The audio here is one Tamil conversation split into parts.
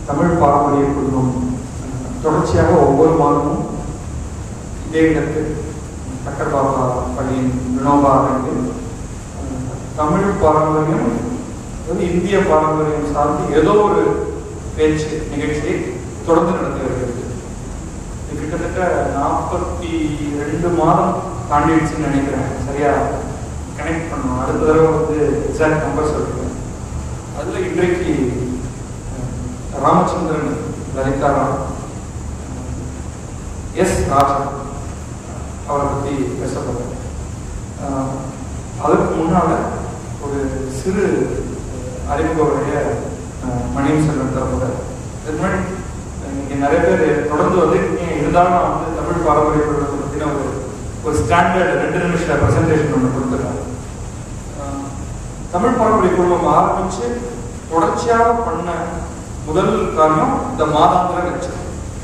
தமிழ் பாரம்பரிய குழுமம் தொடர்ச்சியாக ஒவ்வொரு மாதமும் இதே இடத்தில் சக்கர் பாபா பள்ளியின் வினோபா அரங்கில் தமிழ் பாரம்பரியம் அதாவது இந்திய பாரம்பரியம் சார்ந்து ஏதோ ஒரு பேச்சு நிகழ்ச்சியை தொடர்ந்து நடத்தி வருகிறது இது கிட்டத்தட்ட நாற்பத்தி ரெண்டு மாதம் தாண்டிடுச்சுன்னு நினைக்கிறேன் சரியா கனெக்ட் பண்ணணும் அடுத்த தடவை வந்து எக்ஸாக்ட் நம்பர் சொல்றேன் அதுல இன்றைக்கு அஹ், ராமச்சந்திரன் லலிதாராம் எஸ் ராஜா அவரை பற்றி பேசப்படுறேன் அஹ், அதற்கு முன்னால ஒரு சிறு அறிமுக உரைய அஹ், மணியம் செல்வன் தரப்போட இதுக்கு முன்னாடி இங்கே நிறைய பேர் தொடர்ந்து வந்து நீங்க இருந்தாலும் நான் வந்து தமிழ் பாரம்பரிய குழுவத்தை பற்றின ஒரு ஒரு ஸ்டாண்டர்ட் ரெண்டு நிமிஷ ப்ரெசன்டேஷன் ஒன்று கொடுத்துருக்கேன் அஹ், தமிழ் பாரம்பரிய குழுமம் ஆரம்பிச்சு தொடர்ச்சியாக பண்ண முதல் காரியம் இந்த மாதாந்திர லெக்சர்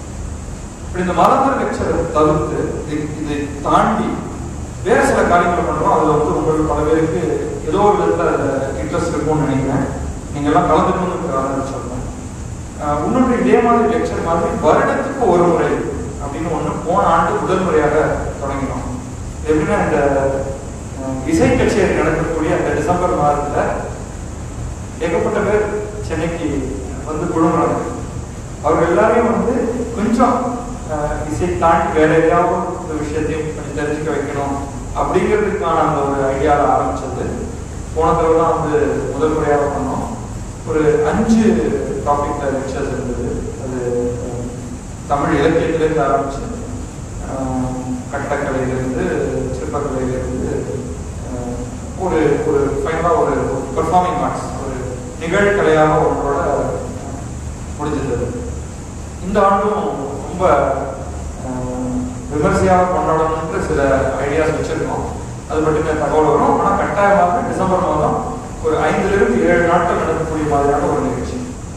இப்படி இந்த மாதாந்திர லெக்சரை தவிர்த்து இது இதை தாண்டி வேற சில காரியங்களை பண்றோம் அதுல வந்து உங்களுக்கு பல பேருக்கு ஏதோ ஒரு விதத்துல இன்ட்ரெஸ்ட் இருக்கும்னு நினைக்கிறேன் நீங்க எல்லாம் கலந்துக்கணும்னு சொல்றேன் அஹ் இன்னொன்று இதே மாதிரி லெக்சர் மாதிரி வருடத்துக்கு ஒரு முறை அப்படின்னு ஒண்ணு போன ஆண்டு முதல் முறையாக தொடங்கினோம் எப்படின்னா இந்த அஹ், இசை கச்சேரி நடக்கக்கூடிய அந்த டிசம்பர் மாதத்துல ஏகப்பட்ட பேர் சென்னைக்கு வந்து குழுமுறாங்க அவர்கள் எல்லாரையும் வந்து கொஞ்சம் அஹ், இசை தாண்டி வேற ஏதாவது ஒரு விஷயத்தையும் கொஞ்சம் தெரிஞ்சுக்க வைக்கணும் அப்படிங்கிறதுக்கான அந்த ஒரு ஐடியாவில் ஆரம்பிச்சது போன தடவை தான் வந்து முதல் முறையாக பண்ணோம் ஒரு அஞ்சு டாபிக்ல லெக்சர்ஸ் இருந்தது அது அஹ், தமிழ் இலக்கியத்திலேருந்து ஆரம்பிச்சு அஹ், கட்டக்கலையிலிருந்து சிற்பக்கலையிலிருந்து அஹ், ஒரு ஒரு ஃபைனலாக ஒரு பெர்ஃபார்மிங் ஆர்ட்ஸ் ஒரு நிகழ்கலையாக ஒன்றோட அஹ், முடிஞ்சது இந்த ஆண்டும் ரொம்ப அஹ், விமர்சையாக கொண்டாடணுன்ற சில ஐடியாஸ் வச்சிருக்கோம் அது பற்றின தகவல் வரும் ஆனால் கட்டாயமாக டிசம்பர் மாதம் ஒரு ஐந்திலிருந்து ஏழு நாட்கள் நடக்கக்கூடிய மாதிரியான ஒரு நிகழ்ச்சி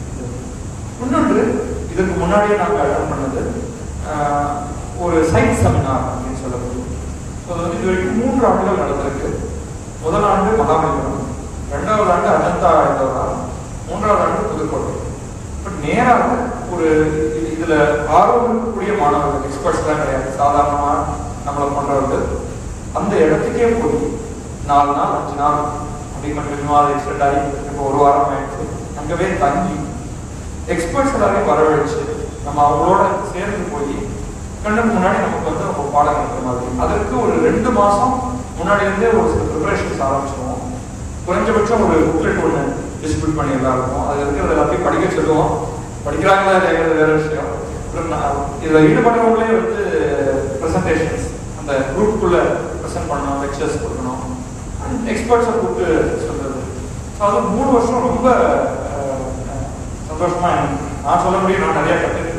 இன்னொன்று இதுக்கு முன்னாடியே நாங்கள் அட்டன் பண்ணது ஆஹ், ஒரு சயின்ஸ் செமினார் அப்படின்னு சொல்லப்படுது ஸோ அது வந்து இது வரைக்கும் மூன்று ஆண்டுகள் நடந்திருக்கு முதல் ஆண்டு மகாபலிபுரம் ரெண்டாவது ஆண்டு அஜந்தா எல்லோரா மூன்றாவது ஆண்டு புதுக்கோட்டை பட் நேராக ஒரு இது- இதுல ஆர்வம் இருக்கக்கூடிய மாணவர்கள் எக்ஸ்பர்ட்ஸ் தான் கிடையாது சாதாரணமா நம்மளை போன்றவர்கள் அந்த இடத்துக்கே போய் நாலு நாள் அஞ்சு நாள் அப்படி கொஞ்சம் கொஞ்சமாக எக்ஸ்டெண்ட் ஆகி இப்போ ஒரு வாரம் ஆயிடுச்சு அங்கவே தங்கி எக்ஸ்பர்ட்ஸ் எல்லாரையும் வரவழைச்சு நம்ம அவங்களோட சேர்ந்து போய் கண்ணுக்கு முன்னாடி நமக்கு வந்து நம்ம பாடம் நடத்துற மாதிரி அதற்கு ஒரு ரெண்டு மாசம் முன்னாடி இருந்தே ஒரு சில ப்ரிப்பரேஷன்ஸ் ஆரம்பிச்சிடுவோம் குறைஞ்சபட்சம் ஒரு புக்லெட் ஒன்று டிஸ்ட்ரிபியூட் பண்ணியதாக இருக்கும் அது இருக்கிறது எல்லாத்தையும் படிக்க சொல்லுவோம் படிக்கிறாங்களா இல்லைங்கிறது வேற விஷயம் அப்புறம் நான் இதுல ஈடுபடுறவங்களே வந்து ப்ரெசன்டேஷன்ஸ் அந்த குரூப்புக்குள்ள ப்ரெசென்ட் பண்ணணும் லெக்சர்ஸ் கொடுக்கணும் எக்ஸ்பர்ட்ஸை கூப்பிட்டு சொல்றது ஸோ அது மூணு வருஷம் ரொம்ப அஹ், அஹ், சந்தோஷமா எனக்கு நான் சொல்ல முடியும் நான் நிறைய கற்றுருக்கேன்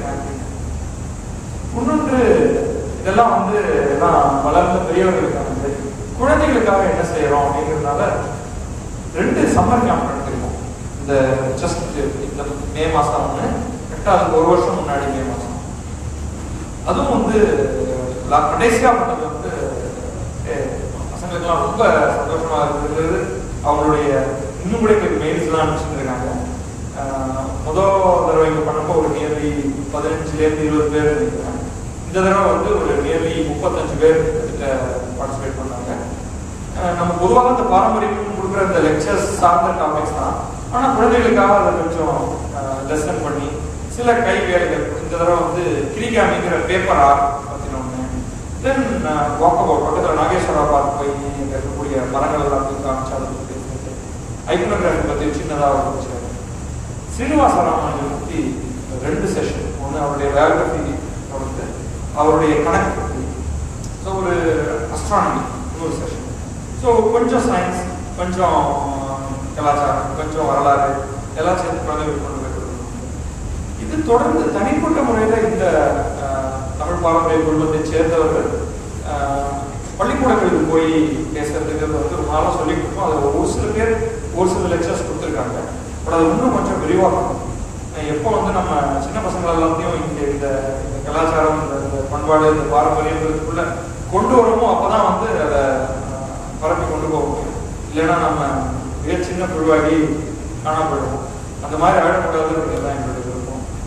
இன்னொன்று இதெல்லாம் வந்து எல்லாம் வளர்ந்த பெரியவர்களுக்கான குழந்தைகளுக்காக என்ன செய்யறோம் அப்படிங்கிறதுனால ரெண்டு சம்மர் கேம்ப் நடத்திருக்கோம் இந்த ஜஸ்ட் இந்த மே மாசம் ஒன்று கரெக்டாக அதுக்கு ஒரு வருஷம் முன்னாடி மே மாசம் அதுவும் வந்து லா- கடைசியா பண்ணது வந்து அஹ், பசங்களுக்கெல்லாம் ரொம்ப சந்தோஷமா இருந்தது அவங்களுடைய இன்னும் கூட எங்களுக்கு மெயில்ஸ்லாம் அனுப்பிச்சுட்டு இருக்காங்க அஹ், முதல் தடவை இங்க பண்ணப்போ ஒரு நியர்லி பதினஞ்சுலேருந்து இருபது பேர் நினைக்கிறேன் இந்த தடவை வந்து ஒரு நியர்லி முப்பத்தஞ்சு பேர் கிட்ட பார்ட்டிசிபேட் பண்ணாங்க அஹ், நம்ம பொதுவாக இந்த பாரம்பரியம் கொடுக்குற இந்த லெக்சர்ஸ் சார்ந்த டாபிக்ஸ் தான் ஆனால் குழந்தைகளுக்காக அதை கொஞ்சம் லெசன் பண்ணி சில கை வேலைகள் இந்த தடவை வந்து கிரிகாமிங்கிற பேப்பர் ஆர்ட் பற்றின ஒன்று தென் வாக் அபவுட் பக்கத்தில் நாகேஸ்வரா பார்க் போய் இங்க இருக்கக்கூடிய மரங்கள் எல்லாத்தையும் காமிச்சு அதை பற்றி பேசிட்டு ஐக்கனோகிராஃபி பற்றி சின்னதாக இருந்துச்சு ஸ்ரீனிவாச ராமனை பற்றி ரெண்டு செஷன் ஒன்று அவருடைய பயோகிராஃபி தொடர்ந்து அவருடைய கணக்கு பற்றி ஸோ ஒரு அஸ்ட்ரானமி இன்னொரு செஷன் ஸோ கொஞ்சம் சயின்ஸ் கொஞ்சம் கலாச்சாரம் கொஞ்சம் வரலாறு எல்லாம் சேர்த்து குழந்தைகளுக்கு கொண்டு போய் கொடுக்கணும் இது தொடர்ந்து தனிப்பட்ட முறையில் இந்த அஹ், தமிழ் பாரம்பரிய குழுமத்தை சேர்ந்தவர்கள் அஹ், பள்ளிக்கூடங்களுக்கு போய் பேசுறதுக்கு வந்து ரொம்ப நாளாக சொல்லி கொடுத்தோம் அதில் ஒரு சில பேர் ஒரு சில லெக்சர்ஸ் கொடுத்துருக்காங்க பட் அது இன்னும் கொஞ்சம் விரிவாக்கணும் அஹ் எப்போ வந்து நம்ம சின்ன பசங்க எல்லாத்தையும் இங்கே இந்த இந்த கலாச்சாரம் இந்த இந்த பண்பாடு இந்த பாரம்பரியங்களுக்குள்ள கொண்டு வரமோ அப்பதான் வந்து அதை அஹ், பரப்பி கொண்டு போக முடியும் இல்லைன்னா நம்ம மிக சின்ன புழுவாகி காணாம போயிடுவோம் அந்த மாதிரி ஆழக்கூடாதுன்றது தான் எங்களுடைய விருப்பம்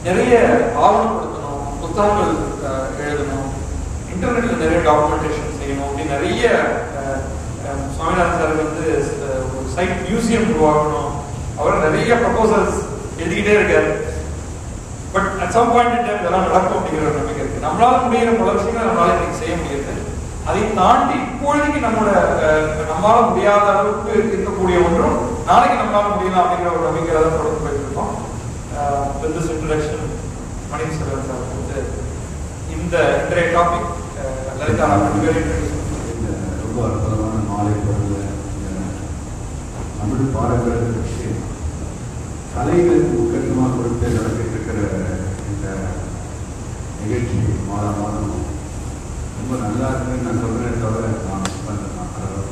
நிறைய ஆவணப்படுத்தணும் புத்தகங்கள் அஹ், எழுதணும் இன்டர்நெட்ல நிறைய டாக்குமெண்டேஷன் செய்யணும் அப்படி நிறைய அஹ், அஹ், சுவாமிநாதன் சார் வந்து அஹ், ஒரு சைட் மியூசியம் உருவாக்கணும் அவர் நிறைய ப்ரப்போசல்ஸ் எழுதிக்கிட்டே இருக்காரு but at some point in time இதெல்லாம் நடக்கும் அப்படிங்கிற ஒரு நம்பிக்கை இருக்கு நம்மளால முடிகிற பல விஷயங்களை நம்மளால இன்னைக்கு செய்ய முடியுது அதை தாண்டி இப்பொழுதைக்கு நம்மளோட அஹ், நம்மளால முடியாத அளவுக்கு இருக்கக்கூடிய ஒன்றும் நாளைக்கு நம்மளால முடியலாம் அப்படிங்கிற ஒரு நம்பிக்கையில தான் தொடர்ந்து போயிட்டு இருக்கோம் with this introduction Mani Selvan sir வந்து இந்த இன்றைய டாபிக் லலிதா நான் ரெண்டு பேரும் introduce பண்ணுறேன். இந்த ரொம்ப அற்புதமான மாலை பொருள் தமிழ் பாரம்பரிய விஷயம் கலைகளுக்கு முக்கியத்துவமாக கொடுத்து நடத்திட்டு இருக்கிற இந்த நிகழ்ச்சி மாதம் மாதம் ரொம்ப நல்லா இருக்குன்னு நான் சொல்றேன் தவிர நான் பண்ணலாம்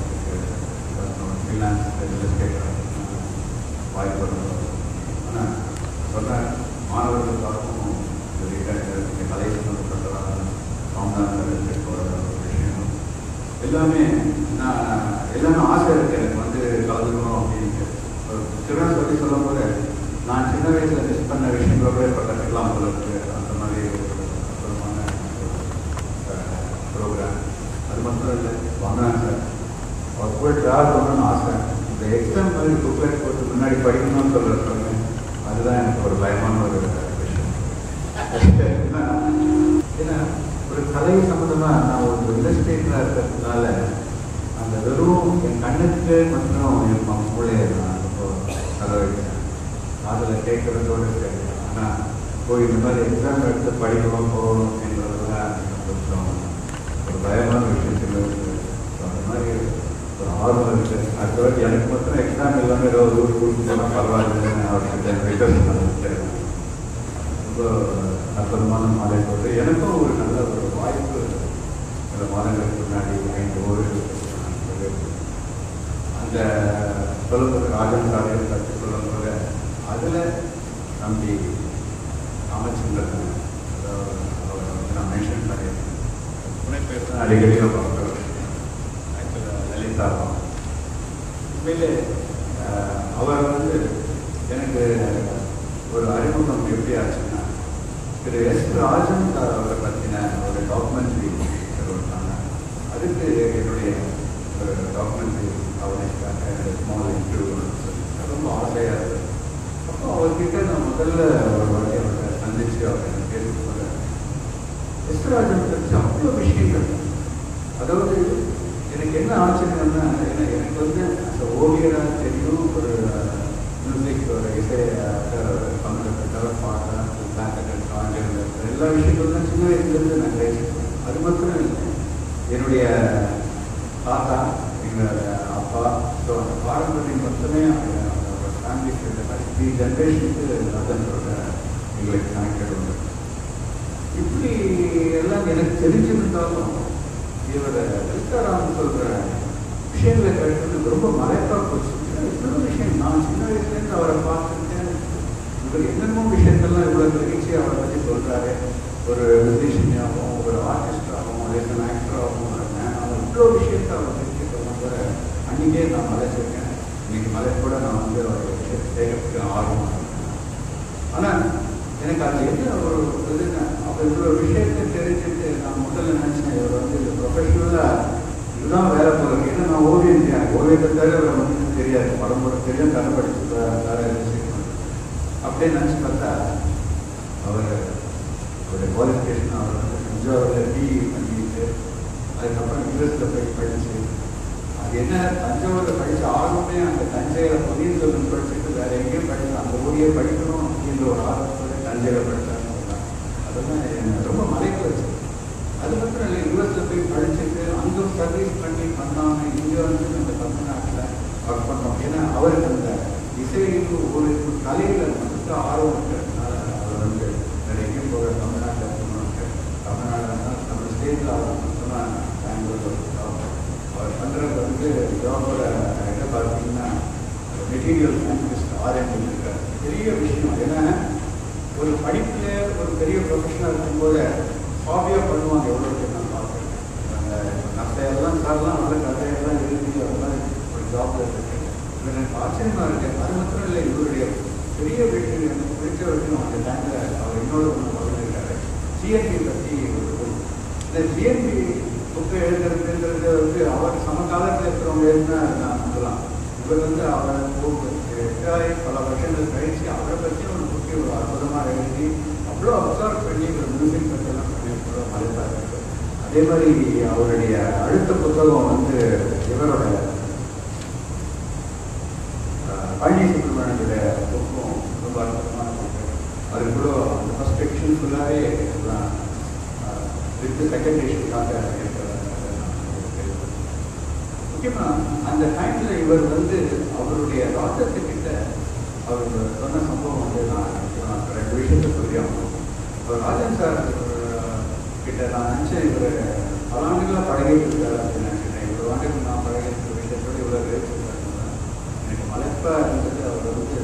ஃப்ரீலான்ஸ் வாய்ப்பு ஆனால் சொன்னேன் மாணவர்களுக்காகவும் இந்த கலை சம்பந்தப்பட்டதாக ராமநாதன் விஷயம் எல்லாமே நான் எல்லாமே ஆசை இருக்கு எனக்கு வந்து கலந்துக்கணும் அப்படின்ட்டு ஒரு சின்ன சொல்லி சொல்லும் போது நான் சின்ன வயசுல மிஸ் பண்ண விஷயங்கள கூட இப்போ கற்றுக்கலாம் போல இருக்கு அந்த மாதிரி ஒரு அற்புதமான ப்ரோக்ராம் அது மட்டும் இல்லை வந்தான் சார் அவர் போய் ட்ராவல் பண்ணணும்னு ஆசை இந்த எக்ஸாம் மாதிரி புக்லெட் போட்டு முன்னாடி படிக்கணும்னு சொல்லுறாங்க அதுதான் எனக்கு ஒரு பயமான ஒரு விஷயம் ஏன்னா ஏன்னா ஒரு கலை சம்மந்தமா நான் ஒரு இல்லஸ்ட்ரேட்டராக இருக்கிறதுனால அந்த வெறும் என் கண்ணுக்கு மற்றும் என் ம- மூளையை நான் ரொம்ப செலவழித்தேன் அதில் கேட்கறதோடு சரி ஆனால் போய் இந்த மாதிரி எக்ஸாம் எடுத்து படிக்கணும் போகணும் அப்படின்றதுலாம் எனக்கு கொஞ்சம் ஒரு பயமான விஷயத்தில் இருக்கு So, அந்த மாதிரி ஒரு ஆர்வம் இருக்கு அடுத்த வாட்டி எனக்கு மட்டும் எக்ஸாம் இல்லாமல் ஏதோ ஒரு ஊருக்கு கூட்டிட்டு போனால் பரவாயில்லைன்னு அவர்கிட்ட ரிட்டர்ன் பண்ணிக்கிறேன் ரொம்ப அற்புதமான மாலை போட்டு எனக்கும் ஒரு நல்ல ஒரு வாய்ப்பு சில மாதங்களுக்கு முன்னாடி ஐந்து ஊர்கள் அந்த சொல்லும்போது ராஜன் சாலையில் பற்றி சொல்லும்போது அதில் நம்பி அமைச்சுள்ளது அதாவது அவரை வந்து நான் மென்ஷன் பண்ணியிருக்கேன் துணை பேர் தான் அடிக்கடி நான் பார்க்குறேன் ஆக்சுவலாக லலிதா தான் உண்மையிலே அஹ், அவர் வந்து எனக்கு ஒரு அறிமுகம் எப்படி ஆச்சுன்னா திரு எஸ் ராஜன் சார் அவரை பற்றின ஒரு டாக்குமெண்ட்ரி கொடுத்தாங்க அதுக்கு என்னுடைய ஒரு டாக்குமெண்ட்ரி அவனுக்காக ஸ்மால் இன்டர்வியூ ரொம்ப ஆசையாக இருந்தது அப்போ அவர்கிட்ட நான் முதல்ல ஒரு வாட்டி அவரை சந்திச்சு அவர் எனக்கு பேசும்போது எஸ் ராஜன் பற்றி அவ்வளோ விஷயங்கள் அதாவது எனக்கு என்ன ஆச்சரியம்னா என்ன- எனக்கு வந்து அந்த ஓவியராக தெரியும் ஒரு மியூசிக் ஒரு இசை சம்மந்தப்பட்ட பாடம் பேக்கெட் காஞ்சல் எல்லா விஷயங்களும் சின்ன வயசுலேருந்து நான் கேட்டிருக்கேன் அது மாத்திரம் இல்லை என்னுடைய தாத்தா எங்களோட அப்பா ஸோ அந்த பாரம்பரியம் மொத்தமே ஃபேமிலிக்கு இந்த மாதிரி த்ரீ ஜென்ரேஷனுக்கு அதனோட எங்களுக்கு கனெக்டட் உண்டு இப்படி எல்லாம் எனக்கு தெரிஞ்சிருந்தாலும் இவர லலிதாராமன் சொல்ற விஷயங்களை கேட்டது ரொம்ப மலைப்பா போச்சு ஏன்னா இவ்வளவு விஷயம் நான் சின்ன வயசுலேருந்து அவரை பார்த்துருக்கேன் இவர் என்னென்னமோ விஷயத்தெல்லாம் இவ்வளவு நிகழ்ச்சி அவரை பற்றி சொல்றாரு ஒரு மியூசிஷியனாகவும் ஒரு ஆர்டிஸ்டாகவும் ஒரு ஆக்டராகவும் அவர் இவ்வளோ விஷயத்தை அவர் பற்றி சொல்லும்போது அன்றைக்கே நான் மலைச்சிருக்கேன் இன்னைக்கு மலை கூட நான் வந்து அவர் விஷயத்தை கேட்கறதுக்கு ஆர்வம் ஆனால் எனக்கு அது என்ன ஒரு இதுன்னா அப்போ இவ்வளோ விஷயத்தை தெரிஞ்சுட்டு நான் முதல்ல நினச்சேன் இவர் வந்து ப்ரொஃபஷனலாக இதுதான் வேலை போல இருக்கு ஏன்னா நான் ஓவியம் செய்யறேன். ஓவியத்தை தவிர வேறு ஒன்றும் தெரியாது படம் போட தெரியும் கதை படிச்சு வேற எதுவும் செய்யணும் அப்படியே நினச்சி பார்த்தா அவர் அவருடைய குவாலிஃபிகேஷன் அவர் வந்து தஞ்சாவூரில் பிஇ பண்ணிட்டு அதுக்கப்புறம் யூஎஸில் போய் படிச்சு அது என்ன தஞ்சாவூரில் படிச்ச ஆர்வமே அந்த தஞ்சையில் பொன்னியின் செல்வன் படிச்சுட்டு வேற எங்கேயும் படிக்கல அந்த ஊரையே படிக்கணும் அப்படின்ற ஒரு ஆர்வத்தோட தஞ்சையில் படித்தாங்க அதெல்லாம் என்னை ரொம்ப மலைக்க வச்சு அது மட்டும் இல்லை யூஎஸில் போய் படிச்சுட்டு அங்கே சர்வீஸ் பண்ணி பண்ணாம இங்கே வந்து நம்ம தமிழ்நாட்டில் ஒர்க் பண்ணோம் ஏன்னா அவருக்கு அந்த இசைக்கு ஒரு கலையில் மட்டும் ஆர்வம் இருக்கிறதுனால அவர் வந்து வேற எங்கேயும் போகிற தமிழ்நாட்டில் இருக்கணும்னு தமிழ்நாடு நம்ம ஸ்டேட்டில் அவர் மட்டும்தான் பெங்களூரில் இருக்கோம் அவர் பண்ணுறது வந்து ஜாபோட என்ன பார்த்தீங்கன்னா மெட்டீரியல் சயின்டிஸ்ட் ஆர்என்டி இருக்கார் பெரிய விஷயம் ஏன்னா ஒரு படிப்புல ஒரு பெரிய ப்ரொஃபஷனாக இருக்கும்போது ஹாபியாக பண்ணுவாங்க எவ்வளோ பேர் நான் பார்க்குறேன் அந்த நத்தையெல்லாம் சார்லாம் நல்ல கதையெல்லாம் எழுதி அதெல்லாம் ஒரு ஜாப்ல இருக்கு இது எனக்கு ஆச்சரியமா இருக்கு அது மாத்திரம் இல்லை இவருடைய பெரிய வீட்டு எனக்கு பிடிச்ச வரைக்கும் அந்த டைமில் அவர் இன்னொரு ஒன்று பகிர்ந்துருக்காரு சிஎன்பி பற்றி ஒரு book. இந்த சிஎன்பி புக்கு எழுதுறதுன்றது வந்து அவர் சமகாலத்தில் இருக்கிறவங்க எழுதினா நான் நம்பலாம் இவர் வந்து அவரை எட்டாய் பல வருஷங்கள் கழிச்சு அவரை பற்றி ஒரு புக்கை ஒரு அற்புதமாக எழுதி அவ்வளோ அப்சர்வ் பண்ணி ஒரு மியூசிக் பற்றியெல்லாம் பண்ணி அவ்வளோ மலைப்பாக இருக்கு அதே மாதிரி அவருடைய அடுத்த புத்தகம் வந்து இவரோட அஹ், பழனி சுப்பிரமணியனுடைய புக்கும் ரொம்ப அற்புதமான புக்கு அது கூட அந்த ஃபஸ்ட் செக்ஷன் ஃபுல்லாகவே எல்லாம் வித் செகண்ட் இஷ்யூக்காக இருக்கிறது முக்கியமாக அந்த டைமில் இவர் வந்து அவருடைய ராஜத்துக்கிட்ட அவர் சொன்ன சம்பவம் வந்து நான் நான் ரெண்டு விஷயத்தை சொல்லி ஆகணும் அவர் ராஜன் சார் அஹ், கிட்ட நான் நினச்சேன் இவர் பல ஆண்டுகளாக பழகிட்டு இருக்காரு அப்படின்னு நினைக்கிறேன் இவ்வளோ ஆண்டுகள் நான் பழகிட்டு விஷயத்தோடு இவ்வளோ பேசிருக்காரு எனக்கு மலைப்பாக இருந்தது அவர் வந்து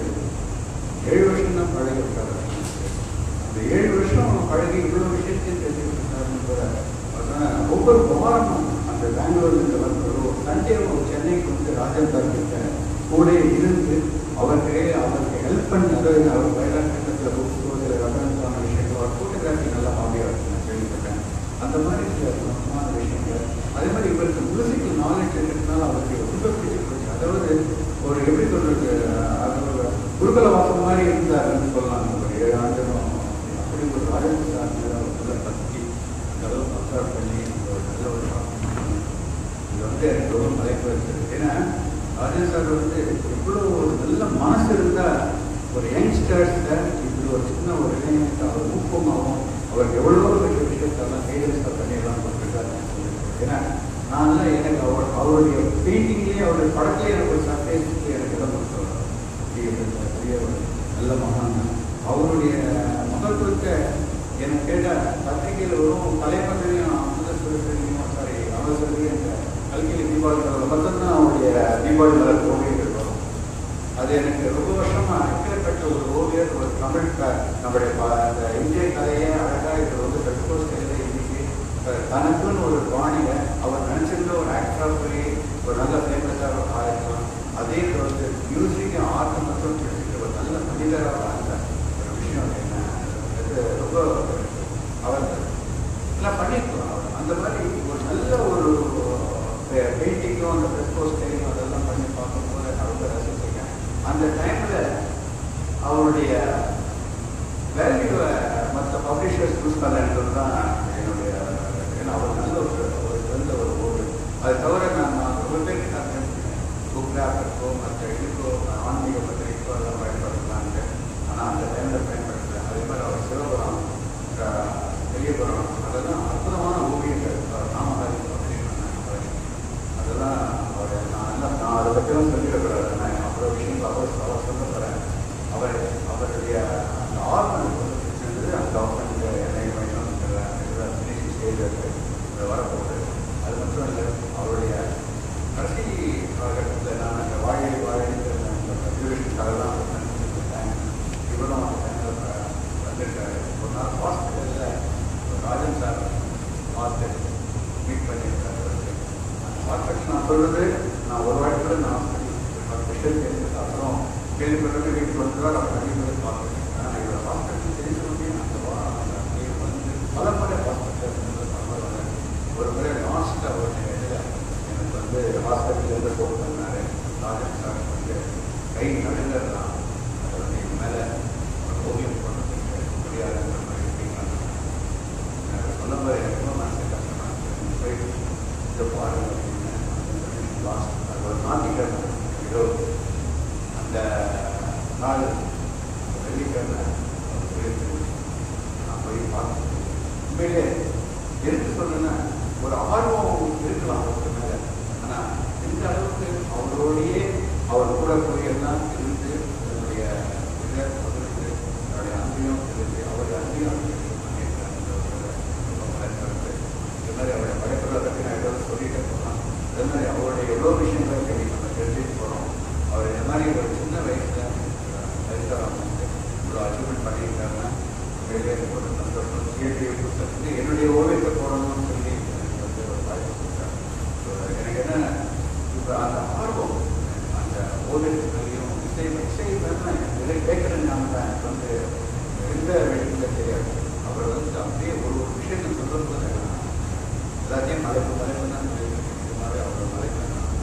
ஏழு வருஷம் தான் பழகிருக்காரு அந்த ஏழு வருஷம் பழகி இவ்வளோ விஷயத்தையும் தெரிஞ்சுக்கிட்டு இருக்காருன்னு கூட அவர் சொன்னார், ஒவ்வொரு வாரமும் அந்த பெங்களூர்லேருந்து வந்து ஒரு சண்டேவும் சென்னைக்கு வந்து ராஜன் சார் கிட்ட கூட இருந்து அவருக்கு அவருக்கு ஹெல்ப் பண்ணி அதாவது அவர் பயிலாட்டத்தில் புக்ஸோ சில ரெஃபரன்ஸான விஷயங்களோ அவர் ஃபோட்டோகிராஃபி நல்லா ஹாபியாக இருக்கு நான் கேள்விப்பட்டேன் அந்த மாதிரி சில முக்கியமான விஷயங்கள் அதே மாதிரி இவருக்கு மியூசிக்கல் நாலேஜ் இருக்கிறதுனால அவருக்கு ரொம்ப பிடிச்சி போச்சு அதாவது ஒரு எப்படி சொல்றது அது ஒரு குருகுல வாசம் மாதிரி இருந்தாருன்னு சொல்லலாம் ஒரு ஏழு ஆண்டுகளும் அப்படி ஒரு ராஜன் சார் மேல ஒரு நல்ல பக்தி அந்த அளவுக்கு அப்சர்வ் பண்ணி ஒரு நல்ல ஒரு பாக்கியம். இது வந்து எனக்கு ரொம்ப மலைப்பு இருக்குது ஏன்னா ராஜன் சார் வந்து எவ்வளோ ஒரு நல்ல மனசு இருந்தால் ஒரு யங்ஸ்டர்ஸை இப்படி ஒரு சின்ன ஒரு இளைஞனுக்கு அவர் ஊக்கமாகவும் அவருக்கு எவ்வளோ பெரிய விஷயத்தெல்லாம் கைதரிசா பண்ணியெல்லாம் கொடுத்துருக்காருன்னு சொல்லியிருக்கேன் ஏன்னா நான்லாம் எனக்கு அவர் அவருடைய பெயிண்டிங்லேயே அவருடைய படத்துலேயே எனக்கு ஒரு சர்ப்ரைஸ்க்கு எனக்கு இடம் கொடுத்துருவார் பெரிய பெரிய ஒரு நல்ல மகான் தான். அவருடைய மகள் கொடுக்க எனக்கு கேட்டால் பத்திரிகையில் வரும் பழைய பத்திரிகையும் அமிர்தஸ்வரத்தையும் சாரி அவசரத்தையும் இந்த கல்கிரி தீபாவளி மலர் மட்டும்தான் அவருடைய தீபாவளி மலர் ஓவியங்கள் வரும் அது எனக்கு ரொம்ப வருஷமா எப்பேற்பட்ட ஒரு ஓவியர் ஒரு தமிழ் க- நம்முடைய ப- அந்த இந்திய கலையை அழகா இது வந்து பெட்ரோல் ஸ்டைலில் இன்னைக்கு அஹ், தனக்குன்னு ஒரு பாணியை அவர் நினைச்சிருந்த ஒரு ஆக்டராக போய் ஒரு நல்ல ஃபேமஸாக ஆயிருக்கலாம் அதே இது வந்து மியூசிக் ஆர்ட் மட்டும் பிடிச்சிட்டு ஒரு நல்ல மனிதராக வாழ்ந்த ஒரு விஷயம் என்ன அது ரொம்ப அவர் எல்லாம் பண்ணிருக்கலாம் அவர் அந்த மாதிரி ஒரு நல்ல ஒரு பெயிண்டிங்கும் அந்த பெஸ்கோ ஸ்டைலும் அதெல்லாம் பண்ணி பார்க்கும்போது நான் ரொம்ப ரசிச்சிருக்கேன் அந்த டைமில் அவருடைய வேல்யூவை மற்ற பப்ளிஷர்ஸ் யூஸ் பண்ணன்றது தான் என்னுடைய ஏன்னா அவர் நல்ல ஒரு ஒரு சிறந்த ஒரு ஓடு அது தவிர நான் நான் ரொம்ப பேருக்கு நான் தெரிஞ்சுக்கிறேன் புக் இருக்கோ மற்ற இதுக்கோ ஆன்மீக பத்திரிக்கோ அதெல்லாம் பயன்படுத்தலான்ட்டு ஆனால் அந்த டைமில் பயன்படுத்தல அதே மாதிரி அவர் சிவபுரம் அஹ், பெரியபுரம் அதெல்லாம் அற்புதமான ஓவியங்கள் அவர் நாமகாரி அப்படின்னு அதெல்லாம் அவர் நான் எல்லாம் நான் அதை பற்றிலாம் சொல்லிடக்கூடாது நான் அவ்வளோ விஷயங்கள் அவர் அவர் சொல்ல போகிறேன் அவர் அவருடைய அந்த ஆர்மன் பிடிச்சிருந்தது அந்த டாக்டர் என்னை பயணம் ஃபினிஷிங் ஸ்டேஜ் வரப்போகுது அது மட்டும் இல்லை அவருடைய கடைசி காலகட்டத்தில் நான் அந்த வாழை வாழைங்கிற அந்த கன்ட்ரிபியூஷனுக்காக தான் அவர் நினைச்சிருந்தேன் இவரும் அந்த டைமில் வந்திருக்காரு ஒரு நாள் ஹாஸ்பிட்டலில் ராஜன் சார் பார்த்து மீட் பண்ணியிருக்காரு அவருக்கு. அந்த ஹாஸ்பிட்டல் நான் சொல்றது நான் ஒரு வாட்டி கூட நான் ஸ்பெஷல் கேட்டு அப்புறம் கேள்விப்பட்டு வீட்டுக்கு வந்து தான் அவர் கண்டிப்பாக பார்த்துருக்கேன் ஆனால் இவர் ஹாஸ்பிட்டல் தெரிஞ்ச முடியும் அந்த வா அந்த அப்படியே வந்து பல முறை ஹாஸ்பிட்டல் ஒரு முறை லாஸ்ட் அவருடைய இதில் எனக்கு வந்து ஹாஸ்பிட்டலேருந்து ஃபோன் பண்ணாரு ராஜன் சார் வந்து கை நடுங்கலாம் அதை வந்து இது மேலே ஓவியம் பண்ணுறதுக்கு முடியாதுன்ற மாதிரி இருக்கீங்களா எனக்கு சொல்லும்போது எனக்கு ரொம்ப மனசு கஷ்டமா இருந்துச்சு போய் இதை பாருங்க அப்படின்னு லாஸ்ட் அது ஒரு ஞாயிற்றுக்கிழமை இரவு அந்த நாள் வெள்ளிக்கிழமை இருக்கு. நான் போய் பார்த்தேன் உண்மையிலே எதுக்கு சொல்லுன்னா ஒரு ஆர்வம் இருக்கலாம் அவருக்கு மேலே ஆனால் எந்த அளவுக்கு அவரோடையே அவர் கூட போய் எல்லாம் இருந்து என்னுடைய இதை அவருக்கு என்னுடைய அன்பையும் இருந்து அவருடைய அன்பையும் அவருக்கு பண்ணியிருக்காரு ரொம்ப மனசிறப்பு இந்த மாதிரி அவருடைய படைப்புகளை பற்றி நான் ஏதாவது சொல்லிட்டே போகலாம் அதே மாதிரி அவருடைய எவ்வளோ விஷயங்கள் இன்னைக்கு நம்ம தெரிஞ்சுட்டு போகிறோம் அவர் இந்த மாதிரி ஒரு சின்ன வயசில் சரிதாரம் வந்து இவ்வளோ அச்சீவ்மெண்ட் பண்ணியிருக்காருன்னா வெளியே ஒரு சந்தோஷம் சிஎடிஏ புத்தகத்துக்கு என்னுடைய ஓவியத்தை போடணும்னு சொல்லி எனக்கு வந்து ஒரு வாய்ப்பு கொடுத்தாரு ஸோ எனக்கு என்ன இப்போ அந்த ஆர்வம் அந்த ஓவியத்துலையும் இசை இசை மேலே அதுதான் இதை கேட்குறேன் நான் தான் எனக்கு வந்து எந்த வெளியில் தெரியாது அவர் வந்து அப்படியே ஒரு ஒரு விஷயத்தை சொல்லும்போது நான் எல்லாத்தையும் மலைப்பு மலைப்பு தான் சொல்லியிருக்கேன் இது மாதிரி அவர் மலைப்பு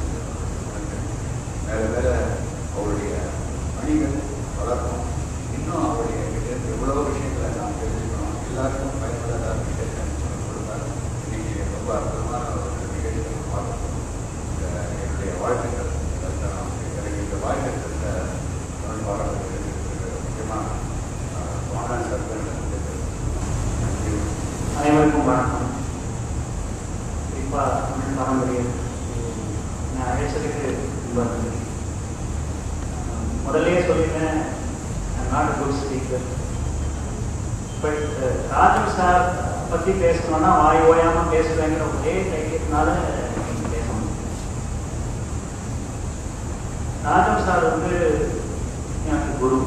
வேறு வேறு அவருடைய பணிகள் வளர்க்கும் இன்னும் அவருடைய கிட்ட இருந்து எவ்வளோ விஷயங்களை நாம் தெரிஞ்சுக்கணும் எல்லாருக்கும் பயனுள்ளதாக விஷயத்தை சொல்லிக் கொடுத்தாரு இன்னைக்கு ரொம்ப அற்புதமான ஒரு நிகழ்ச்சியை பார்க்கணும் இந்த என்னுடைய வாழ்த்துக்கள் அதுதான் எனக்கு இந்த வாழ்க்கை தெரிந்த தமிழ் பாடல்கள் முக்கியமாக வாகன சர்வர்கள் நன்றி அனைவருக்கும் வணக்கம் குறிப்பாக தமிழ் பாரம்பரியம் நான் அழைச்சதுக்கு ரொம்ப நன்றி முதல்லயே சொல்லிட்டேன் not good speaker but Rajan sir பற்றி பேசணும்னா வாய் ஓயாமல் பேசுவேங்கிற ஒரே தைரியத்தினால பேச முடியும் ராஜன் சார் வந்து எனக்கு குரு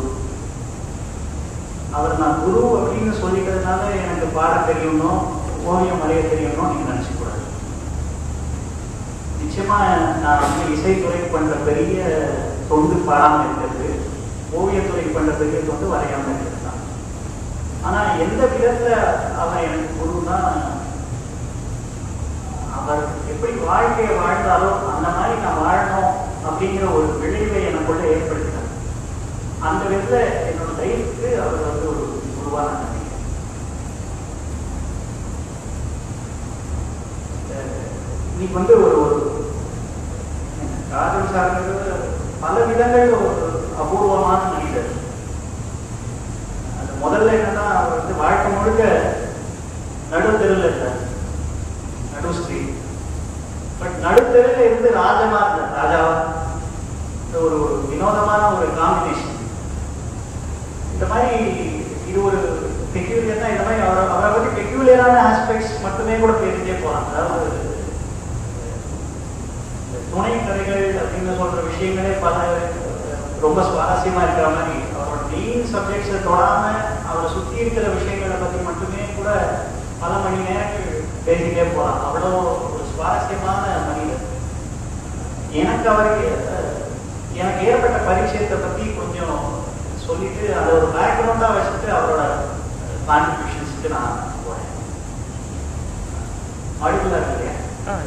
அவர் நான் குரு அப்படின்னு சொல்லிக்கிறதுனால எனக்கு பாட தெரியணும் ஓவியம் வரைய தெரியணும் நீங்க நினைச்சக்கூடாது நிச்சயமா நான் வந்து இசைத்துறை பண்ற பெரிய தொண்டு பாடாம இருக்கிறது ஓவியத்துறை பண்ற பெரிய தொண்டு வரையாம இருக்கிறது தான் ஆனா எந்த விதத்துல அவன் எனக்கு குருன்னா அவர் எப்படி வாழ்க்கையை வாழ்ந்தாரோ அந்த மாதிரி நான் வாழணும் அப்படிங்கிற ஒரு விளைவை எனக்குள்ள ஏற்படுத்தினார் அந்த விதத்துல என்னோட லைஃப்க்கு அவர் வந்து ஒரு குருவா நான் நினைக்கிறேன் அஹ் இன்னைக்கு வந்து ஒரு ஒரு ராஜன் சார்ங்கிறது பல விதங்கள் ஒரு அபூர்வமான மனிதர் அது முதல்ல என்னன்னா அவர் வந்து வாழ்க்கை முழுக்க நடுத்தெருவில் இருந்தார் நடு ஸ்ட்ரீட் பட் நடுத்தெருவில் இருந்து ராஜமா இருந்தார் ராஜாவா இது ஒரு ஒரு வினோதமான ஒரு காம்பினேஷன் இந்த மாதிரி இது ஒரு பெக்யூலியர் தான் இந்த மாதிரி அவரை அவரை பற்றி பெக்யூலியரான ஆஸ்பெக்ட்ஸ் மட்டுமே கூட பேசிட்டே போகலாம் அதாவது இந்த துணை கதைகள் அப்படின்னு சொல்ற விஷயங்களே பல ரொம்ப சுவாரஸ்யமா இருக்கிற மாதிரி அவரோட மெயின் சப்ஜெக்ட்ஸை தொடாம அவரை சுத்தி இருக்கிற விஷயங்களை பத்தி மட்டுமே கூட பல மணி நேரங்கள் பேசிட்டே போகலாம் அவ்வளோ ஒரு சுவாரஸ்யமான மனிதர் எனக்கு அவருக்கு அஹ், எனக்கு ஏற்பட்ட பரிச்சயத்தை பத்தி கொஞ்சம் சொல்லிட்டு அதை ஒரு பேக்ரவுண்டா வச்சுட்டு அவரோட கான்ட்ரிபியூஷன்ஸ்க்கு நான் போறேன் ஆடிபிளா இருக்கு இல்லையா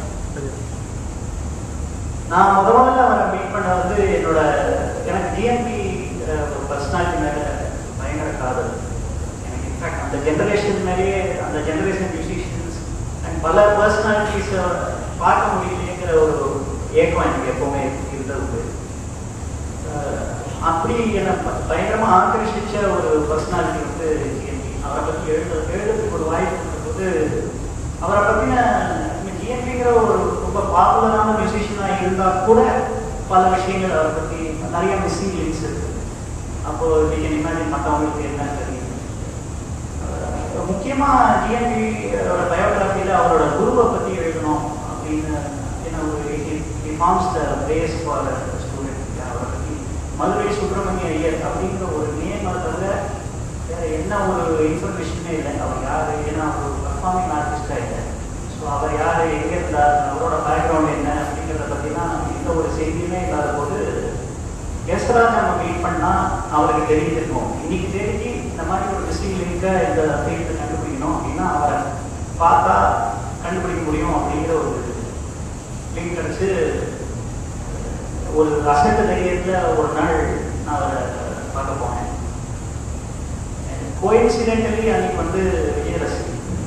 நான் முத முதல்ல அவரை மீட் பண்ண வந்து என்னோட எனக்கு டிஎம்பி ஒரு பர்சனாலிட்டி மேல பயங்கர காதல் எனக்கு இன்ஃபேக்ட் அந்த ஜெனரேஷன் மேலேயே அந்த ஜெனரேஷன் மியூசிஷியன்ஸ் அண்ட் பல பர்சனாலிட்டிஸ் பார்க்க முடியலையேங்கிற ஒரு ஏக்கம் எனக்கு எப்பவுமே இருந்தது அஹ் அப்படி என்னை ப- பயங்கரமா ஆக்கர்ஷிச்ச ஒரு பர்சனாலிட்டி வந்து ஜிஎம்பி அவரை பத்தி எழுத எழுதுறதுக்கு ஒரு வாய்ப்பு கொடுக்கும்போது அவரை பத்தின ஜிஎம்பிங்கிற ஒரு ரொம்ப பாப்புலரான மியூசிஷியனா இருந்தா கூட பல விஷயங்கள் அவரை பத்தி நிறைய மிஸ்ஸிங் லிங்க்ஸ் இருக்கு அப்போ நீங்க இமேஜின் மற்றவங்களுக்கு என்ன தெரியும் அஹ் முக்கியமா ஜிஎம்பி பயோகிராஃபியில அவரோட குருவை பத்தி எழுதணும் அப்படின்னு என்ன ஒரு forms the base for student அவரை பத்தி மதுரை சுப்பிரமணிய ஐயர் அப்படிங்கிற ஒரு நேம் தவிர வேற என்ன ஒரு இன்ஃபர்மேஷனே இல்லை அவர் யாரு ஏன்னா அவர் ஒரு பர்ஃபார்மிங் ஆர்டிஸ்டா இல்லை ஸோ அவர் யாரு எங்க இருந்தார் அவரோட பேக்ரவுண்ட் என்ன அப்படிங்கிறத பத்திலாம் எந்த ஒரு செய்தியுமே இல்லாத போது எஸ்ராஜ் நம்ம மீட் பண்ணா அவருக்கு தெரிஞ்சிருக்கும் இன்னைக்கு தேதிக்கு இந்த மாதிரி ஒரு மிஸ்ஸிங் லிங்கை இந்த ஃபீல்டு கண்டுபிடிக்கணும் அப்படின்னா அவரை பார்த்தா கண்டுபிடிக்க முடியும் அப்படிங்கிற ஒரு லிங்க் கிடைச்சு ஒரு அசட்ட தைரியத்துல ஒரு நாள் நான் அவரை பார்க்க போனேன் கோயின்சிடென்டலி அன்னைக்கு வந்து விஜயரசி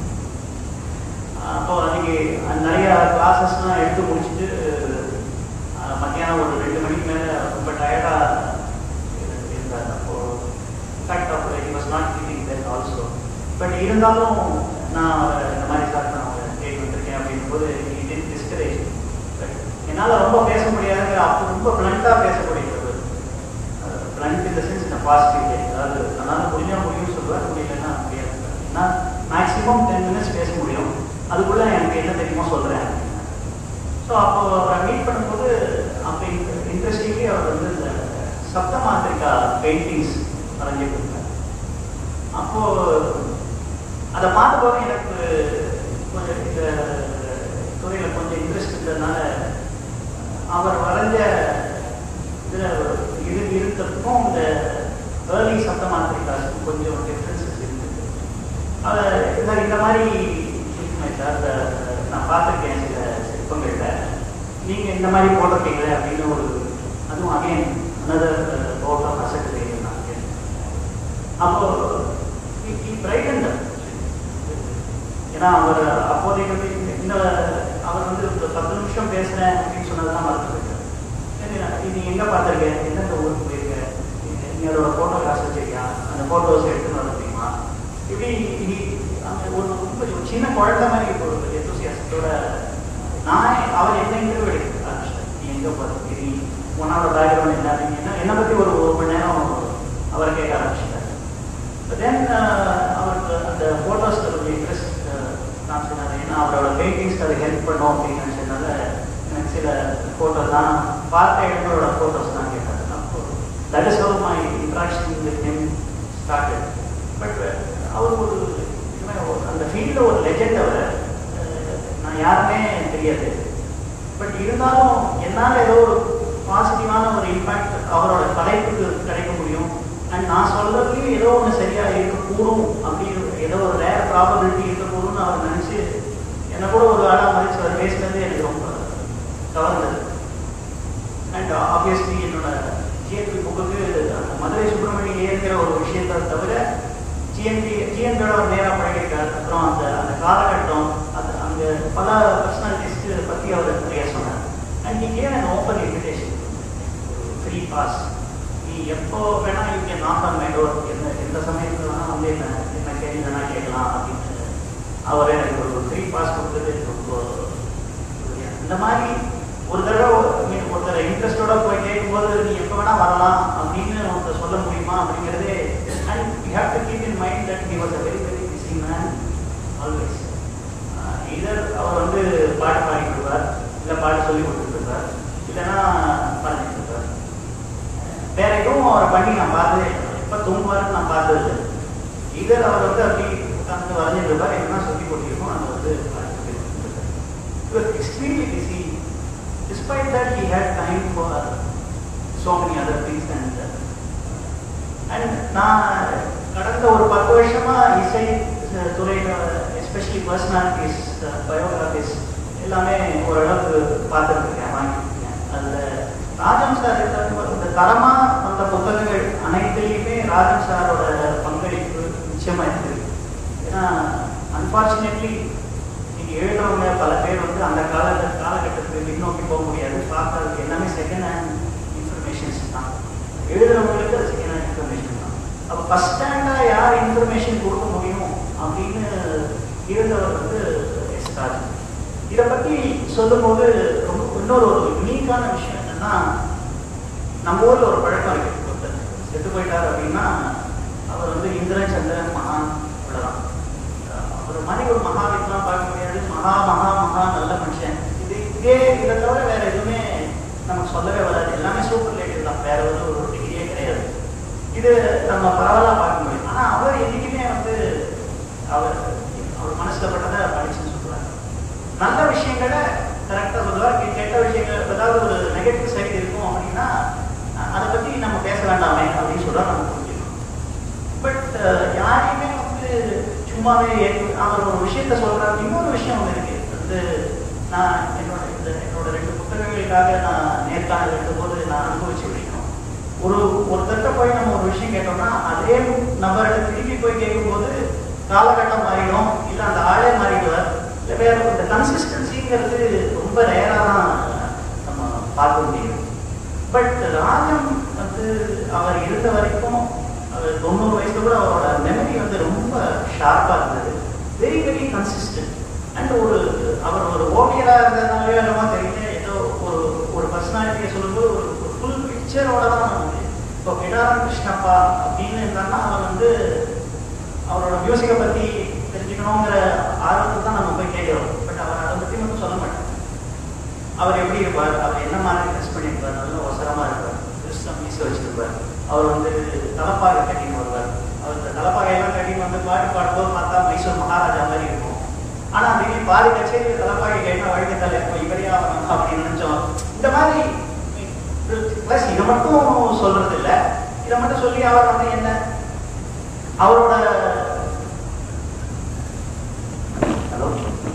அப்போ அன்னைக்கு நிறைய கிளாஸஸ்லாம் எடுத்து முடிச்சுட்டு அஹ், மத்தியானம் ஒரு ரெண்டு மணிக்கு மேலே ரொம்ப டயர்டாக இருந்தார் அப்போ இன்ஃபேக்ட் அப்போ he was not feeling then also but இருந்தாலும் நான் அவரை இந்த மாதிரி சார் நான் அவரை தேடி வந்திருக்கேன் அப்படிங்கும் போது இது டிஸ்கரேஜ் பட் என்னால் ரொம்ப பேச முடியாதுங்கிற அப்போ ரொம்ப பிளண்ட்டாக பேசக்கூடியது பிளண்ட் இந்த சென்ஸ் இந்த பாசிட்டிவ் அதாவது அதனால் முடிஞ்சா முடியும் சொல்லுவார் முடியலன்னா முடியாது ஏன்னா மேக்ஸிமம் டென் மினிட்ஸ் பேச முடியும் அதுக்குள்ள எனக்கு என்ன தெரியுமோ சொல்கிறேன் ஸோ அப்போ அவரை மீட் பண்ணும்போது அப்போ இன்ட்ரெஸ்டிங்லி அவர் வந்து இந்த சப்த மாந்திரிகா பெயிண்டிங்ஸ் வரைஞ்சிட்டு இருந்தார் அப்போ அதை பார்த்தபோது எனக்கு கொஞ்சம் இந்த துறையில் கொஞ்சம் இன்ட்ரெஸ்ட் இருந்ததுனால அவர் வரைஞ்ச இதில் இது இருக்கிறதுக்கும் இந்த ஏர்லி சப்த மாத்திரிகாஸுக்கும் கொஞ்சம் டிஃப்ரென்சஸ் இருக்குது அதை சார் இந்த மாதிரி இருக்குமே சார் இந்த நான் பார்த்துருக்கேன் சில சிற்பங்கள்ல நீங்கள் இந்த மாதிரி போட்டிருக்கீங்களே அப்படின்னு ஒரு அதுவும் again another bout of asset நான் கேட்டேன் அப்போ பிரைடன் ஏன்னா அவர் அப்போதைக்கு வந்து இந்த- இந்த அவர் வந்து ஒரு பத்து நிமிஷம் பேசுறேன் அப்படின்னு சொன்னதெல்லாம் மறந்து போயிட்டார் சரி, நீ எங்க பார்த்திருக்க எந்தெந்த ஊருக்கு போயிருக்க நீ- நீ அதோட போட்டோ காசு வச்சிருக்கியா அந்த போட்டோஸ் எடுத்துன்னு வர முடியுமா இப்படி நீ அந்த ஒரு ரொம்ப ஒரு சின்ன குழந்தை மாதிரி இப்போ ஒரு எந்தோசியாசத்தோட நான் அவர் என்ன இன்டர்வியூ எடுக்க ஆரம்பிச்சிட்டேன் நீ எங்க போறது நீ உன்னோட பேக்ரவுண்ட் என்ன நீ என்ன என்னை பத்தி ஒரு ஒரு மணி நேரம் அவர் கேட்க ஆரம்பிச்சிட்டார் தென் அவருக்கு அந்த ஃபோட்டோஸ் ஒரு இன்ட்ரெஸ்ட் நான் சொன்னேன் ஏன்னா அவரோட பெயிண்டிங்ஸ்க்கு அது ஹெல்ப் பண்ணும் அப்படின்னு நினச்சதுனால எனக்கு சில ஃபோட்டோஸ் தான் பார்த்த இடங்களோட ஃபோட்டோஸ் தான் கேட்டார் அப்போ that is how my interaction with him started but அவர் ஒரு இதுமே ஒரு- அந்த ஃபீல்டில் ஒரு லெஜெண்ட் அவர் அஹ், நான் யாருமே தெரியாது பட் இருந்தாலும் என்னால் ஏதோ ஒரு பாசிட்டிவான ஒரு இம்பாக்ட் அவரோட படைப்புக்கு கிடைக்க முடியும் அண்ட் நான் சொல்றதுலயும் ஏதோ ஒன்று சரியா இருக்கக்கூடும் அப்படின்னு ஏதோ ஒரு ரேர் ப்ராபபிலிட்டி இருக்கக்கூடும்னு அவர் நினைச்சு என்னை கூட ஒரு ஆளா மதிச்சு அவர் பேசுனது எனக்கு ரொம்ப கவர்ந்தது அண்ட் ஆப்வியஸ்லி என்னோட ஜிஎன்பி புக்குக்கு அந்த மதுரை சுப்பிரமணியம் ஏற்கிற ஒரு விஷயத்தை தவிர ஜிஎன்பி ஜிஎன்பியோட நேராக பழகிருக்கார் அப்புறம் அந்த அந்த காலகட்டம் அது அங்கே பல பர்சனாலிட்டிஸ்க்கு பற்றி அவர் நிறைய சொன்னார் அண்ட் நீ can an open invitation free pass நீ எப்போ வேணா you can knock on my door எந்த எந்த சமயத்தில் வேணா வந்து என்ன என்ன கேள்வி வேணா கேட்கலாம் அப்படின்னு அவர் எனக்கு ஒரு ஃப்ரீ பாஸ் கொடுத்தது எனக்கு ரொம்ப இந்த மாதிரி ஒரு தடவை I mean, ஒருத்தர் இன்ட்ரெஸ்டோட போய் கேட்கும்போது நீ எப்போ வேணா வரலாம் அப்படின்னு ஒருத்தர் சொல்ல முடியுமா அப்படிங்கிறதே and you have to keep in mind that he was a very very busy man always either அவர் வந்து பாட்டு பாடிட்டு இருப்பார் இல்லை பாட்டு சொல்லி கொடுத்துட்டு இருப்பார் இல்லைன்னா பண்ணிட்டு இருப்பார் வேற எதுவும் அவரை பண்ணி நான் பார்த்ததே இல்லை எப்போ தூங்குவாருன்னு நான் பார்த்தது இல்லை இதர் அவர் வந்து அப்படி உட்காந்து வரைஞ்சிட்டு இருப்பார் என்ன சொல்லி கொடுத்திருக்கோம் அதை வந்து பாடி சொல்லி கொடுத்துருக்காரு He was extremely busy. Despite that, he had time for so many other things and uh, and நான் கடந்த ஒரு பத்து வருஷமா இசை அஹ், துறையில எஸ்பெஷலி பர்சனாலிட்டிஸ் பயோகிராபிஸ் எல்லாமே ஓரளவுக்கு பார்த்துருக்கேன் வாங்கியிருக்கேன் அதில் ராஜம் சார் இருக்கிற இந்த தரமா வந்த புத்தகங்கள் அனைத்துலேயுமே ராஜம் சாரோட பங்களிப்பு நிச்சயமா இருக்குது ஏன்னா அன்பார்ச்சுனேட்லி நீங்க எழுதுறவங்க பல பேர் வந்து அந்த கால காலகட்டத்துக்கு பின்னோக்கி போக முடியாது பார்க்கறதுக்கு எல்லாமே செகண்ட் ஹேண்ட் இன்ஃபர்மேஷன்ஸ் தான் எழுதுறவங்களுக்கு அது செகண்ட் ஹேண்ட் இன்ஃபர்மேஷன் தான் அப்போ ஃபர்ஸ்ட் ஹேண்டாக யார் இன்ஃபர்மேஷன் கொடுக்க முடியும் அப்படின்னு இருந்தவர் வந்து எஸ் ராஜ் இதை பற்றி சொல்லும்போது ரொம்ப இன்னொரு ஒரு யூனிக்கான விஷயம் என்னன்னா நம்ம ஊர்ல ஒரு பழக்கம் இருக்கு ஒருத்தர் செத்து போயிட்டார் அப்படின்னா அவர் வந்து இந்திரன் சந்திரன் மகான் இவ்வளவுதான் அவர் மாதிரி ஒரு மகாவித்லாம் பார்க்க முடியாது மகா மகா மகா நல்ல மனுஷன் இது இதே இதை தவிர வேற எதுவுமே நமக்கு சொல்லவே வராது எல்லாமே சூப்பர் லேட்டிவ் தான் வேற ஒரு ஒரு டிகிரியே கிடையாது இது நம்ம பரவலா பார்க்க முடியும் ஆனா அவர் என்னைக்குமே வந்து அவர் அவர் மனசுல பட்டதை படிச்சுன்னு சொல்றாரு நல்ல விஷயங்களை கரெக்டா சொல்லுவார் கெ- கெட்ட விஷயங்கள் ஏதாவது ஒரு நெகட்டிவ் சைடு இருக்கும் அப்படின்னா அஹ் அதை பத்தி நம்ம பேச வேண்டாமே அப்படின்னு சொல்றா நம்ம புரிஞ்சுக்கணும் பட் யாரையுமே வந்து சும்மாவே ஏற்று- அவர் ஒரு விஷயத்த சொல்றாரு இன்னொரு விஷயம் ஒன்று இருக்கு வந்து நான் என்னோட இந்த என்னோட ரெண்டு புத்தகங்களுக்காக நான் நேர்காணல் எடுக்கும்போது நான் அனுபவிச்ச விஷயம் ஒரு ஒருத்தர்கிட்ட போய் நம்ம ஒரு விஷயம் கேட்டோம்னா அதே நபர்கிட்ட திருப்பி போய் கேட்கும்போது காலகட்டம் மாறிடும் இல்லை அந்த ஆளே மாறிடுவார் இல்லை வேற இந்த கன்சிஸ்டன்சிங்கிறது ரொம்ப ரேராக தான் நம்ம பார்க்க முடியும் பட் ராஜம் வந்து அவர் இருந்த வரைக்கும் அவர் தொண்ணூறு வயசுல கூட அவரோட மெமரி வந்து ரொம்ப ஷார்ப்பாக இருந்தது வெரி வெரி கன்சிஸ்டன்ட் அண்ட் ஒரு அவர் ஒரு ஓவியராக இருந்ததுனாலயோ என்னமோ தெரியல ஏதோ ஒரு ஒரு பர்சனாலிட்டியை சொல்லும்போது ஒரு ஃபுல் பிக்சரோட தான் வந்து இப்போ கிடாரம் கிருஷ்ணப்பா அப்படின்னு இருந்தாங்கன்னா அவர் வந்து அவரோட மியூசிக்கை பற்றி தெரிஞ்சுக்கணுங்கிற ஆர்வத்துக்கு தான் நம்ம போய் கேட்குறோம் பட் அவர் அதை பற்றி மட்டும் சொல்ல மாட்டார் அவர் எப்படி இருப்பார் அவர் என்ன மாதிரி ட்ரெஸ் பண்ணியிருப்பார் நல்ல ஒசரமா இருப்பார் கிறிஸ்தம் மீச வச்சிருப்பார் அவர் வந்து தலப்பாகை கட்டின்னு வருவார் அவர் இந்த தலப்பாகையெல்லாம் கட்டின்னு வந்து பாட்டு பாடும்போது பார்த்தா மைசூர் மகாராஜா மாதிரி இருக்கும் ஆனா திடீர்னு பாதி கச்சேரி தலப்பாகை கேட்டா வழிகத்தால இப்போ இவரே ஆகணும் அப்படின்னு நினைச்சோம் இந்த மாதிரி பிளஸ் இதை மட்டும் சொல்றது இல்ல இதை மட்டும் சொல்லி அவர் வந்து என்ன அவரோட ஹலோ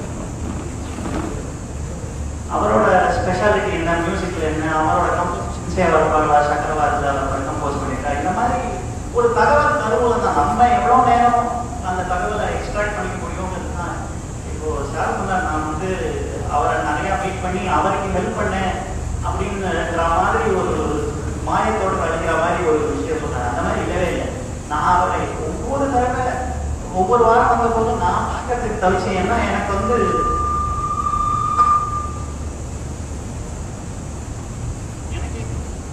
அவரோட ஸ்பெஷாலிட்டி என்ன மியூசிக்ல என்ன அவரோட கம்போசிஷன்ஸே அவர் பாடுவா சக்கரவாரத்தில் அவர் கம்போஸ் பண்ணிட்டா இந்த மாதிரி ஒரு தகவல் தருவோம் தான் நம்ம எவ்வளோ நேரம் அந்த தகவலை எக்ஸ்ட்ராக்ட் பண்ணிக்க முடியும்னு தான் இப்போ சார் சொன்னார் நான் வந்து அவரை நிறையா மீட் பண்ணி அவருக்கு ஹெல்ப் பண்ணேன் அப்படின்னுங்கிற மாதிரி ஒரு மாயத்தோடு அழிக்கிற மாதிரி ஒரு விஷயம் சொன்னார் அந்த மாதிரி இல்லவே இல்லை நான் அவரை ஒவ்வொரு தடவை ஒவ்வொரு வாரம் வந்த போதும் நான் பார்க்கறதுக்கு தவிச்சேன் ஏன்னா எனக்கு வந்து எனக்கு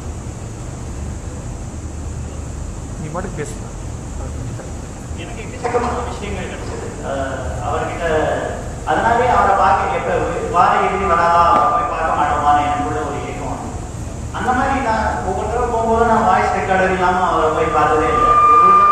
நீ பாட்டுக்கு பேசலாம் எனக்கு எக்கச்சக்கமான விஷயங்கள் கிடைச்சது அஹ் அவர்கிட்ட அதனாலே அவரை பார்க்க எப்ப வார இறுதி வராதா அவரை போய் பார்க்க மாட்டோமான்னு எனக்குள்ள ஒரு ஏக்கம் வந்து. அந்த மாதிரி நான் ஒவ்வொரு தடவை போகும்போது நான் வாய்ஸ் ரெக்கார்டர் இல்லாம அவரை போய் பார்த்ததே இல்லை ஒரு தடவை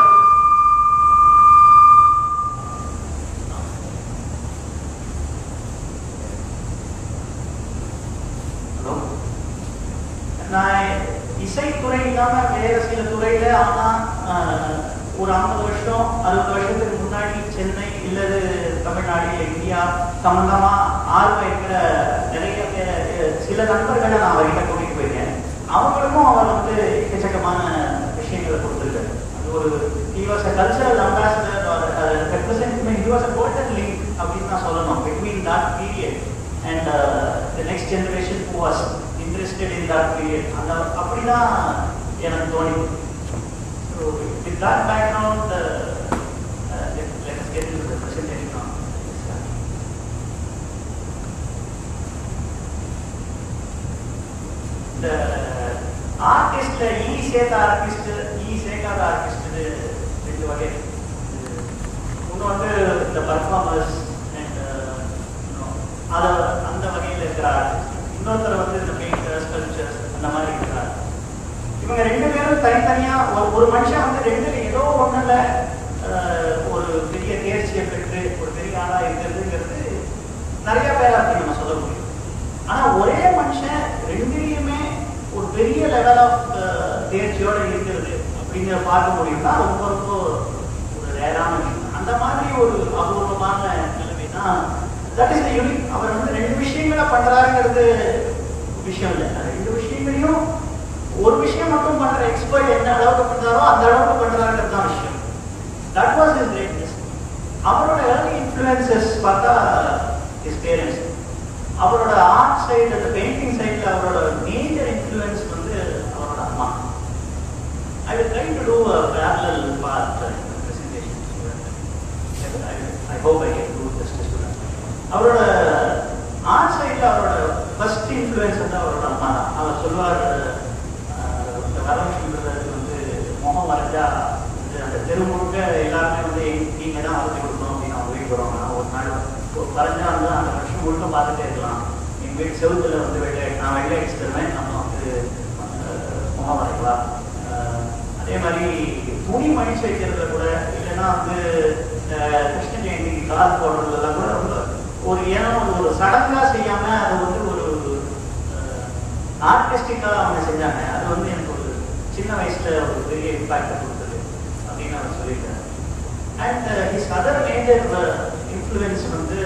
ஹலோ நான் இசைத்துறை இல்லாம வேற சில துறையில ஆனா ஆஹ், ஒரு ஐம்பது வருஷம் அறுபது வருஷத்துக்கு முன்னாடி சென்னை இல்லது தமிழ்நாடு இல்ல இந்தியா சம்பந்தமா ஆர்வம் இருக்கிற நிறைய பேர் சில நண்பர்களை நான் அவர்கிட்ட கூட்டிட்டு போயிருக்கேன் அவங்களுக்கும் அவர் வந்து எக்கச்சக்கமான விஷயங்களை கொடுத்துருக்காரு அது ஒரு he was a cultural ambassador or a representative he was a golden link அப்படின்னு நான் சொல்லணும் between that period and uh, the next generation who was interested in that period அந்த அப்படிதான் எனக்கு தோணுது so with that background uh, uh, let, let us get into the presentation now இந்த ஆர்டிஸ்ட்ல ஈ சேர்த்த ஆர்டிஸ்ட் ஈ சேர்க்காத ஆர்டிஸ்ட் ரெண்டு வகை ஒன்று வந்து இந்த பர்ஃபார்மர்ஸ் அண்ட் அத அந்த வகையில் இருக்கிற ஆர்டிஸ்ட் இன்னொருத்தர் வந்து இந்த பெயிண்டர்ஸ் கல்ச்சர்ஸ் அந்த மாதிரி இருக்கிறார் இவங்க ரெண்டு பேரும் தனித்தனியா ஒரு ஒரு மனுஷன் வந்து ரெண்டுல ஏதோ ஒண்ணுல அஹ், ஒரு பெரிய தேர்ச்சியை பெற்று ஒரு பெரிய ஆளா இருக்கிறதுங்கிறது நிறைய பேரா இருக்கு நம்ம சொல்ல முடியும் ஆனா ஒரே மனுஷன் ரெண்டுலையுமே ஒரு பெரிய லெவல் ஆஃப் தேர்ச்சியோட இருக்கிறது அப்படிங்கிற பார்க்க முடியும்னா ரொம்ப ரொம்ப ஒரு ரேரான விஷயம் அந்த மாதிரி ஒரு அபூர்வமான நிலைமை தான் தட் இஸ் யூனிக் அவர் வந்து ரெண்டு விஷயங்களை பண்றாருங்கிறது விஷயம் இல்லை ரெண்டு விஷயங்களையும் ஒரு விஷயம் மட்டும் பண்ற எக்ஸ்பர்ட் என்ன அளவுக்கு பண்றாரோ அந்த அளவுக்கு பண்றாருங்கிறது தான் விஷயம் தட் வாஸ் இஸ் கிரேட்னஸ் அவரோட ஏர்லி இன்ஃப்ளூயன்சஸ் பார்த்தா his parents அவரோட ஆர்ட் சைடு அந்த பெயிண்டிங் சைடில் அவரோட மேஜர் இன்ஃப்ளூயன்ஸ் வந்து அவரோட அம்மா I will try to do a parallel part presentation I hope I can do justice to அவரோட ஆர்ட் சைடில் அவரோட ஃபர்ஸ்ட் இன்ஃப்ளூயன்ஸ் வந்து அவரோட அம்மா தான் அவர் சொல்லுவார் அஹ், இந்த வரலட்சுமின்றது வந்து முகம் வரைஞ்சா வந்து அந்த தெரு முழுக்க எல்லாருமே வந்து நீங்க தான் வரைஞ்சி கொடுக்கணும் அப்படின்னு அவங்க வீட்டுக்கு வருவாங்க நான் ஒரு நாள் ஒரு வரைஞ்சா வந்து அந்த வருஷம் முழுக்க பார்த்துட்டே இருக்கலாம் எங்கள் வீட்டு செவுத்துல வந்து வெள்ளை நான் வெள்ளை அடிச்சு தருவேன் நம்ம வந்து அஹ், முகம் வரைக்கலாம் அஹ், அதே மாதிரி துணி மடிச்சு வைக்கிறதுல கூட இல்லைன்னா வந்து அஹ், கிருஷ்ண ஜெயந்தி கால் போடுறதுல கூட ரொம்ப ஒரு ஏன்னா ஒரு சடங்கா செய்யாம அது வந்து ஒரு ஆர்டிஸ்டிக்காக அவங்க செஞ்சாங்க அது வந்து எனக்கு ஒரு சின்ன வயசுல ஒரு பெரிய இம்பாக்ட் கொடுத்தது அப்படின்னு அவர் சொல்லியிருக்காரு and his other major influence வந்து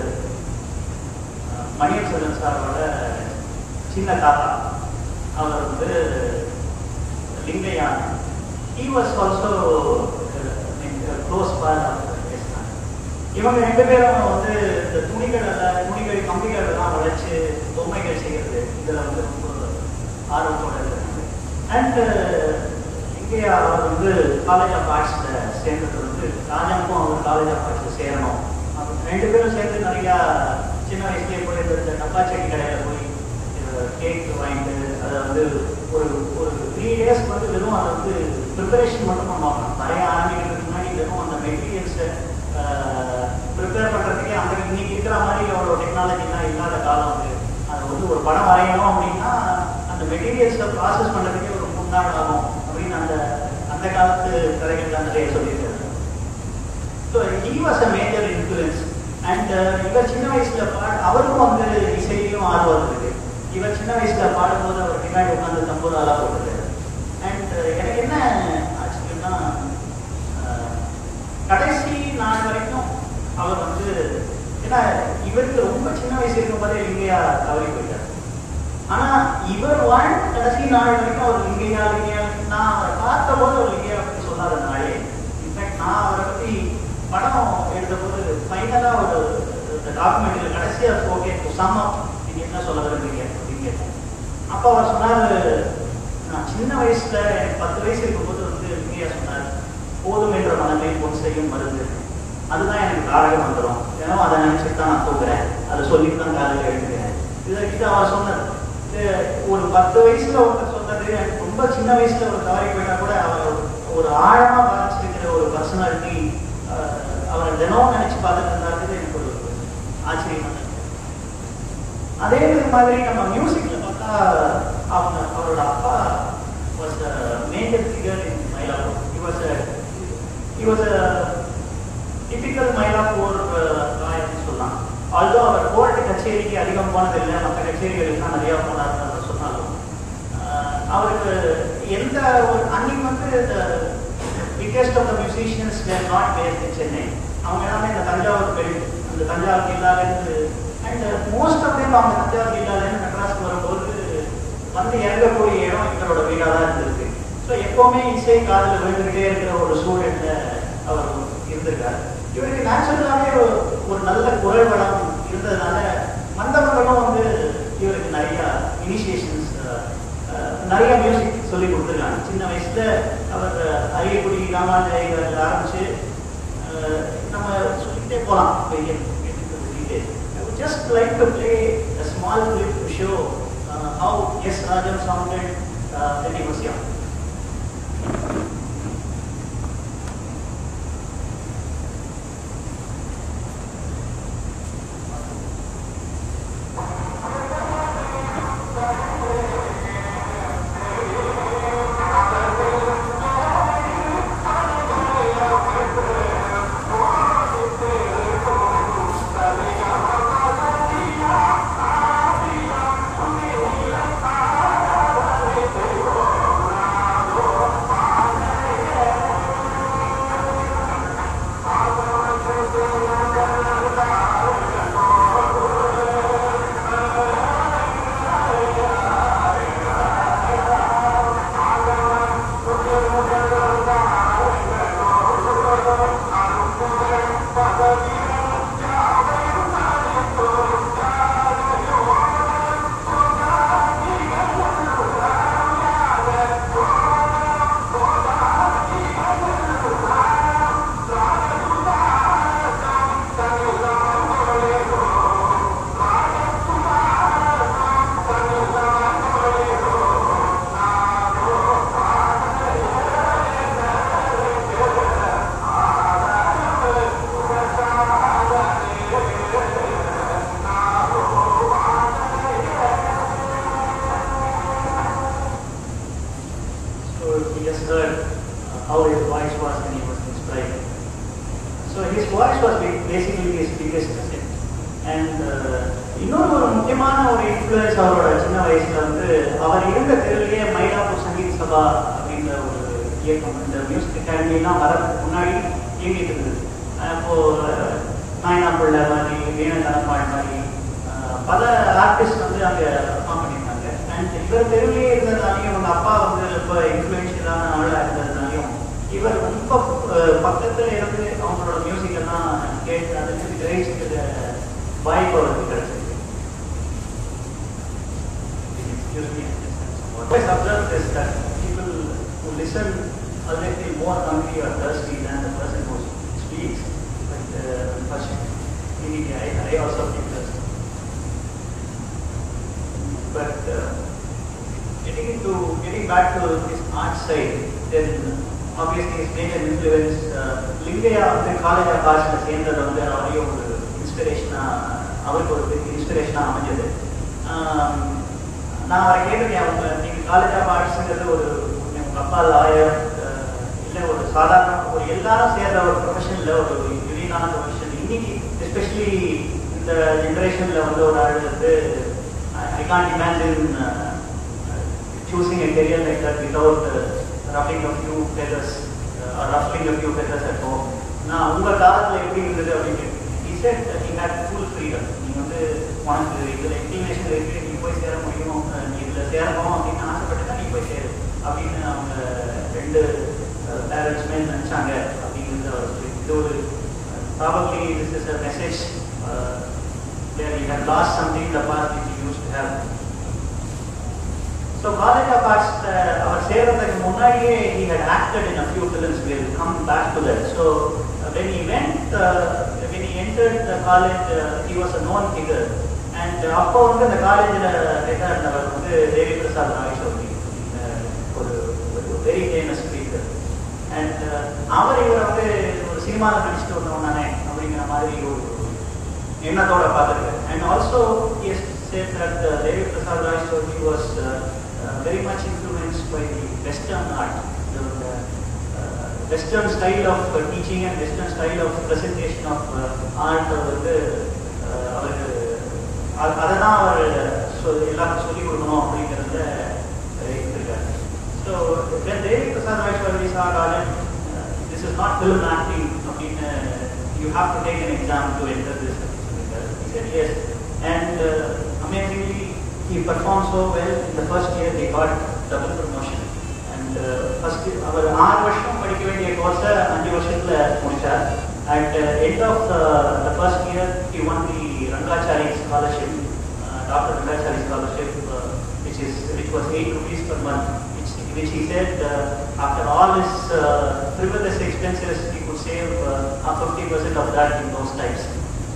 அஹ், மணியம் செல்வன் சாரோட சின்ன தாத்தா அவர் வந்து லிங்கையான் he was also க்ளோஸ் பார் பேசினாங்க இவங்க ரெண்டு பேரும் வந்து இந்த துணிகள் எல்லாம் துணிகள் கம்பிகள் எல்லாம் உழைச்சு பொம்மைகள் செய்யறது இதுல வந்து ரொம்ப ஆர்வத்தோட இருக்காங்க அண்ட் இங்கே அவர் வந்து காலேஜ் ஆஃப் ஆர்ட்ஸ்ல சேர்ந்தது வந்து ராஜாவுக்கும் அவர் காலேஜ் ஆஃப் ஆர்ட்ஸ்ல சேரணும் அவங்க ரெண்டு பேரும் சேர்ந்து நிறையா சின்ன வயசுலேயே போய் இந்த டப்பா செடி கடையில போய் கேக் வாங்கிட்டு அதை வந்து ஒரு ஒரு த்ரீ டேஸ்க்கு வந்து வெறும் அதை வந்து ப்ரிப்பரேஷன் மட்டும் பண்ணுவாங்க நிறைய ஆரம்பிக்கிறதுக்கு முன்னாடி வெறும் அந்த மெட்டீரியல்ஸை ப்ரிப்பேர் பண்ணுறதுக்கே அந்த இன்னைக்கு இருக்கிற மாதிரி அவ்வளோ டெக்னாலஜிலாம் இல்லாத காலம் வந்து அதை வந்து ஒரு படம் வரையணும் அப்படின்னா அந்த மெட்டீரியல்ஸை ப்ராசஸ் பண்ணுறதுக்கே ஒரு மூணு நாள் ஆகும் அப்படின்னு அந்த அந்த காலத்து கதைகள்லாம் நிறைய சொல்லியிருக்காரு so he was a major influence and இவர் சின்ன வயசுல பாட அவருக்கும் வந்து இசையிலும் ஆர்வம் இருக்கு இவர் சின்ன வயசுல பாடும்போது அவர் பின்னாடி உட்காந்து தம்பூராலாம் போட்டுருக்காரு அண்ட் எனக்கு என்ன அவர் வந்து ஏன்னா இவருக்கு ரொம்ப சின்ன வயசு இருக்கும்போதே லிங்கையா தவறி போயிட்டார் ஆனா இவர் வாழ்ந்த கடைசி நாள் வரைக்கும் அவர் லிங்கையா லிங்கையா நான் அவரை பார்த்த போது அவர் லிங்கையா பத்தி சொல்லாத நாளே இன்ஃபேக்ட் நான் அவரை பத்தி படம் எடுத்த போது ஃபைனலா ஒரு டாக்குமெண்ட்ல கடைசியா ஓகே சம் நீங்க என்ன சொல்ல விரும்புறீங்க அப்படின்னு கேட்டேன் அப்போ அவர் சொன்னாரு நான் சின்ன வயசுல எனக்கு பத்து வயசு இருக்கும்போது வந்து லிங்கையா சொன்னார் போதும் என்ற மனமே பொன் செய்யும் மருந்து அதுதான் எனக்கு காரக மந்திரம் ஏன்னா அதை நினைச்சிட்டு தான் நான் தூங்குறேன் அதை சொல்லிட்டு தான் காலையில் எழுதுகிறேன் இதை இது அவர் சொன்னது இது ஒரு பத்து வயசுல ஒருத்தர் சொன்னது எனக்கு ரொம்ப சின்ன வயசுல ஒரு தவறி போயிட்டா கூட அவர் ஒரு ஆழமா பாதிச்சிருக்கிற ஒரு பர்சனாலிட்டி அவரை தினம் நினைச்சு பார்த்துட்டு இருந்தாரு எனக்கு ஒரு ஆச்சரியமா இருக்கு. அதே மாதிரி நம்ம மியூசிக்ல பார்த்தா அவங்க அவரோட அப்பா was major figure in Mylapore he was a he was a typical Mylapore காயன்னு சொல்லலாம் ஆல்தோ அவர் கோர்ட் கச்சேரிக்கு அதிகம் போனதில்லை மற்ற கச்சேரிகளுக்கு தான் நிறையா போனார்னு அவர் சொன்னாலும் ஆஹ் அவருக்கு எந்த ஒரு அன்னைக்கு வந்து biggest of the musicians were not based in Chennai அவங்க எல்லாமே இந்த தஞ்சாவூர் பெல்ட் அந்த தஞ்சாவூர் ஜில்லாலேருந்து அண்ட் மோஸ்ட் ஆஃப் தேம் அவங்க தஞ்சாவூர் ஜில்லாலேருந்து மெட்ராஸ்க்கு வரும்போது வந்து இறங்கக்கூடிய இடம் இவரோட வீடாக தான் இருந்திருக்கு ஸோ எப்போவுமே இசை காதில் விழுந்துகிட்டே இருக்கிற ஒரு சூழல்ல அவர் இருந்திருக்கார் இவருக்கு நேச்சுரலாகவே ஒரு நல்ல குரல் வளம் இருந்ததுனால மந்தவங்களும் வந்து இவருக்கு நிறைய இனிஷியேஷன்ஸ் நிறைய மியூசிக் சொல்லி கொடுத்துருக்காங்க சின்ன வயசுல அவர் அரியக்குடி ராமாஜயங்கள் ஆரம்பிச்சு அஹ், நம்ம சொல்லிட்டே போகலாம் பெரிய just like to play a small clip to show uh, how S. Rajan sounded uh, when he was young. So we just heard uh, how his voice was when he was inspired. So his voice was ba- basically his biggest asset. And uh, இன்னொரு ஒரு முக்கியமான ஒரு இன்ஃப்ளூயன்ஸ் அவரோட சின்ன வயசுல வந்து அவர் இருந்த தெருவிலேயே மயிலாப்பூர் சங்கீத் சபா அப்படின்ற ஒரு இயக்கம் இந்த மியூசிக் அகாடமிலாம் வரதுக்கு முன்னாடி இயங்கிட்டு இருந்தது அப்போ நாயனா பிள்ளை மாதிரி வீண தனப்பாள் மாதிரி அஹ், பல ஆர்டிஸ்ட் வந்து அங்கே பர்ஃபார்ம் பண்ணியிருந்தாங்க அண்ட் இவர் தெருவிலேயே இருந்ததுனாலையும் இவங்க அப்பா வந்து ரொம்ப இன்ஃப்ளூயன்ஷியலான ஆளாக இருந்ததுனாலையும் இவர் ரொம்ப அஹ், பக்கத்துல இருந்து அவங்களோட மியூசிக் எல்லாம் கேட்டு அதுக்கு கிரகிச்சுக்கிற வாய்ப்பு அவருக்கு கிடைச்சிருக்கு Excuse me, I just had some water. What I observed is that people who listen always feel more hungry or thirsty than the person who speaks. But uh, first, immediately, I, I also feel thirsty. But uh, getting into getting back to this art side, then obviously his major influence, uh, Lingaiah வந்து காலேஜ் ஆஃப் ஆர்ட்ஸில் சேர்ந்தது வந்து அவரையும் ஒரு இன்ஸ்பிரேஷனாக அவருக்கு ஒரு பெரிய இன்ஸ்பிரேஷனாக அமைஞ்சது ஆம், நான் அவரை கேட்டிருக்கேன் அவங்க நீங்கள் காலேஜ் ஆஃப் ஆர்ட்ஸுங்கிறது ஒரு உங்கள் அப்பா லாயர் இல்லை ஒரு சாதாரண ஒரு எல்லாரும் சேர்ந்த ஒரு ப்ரொஃபஷனில் ஒரு யூனிக்கான ப்ரொஃபஷன் இன்னைக்கு எஸ்பெஷலி இந்த ஜென்ரேஷனில் வந்து ஒரு ஆள் வந்து I can't imagine choosing a career like that without uh, ruffling a few feathers uh, or ruffling a few feathers at home. நான் உங்க காலத்துல எப்படி இருந்தது அப்படின்னு said that he had full freedom. நீ வந்து உனக்கு இதில் இன்க்ளினேஷன் இருக்கு நீ போய் சேர முடியும் அஹ் நீ இதில் சேரணும் அப்படின்னு ஆசைப்பட்டு நீ போய் சேரு அப்படின்னு அவங்க ரெண்டு பேரண்ட்ஸ்மே நினச்சாங்க அப்படிங்கிறது அவர் சொல்லி இது ஒரு probably this is a message where he had lost something in the past which he used to have. So College of Arts, uh, அவர் சேர்றதுக்கு முன்னாடியே he had acted in a few films. We'll come back to that. So uh, when he went, uh, when he entered the college, uh, he was a known figure. And uh, அப்போ வந்து அந்த காலேஜில் ஹெட்டாக இருந்தவர் வந்து தேவி பிரசாத் ராய் சௌத்ரி uh, ஒரு ஒரு வெரி ஃபேமஸ் ஸ்பீக்கர் அண்ட் அவர் இவரை வந்து ஒரு சினிமாவில் நடிச்சுட்டு வந்தவனானே அப்படிங்கிற மாதிரி ஒரு எண்ணத்தோட பார்த்துருக்காரு and also S said that uh, Devi Prasad Rai Chaudhary was uh, uh, very much influenced by the Western art, the, the uh, Western style of uh, teaching and Western style of presentation of uh, art வந்து uh, அவருக்கு அ- அதை தான் அவர் சொல் எல்லாருக்கும் சொல்லிக் கொடுக்கணும் அப்படிங்கிறத uh, இருந்திருக்காரு so when Devi Prasad Rai Chaudhary saw Rajan, uh, this is not film acting அப்படின்னு you have to take an exam to enter this he said yes. And uh, amazingly, he performed so well. In the first year, they got double promotion. And uh, first, அவர் ஆறு வருஷம் படிக்க வேண்டிய கோர்ஸை அஞ்சு வருஷத்துல முடிச்சார். At the end of the, the first year, he won the Rangachari scholarship, uh, Dr. Rangachari scholarship, uh, which is which was eight rupees per month. Which, which he said uh, after all his uh, frivolous expenses, he could save uh, 50% of that in those times.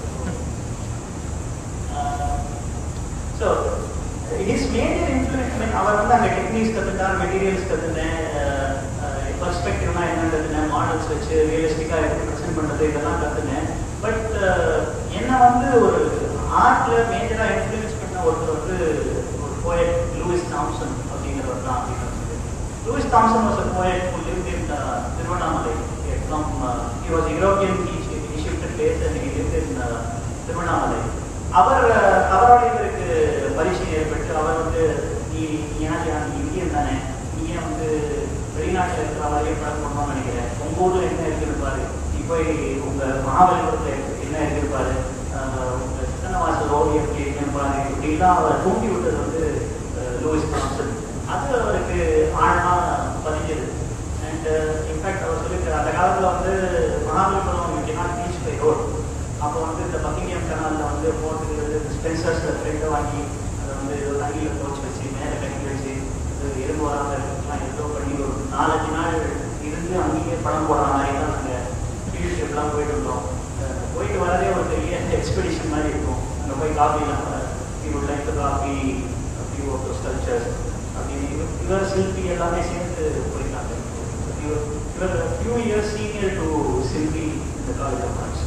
So his major influence mean அவர் வந்து அங்கே டெக்னிக்ஸ் கற்றுட்டார் மெட்டீரியல்ஸ் கற்றுனேன் பர்ஸ்பெக்டிவ்னா என்ன கற்றுனேன் மாடல்ஸ் வச்சு ரியலிஸ்டிக்காக எப்படி ப்ரெசென்ட் பண்ணுறது இதெல்லாம் கற்றுனேன் பட் என்ன வந்து ஒரு ஆர்ட்டில் மேஜராக இன்ஃப்ளூயன்ஸ் பண்ண ஒருத்தர் வந்து ஒரு போயட் லூயிஸ் தாம்சன் அப்படிங்கிறவர் தான் அப்படின்னு சொல்லி Louis Thompson was a poet who lived in uh, Tiruvannamalai from uh, he was European he, he shifted place and he lived in uh, Tiruvannamalai அவர் அவரோட இவருக்கு பரிச்சயம் ஏற்பட்டு அவர் வந்து நீ நீ எனக்கு நீ இந்தியன் தானே நீ ஏன் வந்து வெளிநாட்டில் இருக்கிற வரைய படம் பண்ணணும்னு நினைக்கிறேன் உங்க ஊர்ல என்ன இருக்குன்னு பாரு நீ போய் உங்க மகாபலிபுரத்துல என்ன இருக்குன்னு பாரு ஆஹ் உங்க சித்தனவாசல் ஓவியம் எப்படி இருக்குன்னு பாரு இப்படிலாம் அவர் தூண்டி விட்டது வந்து அஹ், லூயிஸ் தாம்சன் அது அவருக்கு ஆழமா பதிஞ்சது அண்ட் இன்ஃபேக்ட் அவர் சொல்லியிருக்காரு அந்த காலத்துல வந்து Mahabalipuram you cannot reach by road அப்போ வந்து இந்த பக்கிங்ஹாம் கனாலில் வந்து போகிறதுக்கு ஸ்பென்சர்ஸில் ஃப்ரெண்டை வாங்கி அதை வந்து ஏதோ தண்ணியில் போச்சு வச்சு மேலே கட்டி வச்சு அது எறும்பு வராமல் இருக்கலாம் ஏதோ பண்ணி ஒரு நாலஞ்சு நாள் இருந்து அங்கேயே படம் போடுற மாதிரி தான் நாங்கள் ஃபீல்ட் ட்ரிப்லாம் போயிட்டு இருந்தோம் அஹ் போயிட்டு வரதே ஒரு பெரிய எக்ஸ்பெடிஷன் மாதிரி இருக்கும் அங்கே போய் காஃபிலாம் we would like to coffee view of those cultures அப்படின்னு இவர் இவர் சில்பி எல்லாமே சேர்ந்து போயிருக்காங்க இவர் இவர் few years senior to Silpi இந்த college of arts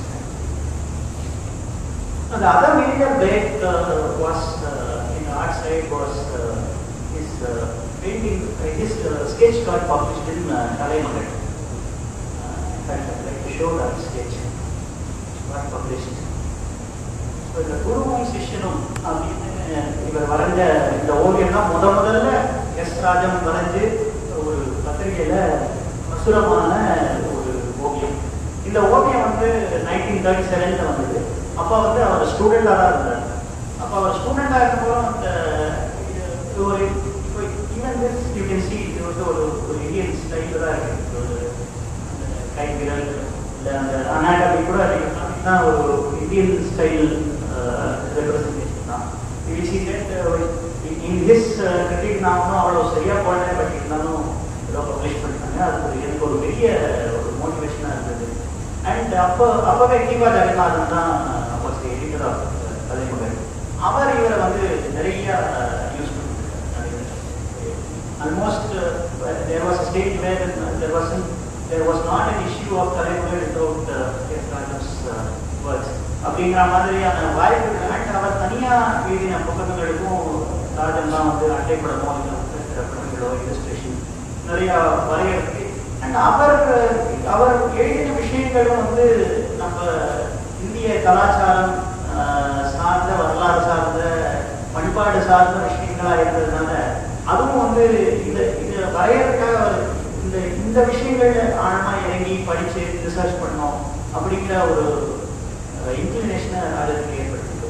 Now, the other major break uh, was uh, in the art side was uh, his uh, painting, uh, his uh, sketch got published in uh, Kalaimagal. Uh, in fact, I'd like to show that sketch. It got published. So, இந்த குருவும் சிஷ்யனும் அப்படின்னு இவர் வரைஞ்ச இந்த ஓவியம் தான் முத முதல்ல எஸ் ராஜன் வரைஞ்சு ஒரு பத்திரிகையில மசுரமான ஒரு ஓவியம் இந்த ஓவியம் வந்து நைன்டீன் தேர்ட்டி செவன்ல வந்தது அப்போ வந்து அவர் ஸ்டூடெண்டாக தான் இருந்தார் அப்போ அவர் ஸ்டூடெண்டாக இருக்கும்போது அந்த இது ஒரு இப்போ even this you can see இது வந்து ஒரு ஒரு இந்தியன் ஸ்டைலில் தான் இருக்கு ஒரு அந்த கை விரல் இல்லை அந்த அனாட்டமி கூட தான் ஒரு இந்தியன் ஸ்டைல் ரெப்ரஸன்டேஷன் தான் which is in his critic நான் ஒன்றும் அவ்வளோ சரியாக போடல பட் இருந்தாலும் ஏதோ பப்ளிஷ் பண்ணிட்டாங்க அது ஒரு எனக்கு ஒரு பெரிய ஒரு மோட்டிவேஷனாக இருந்தது அண்ட் அப்போ அப்போவே கீபா ஜெகநாதன் தான் வாஸ் எடிட்டர் ஆஃப் கலைமகன் அவர் இவரை வந்து நிறைய யூஸ் பண்ணிருக்காரு almost there was state where there was there was not an issue of Kalaimagan without S Rajam's words அப்படிங்கிற மாதிரியான வாய்ப்புகள் அண்ட் அவர் தனியாக எழுதின புத்தகங்களுக்கும் ராஜன் தான் வந்து அட்டைப்படமோ இல்லை படங்களோ இல்லஸ்ட்ரேஷன் நிறைய வரையறதுக்கு அண்ட் அவர் அவர் எழுதின விஷயங்களும் வந்து நம்ம இந்திய கலாச்சாரம் ஆஹ், சார்ந்த வரலாறு சார்ந்த பண்பாடு சார்ந்த விஷயங்களா இருந்ததுனால அதுவும் வந்து இந்த இது வரையறதுக்காக அவர் இந்த இந்த விஷயங்கள்ல ஆழமா இறங்கி படிச்சு ரிசர்ச் பண்ணோம் அப்படிங்கிற ஒரு இன்க்ளினேஷனை ராஜனுக்கு ஏற்படுத்திட்டு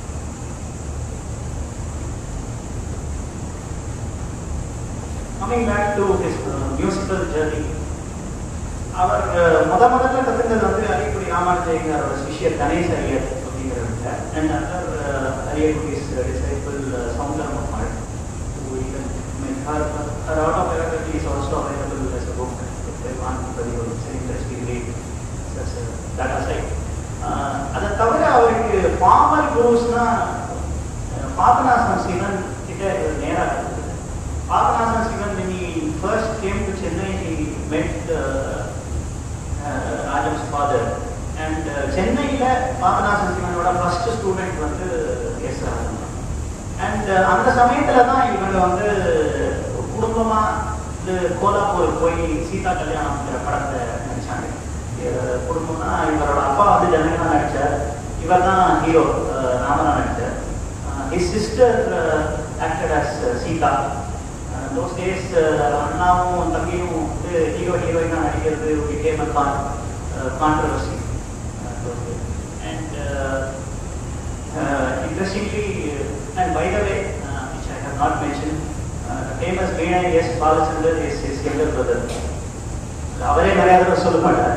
coming back to his musical journey அவர் அஹ், முத முதல்ல கற்றுக்கிறது வந்து அரியக்குடி ராமானுஜயங்காரோட சிஷியர் கணேஷ் ஐயர் அப்படிங்கிறவங்க and other Ariyakudi's disciple Soundaram Ammal who even I mean, her, her autobiography is also available as a book if they want anybody who is interested in read that's a, that aside uh, அதை தவிர அவருக்கு ஃபார்மல் குருஸ்னா பாபநாசம் சிவன் கிட்ட இவர் நேராக இருந்தது Papanasam Sivan when he first came to Chennai he met uh, uh, Rajam's father and uh, சென்னையில பாபநாசம் சிவனோட ஃபர்ஸ்ட் ஸ்டூடெண்ட் வந்து எஸ் ராஜம் அண்ட் அந்த சமயத்துல தான் இவங்க வந்து குடும்பமா இது கோலாப்பூர் போய் சீதா கல்யாணம்ங்கிற படத்தை நடிச்சாங்க அஹ் குடும்பம்னா இவரோட அப்பா வந்து ஜனகனா நடிச்சார் இவர் தான் ஹீரோ ராமனா நடிச்சார் his sister acted as Sita those days அண்ணாவும் தம்பியும் வந்து ஹீரோ ஹீரோயினா நடிக்கிறது became con controversy and uh, interestingly, uh, and by the way, uh, which I have not mentioned, uh, the famous Veena S. Balachandran is his younger brother. அவரே நிறைய தடவை சொல்ல மாட்டார்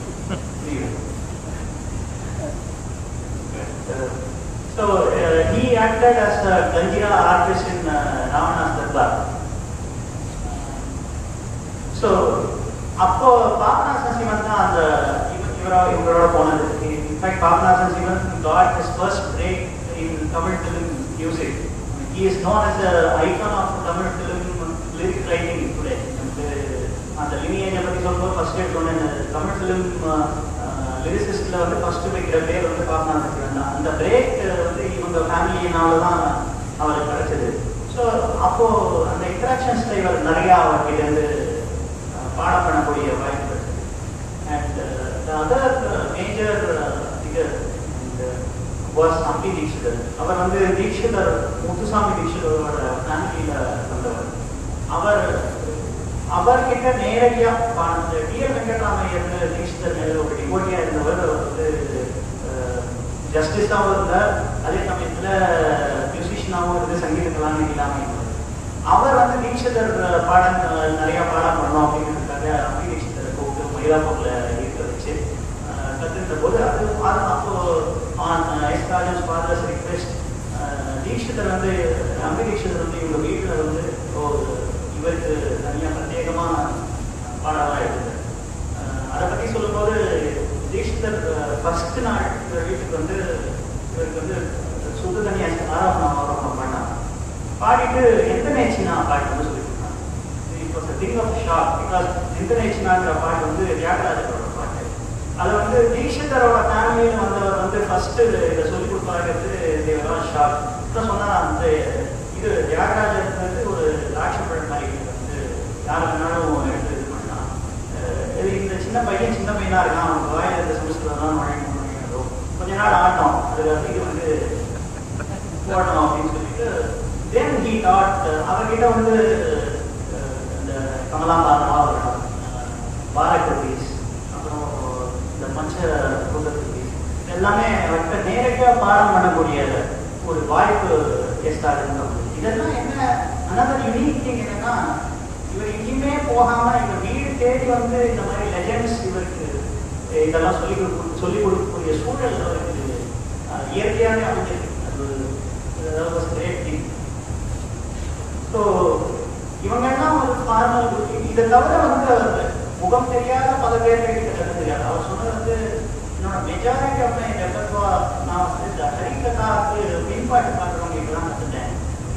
So uh, he acted as a Ganjira artist in uh, Ravana's Darbar. So அப்போ பாபநாசன் சிவன் தான் அந்த இவ- இவரோ இவரோட போனது in fact Papanasan Sivan got his first break in Tamil film music. He is known as the icon of Tamil film lyric writing today. அந்த அந்த லினியேஜை பற்றி சொல்லும்போது ஃபர்ஸ்ட் சொன்னேன் தமிழ் ஃபிலிம் லிரிசிஸ்டில் வந்து ஃபர்ஸ்ட் வைக்கிற பேர் வந்து பாபநாசன் சிவன் தான் அந்த பிரேக் வந்து இவங்க ஃபேமிலியினால தான் அவருக்கு கிடைச்சது ஸோ அப்போ அந்த இன்ட்ராக்ஷன்ஸ்ல இவர் நிறையா அவர்கிட்ட பாடம் பண்ணக்கூடிய வாய்ப்பு and the other major figure was Ambi Dikshitar அவர் வந்து தீட்சிதர் முத்துசாமி தீட்சிதரோட ஃபேமிலியில் வந்தவர் அவர் அவர்கிட்ட நேரடியா பாட டிஎல் வெங்கட்ராமையர் தீட்சிதர் மேல ஒரு டிவோட்டியா இருந்தவர் அவர் வந்து ஜஸ்டிஸாகவும் இருந்தார் அதே சமயத்துல மியூசிஷியனாகவும் இருந்து சங்கீத கலாநிதி இல்லாமல் இருந்தார் அவர் வந்து தீட்சிதர் பாடம் நிறைய பாடம் பண்ணோம் அப்படிங்கிறதுக்காக அம்பி தீட்சிதரை கூப்பிட்டு மயிலாப்பூர்ல இருக்க வச்சு அஹ், கத்துக்கிட்ட போது அது அது அப்போ on S Rajan's father's request Dikshitar வந்து அம்பி தீட்சிதர் வந்து இவங்க வீட்டில் வந்து ஒரு இவருக்கு தனியாக பிரத்யேகமா பாடலாம் எடுத்தார் அதை பற்றி சொல்லும்போது தீட்சிதர் ஃபர்ஸ்ட் நாள் இவர் வீட்டுக்கு வந்து இவருக்கு வந்து சுடு தனியாக ஆரோபணம் ஆரோபணம் பண்ணாங்க பாடிட்டு எந்த நேச்சினா பாட்டு வந்து சொல்லி கொடுத்தாங்க it was thing of shock because எந்த நேச்சினாங்கிற பாட்டு வந்து தியாகராஜரோட பாட்டு அது வந்து தீட்சிதரோட ஃபேமிலியில் வந்தவர் வந்து ஃபர்ஸ்ட் இதை சொல்லி கொடுப்பாங்கிறது தேவராஜ் ஷாக் அப்புறம் சொன்னா அந்த இது தியாகராஜர் வந்து ஒரு திராட்சை பழம் மாதிரி இது வந்து யார் வேணாலும் எடுத்து இது பண்ணலாம் அஹ் இது இந்த சின்ன பையன் சின்ன பையனா இருக்கான் அவனுக்கு வாயில இந்த செமஸ்டர்லாம் நுழையணும் கொஞ்ச நாள் ஆட்டம் அது வந்து வந்து போடணும் அப்படின்னு சொல்லிட்டு தென் ஹீ தாட் அவர்கிட்ட வந்து அஹ், இந்த கமலாபாரமா வரணும் பாரகபீஸ் அப்புறம் இந்த பஞ்ச பூதபீஸ் எல்லாமே அவர்கிட்ட நேரடியாக பாடம் பண்ணக்கூடிய ஒரு வாய்ப்பு ஏற்பாடு இதெல்லாம் என்ன அனதர் யூனிக் திங் என்னன்னா இவர் எங்கேயுமே போகாம இவர் வீடு தேடி வந்து இந்த மாதிரி லெஜெண்ட்ஸ் இவருக்கு அஹ், இதெல்லாம் சொல்லி கொடுக்க சொல்லி கொடுக்கக்கூடிய சூழல் அவருக்கு அஹ், இயற்கையாகவே அமைஞ்சிருக்கு அது வாஸ் கிரேட் திங் ஸோ இவங்கெல்லாம் ஒரு ஃபார்மல் இதை தவிர வந்து அவர் முகம் தெரியாத பல பேர்கிட்ட கற்று தெரியாது அவர் சொன்னது வந்து என்னோட மெஜாரிட்டி ஆஃப் மை ரெப்பர்வா நான் வந்து இந்த ஹரிகதாவுக்கு பின்பாட்டு பார்க்குறவங்களுக்குலாம் கற்றுட்டேன்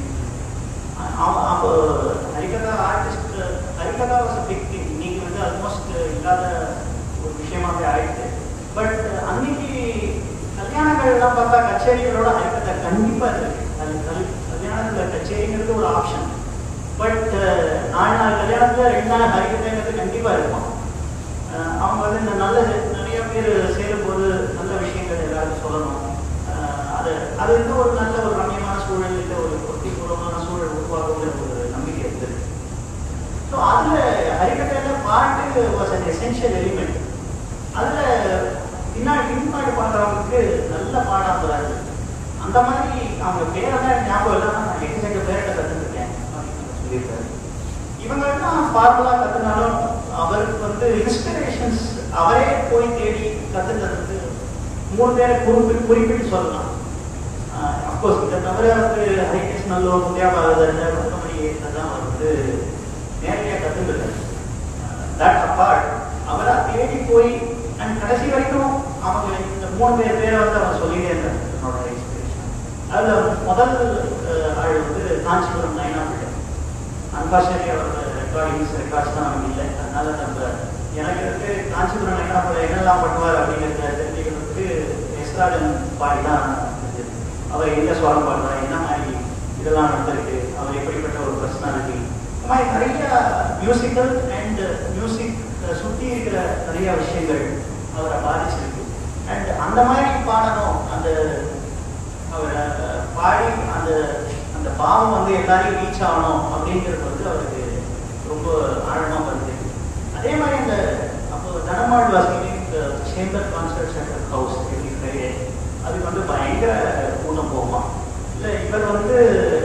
அவன் அப்போ Harikatha artist Harikatha was big thing இன்னைக்கு வந்து ஆல்மோஸ்ட் இல்லாத ஒரு விஷயமாவே ஆயிடுச்சு பட் அன்னைக்கு கல்யாணங்கள்லாம் பார்த்தா கச்சேரிகளோட ஹரிகதா கண்டிப்பா இருக்கு அது கல்- கல்யாணத்துல கச்சேரிங்கிறது ஒரு ஆப்ஷன் பட் நாலு நாள் கல்யாணத்துல ரெண்டு நாள் ஹரிகதைங்கிறது கண்டிப்பா இருக்கும் அஹ் அவங்க வந்து இந்த நல்ல நிறைய பேர் சேரும்போது நல்ல விஷயங்கள் எல்லாருக்கும் சொல்லணும் அஹ் அது அது வந்து ஒரு நல்ல ஒரு ரம்யமான சூழல் இல்லை ஒரு பொருத்திபூர்வமான சூழல் உருவாகுங்கிற ஒரு நம்பிக்கை இருந்தது ஸோ அதில் ஹரிகதையில் பாட்டு வாஸ் அன் எசென்ஷியல் எலிமெண்ட் அதில் பின்னாடி பின்பாடு பாடுறவங்களுக்கு நல்ல பாடம் வராது அந்த மாதிரி அவங்க பேரெல்லாம் ஞாபகம் இல்லாம நான் எக்கச்சக்க பேர்கிட்ட கற்றுருக்கேன் அப்படின்னு சொல்லியிருக்காரு இவங்க எல்லாம் ஃபார்முலா கத்துனாலும் அவருக்கு வந்து இன்ஸ்பிரேஷன்ஸ் அவரே போய் தேடி கத்துக்கிறது மூணு பேரை குறிப்பிட்டு குறிப்பிட்டு சொல்லலாம் அப்கோர்ஸ் இதை தவிர வந்து ஹரிகிருஷ்ணல்லோ முத்தியாபாரதர் மற்றபடி இதெல்லாம் அவர் வந்து நேரடியாக கத்துக்கிறார் தட் அப்பார்ட் அவரா தேடி போய் அண்ட் கடைசி வரைக்கும் அவங்க இந்த மூணு பேர் பேரை வந்து அவர் சொல்லிட்டே இருந்தார் என்னோட இன்ஸ்பிரேஷன் அதுல முதல் அஹ், ஆள் வந்து காஞ்சிபுரம் நயனா பிள்ளை அன்பார்ச்சுனேட்லி அவரோட ரெக்கார்டிங்ஸ் ரெக்கார்ட்ஸ் தான் நமக்கு இல்லை அதனால நம்ம எனக்கு வந்து காஞ்சிபுரம் நயனா பிள்ளை என்னெல்லாம் பண்ணுவார் அப்படிங்கிறத தெரிஞ்சுக்கிறதுக்கு எஸ்ராஜன் பாடி தான் இருந்தது. அவர் எந்த சுவாரம் பாடுறார் என்ன மாதிரி இதெல்லாம் நடந்திருக்கு அவர் எப்படிப்பட்ட ஒரு பர்சனாலிட்டி இந்த மாதிரி நிறைய மியூசிக்கல் அண்ட் மியூசிக் சுற்றி இருக்கிற நிறைய விஷயங்கள் அவரை பாதிச்சிருக்கு அண்ட் அந்த மாதிரி பாடணும் அந்த அவரை பாடி அந்த அந்த பாவம் வந்து எல்லாரையும் ரீச் ஆகணும் அப்படிங்கிறது வந்து அவருக்கு ரொம்ப ஆழமாக வருது அதே மாதிரி அந்த அப்போ தனமாள் வாசிக்கிட்டு chamber concert center house every Friday அதுக்கு வந்து பயங்கர கூட்டம் போகுமா இல்லை இவர் வந்து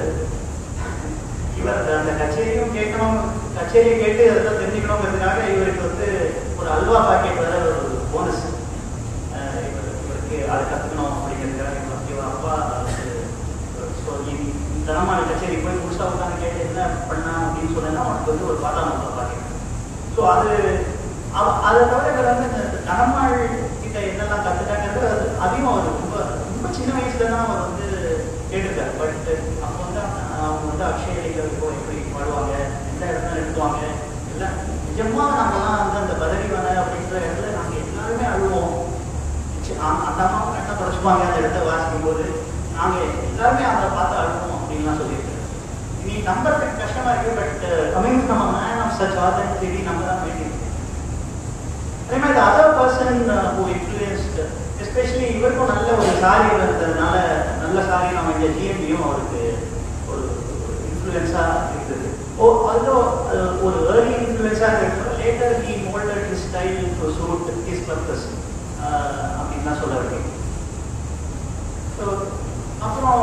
இவர் அந்த கச்சேரியும் கேட்கணும் கச்சேரியை கேட்டு அதெல்லாம் தெரிஞ்சுக்கணுங்கிறதுக்காக இவருக்கு வந்து ஒரு அல்வா பாக்கெட் வர ஒரு போனஸ் இவருக்கு அதை கற்றுக்கணும் அப்படிங்கிறதுக்காக இவங்க இவர் அப்பா ஸோ தனமான கச்சேரி போய் முழுசா உட்காந்து கேட்டு என்ன பண்ணா அப்படின்னு சொன்னா அவனுக்கு வந்து ஒரு பாட்டாள அல்வா பாக்கெட் ஸோ அது அவ- அதை தவிர இவர் வந்து இந்த தனமாள் கிட்ட என்னெல்லாம் கற்றுட்டாங்கிறது அது அதையும் அவர் ரொம்ப ரொம்ப சின்ன வயசுல தான் அவர் வந்து கேட்டிருக்காரு பட் அப்போ வந்து அவங்க வந்து அக்ஷய இலக்கியம் எப்படி பாடுவாங்க எந்த இடத்துல நிறுத்துவாங்க எல்லாம் நிஜமா நாங்கெல்லாம் வந்து அந்த பதவிவான அப்படின்ற இடத்துல நாங்கள் எல்லாருமே அழுவோம் சி- ஆ- அந்த அம்மா கண்ணை தொடச்சுப்பாங்க அந்த இடத்த வாசிக்கும் போது நாங்கள் எல்லாருமே அதை பார்த்து அழுவோம் அப்படின்லாம் சொல்லியிருக்காரு நீ நம்புறதுக்கு கஷ்டமா இருக்கு but coming from a man of such authenticity நம்ம தான் வேண்டியது அதே மாதிரி other person who influenced especially இவருக்கும் நல்ல ஒரு காரியம் இருந்ததுனால நல்ல காரியம் நம்ம இந்த ஜிஎம்பியும் அவருக்கு ஒரு இன்ஃப்ளூயன்ஸாக இருக்குது ஓ although அது ஒரு ஏர்லி இன்ஃப்ளூயன்ஸாக இருக்கிறது later he moulded his style to suit his purpose அப்படின்னு தான் சொல்ல வேண்டியது ஸோ அப்புறம்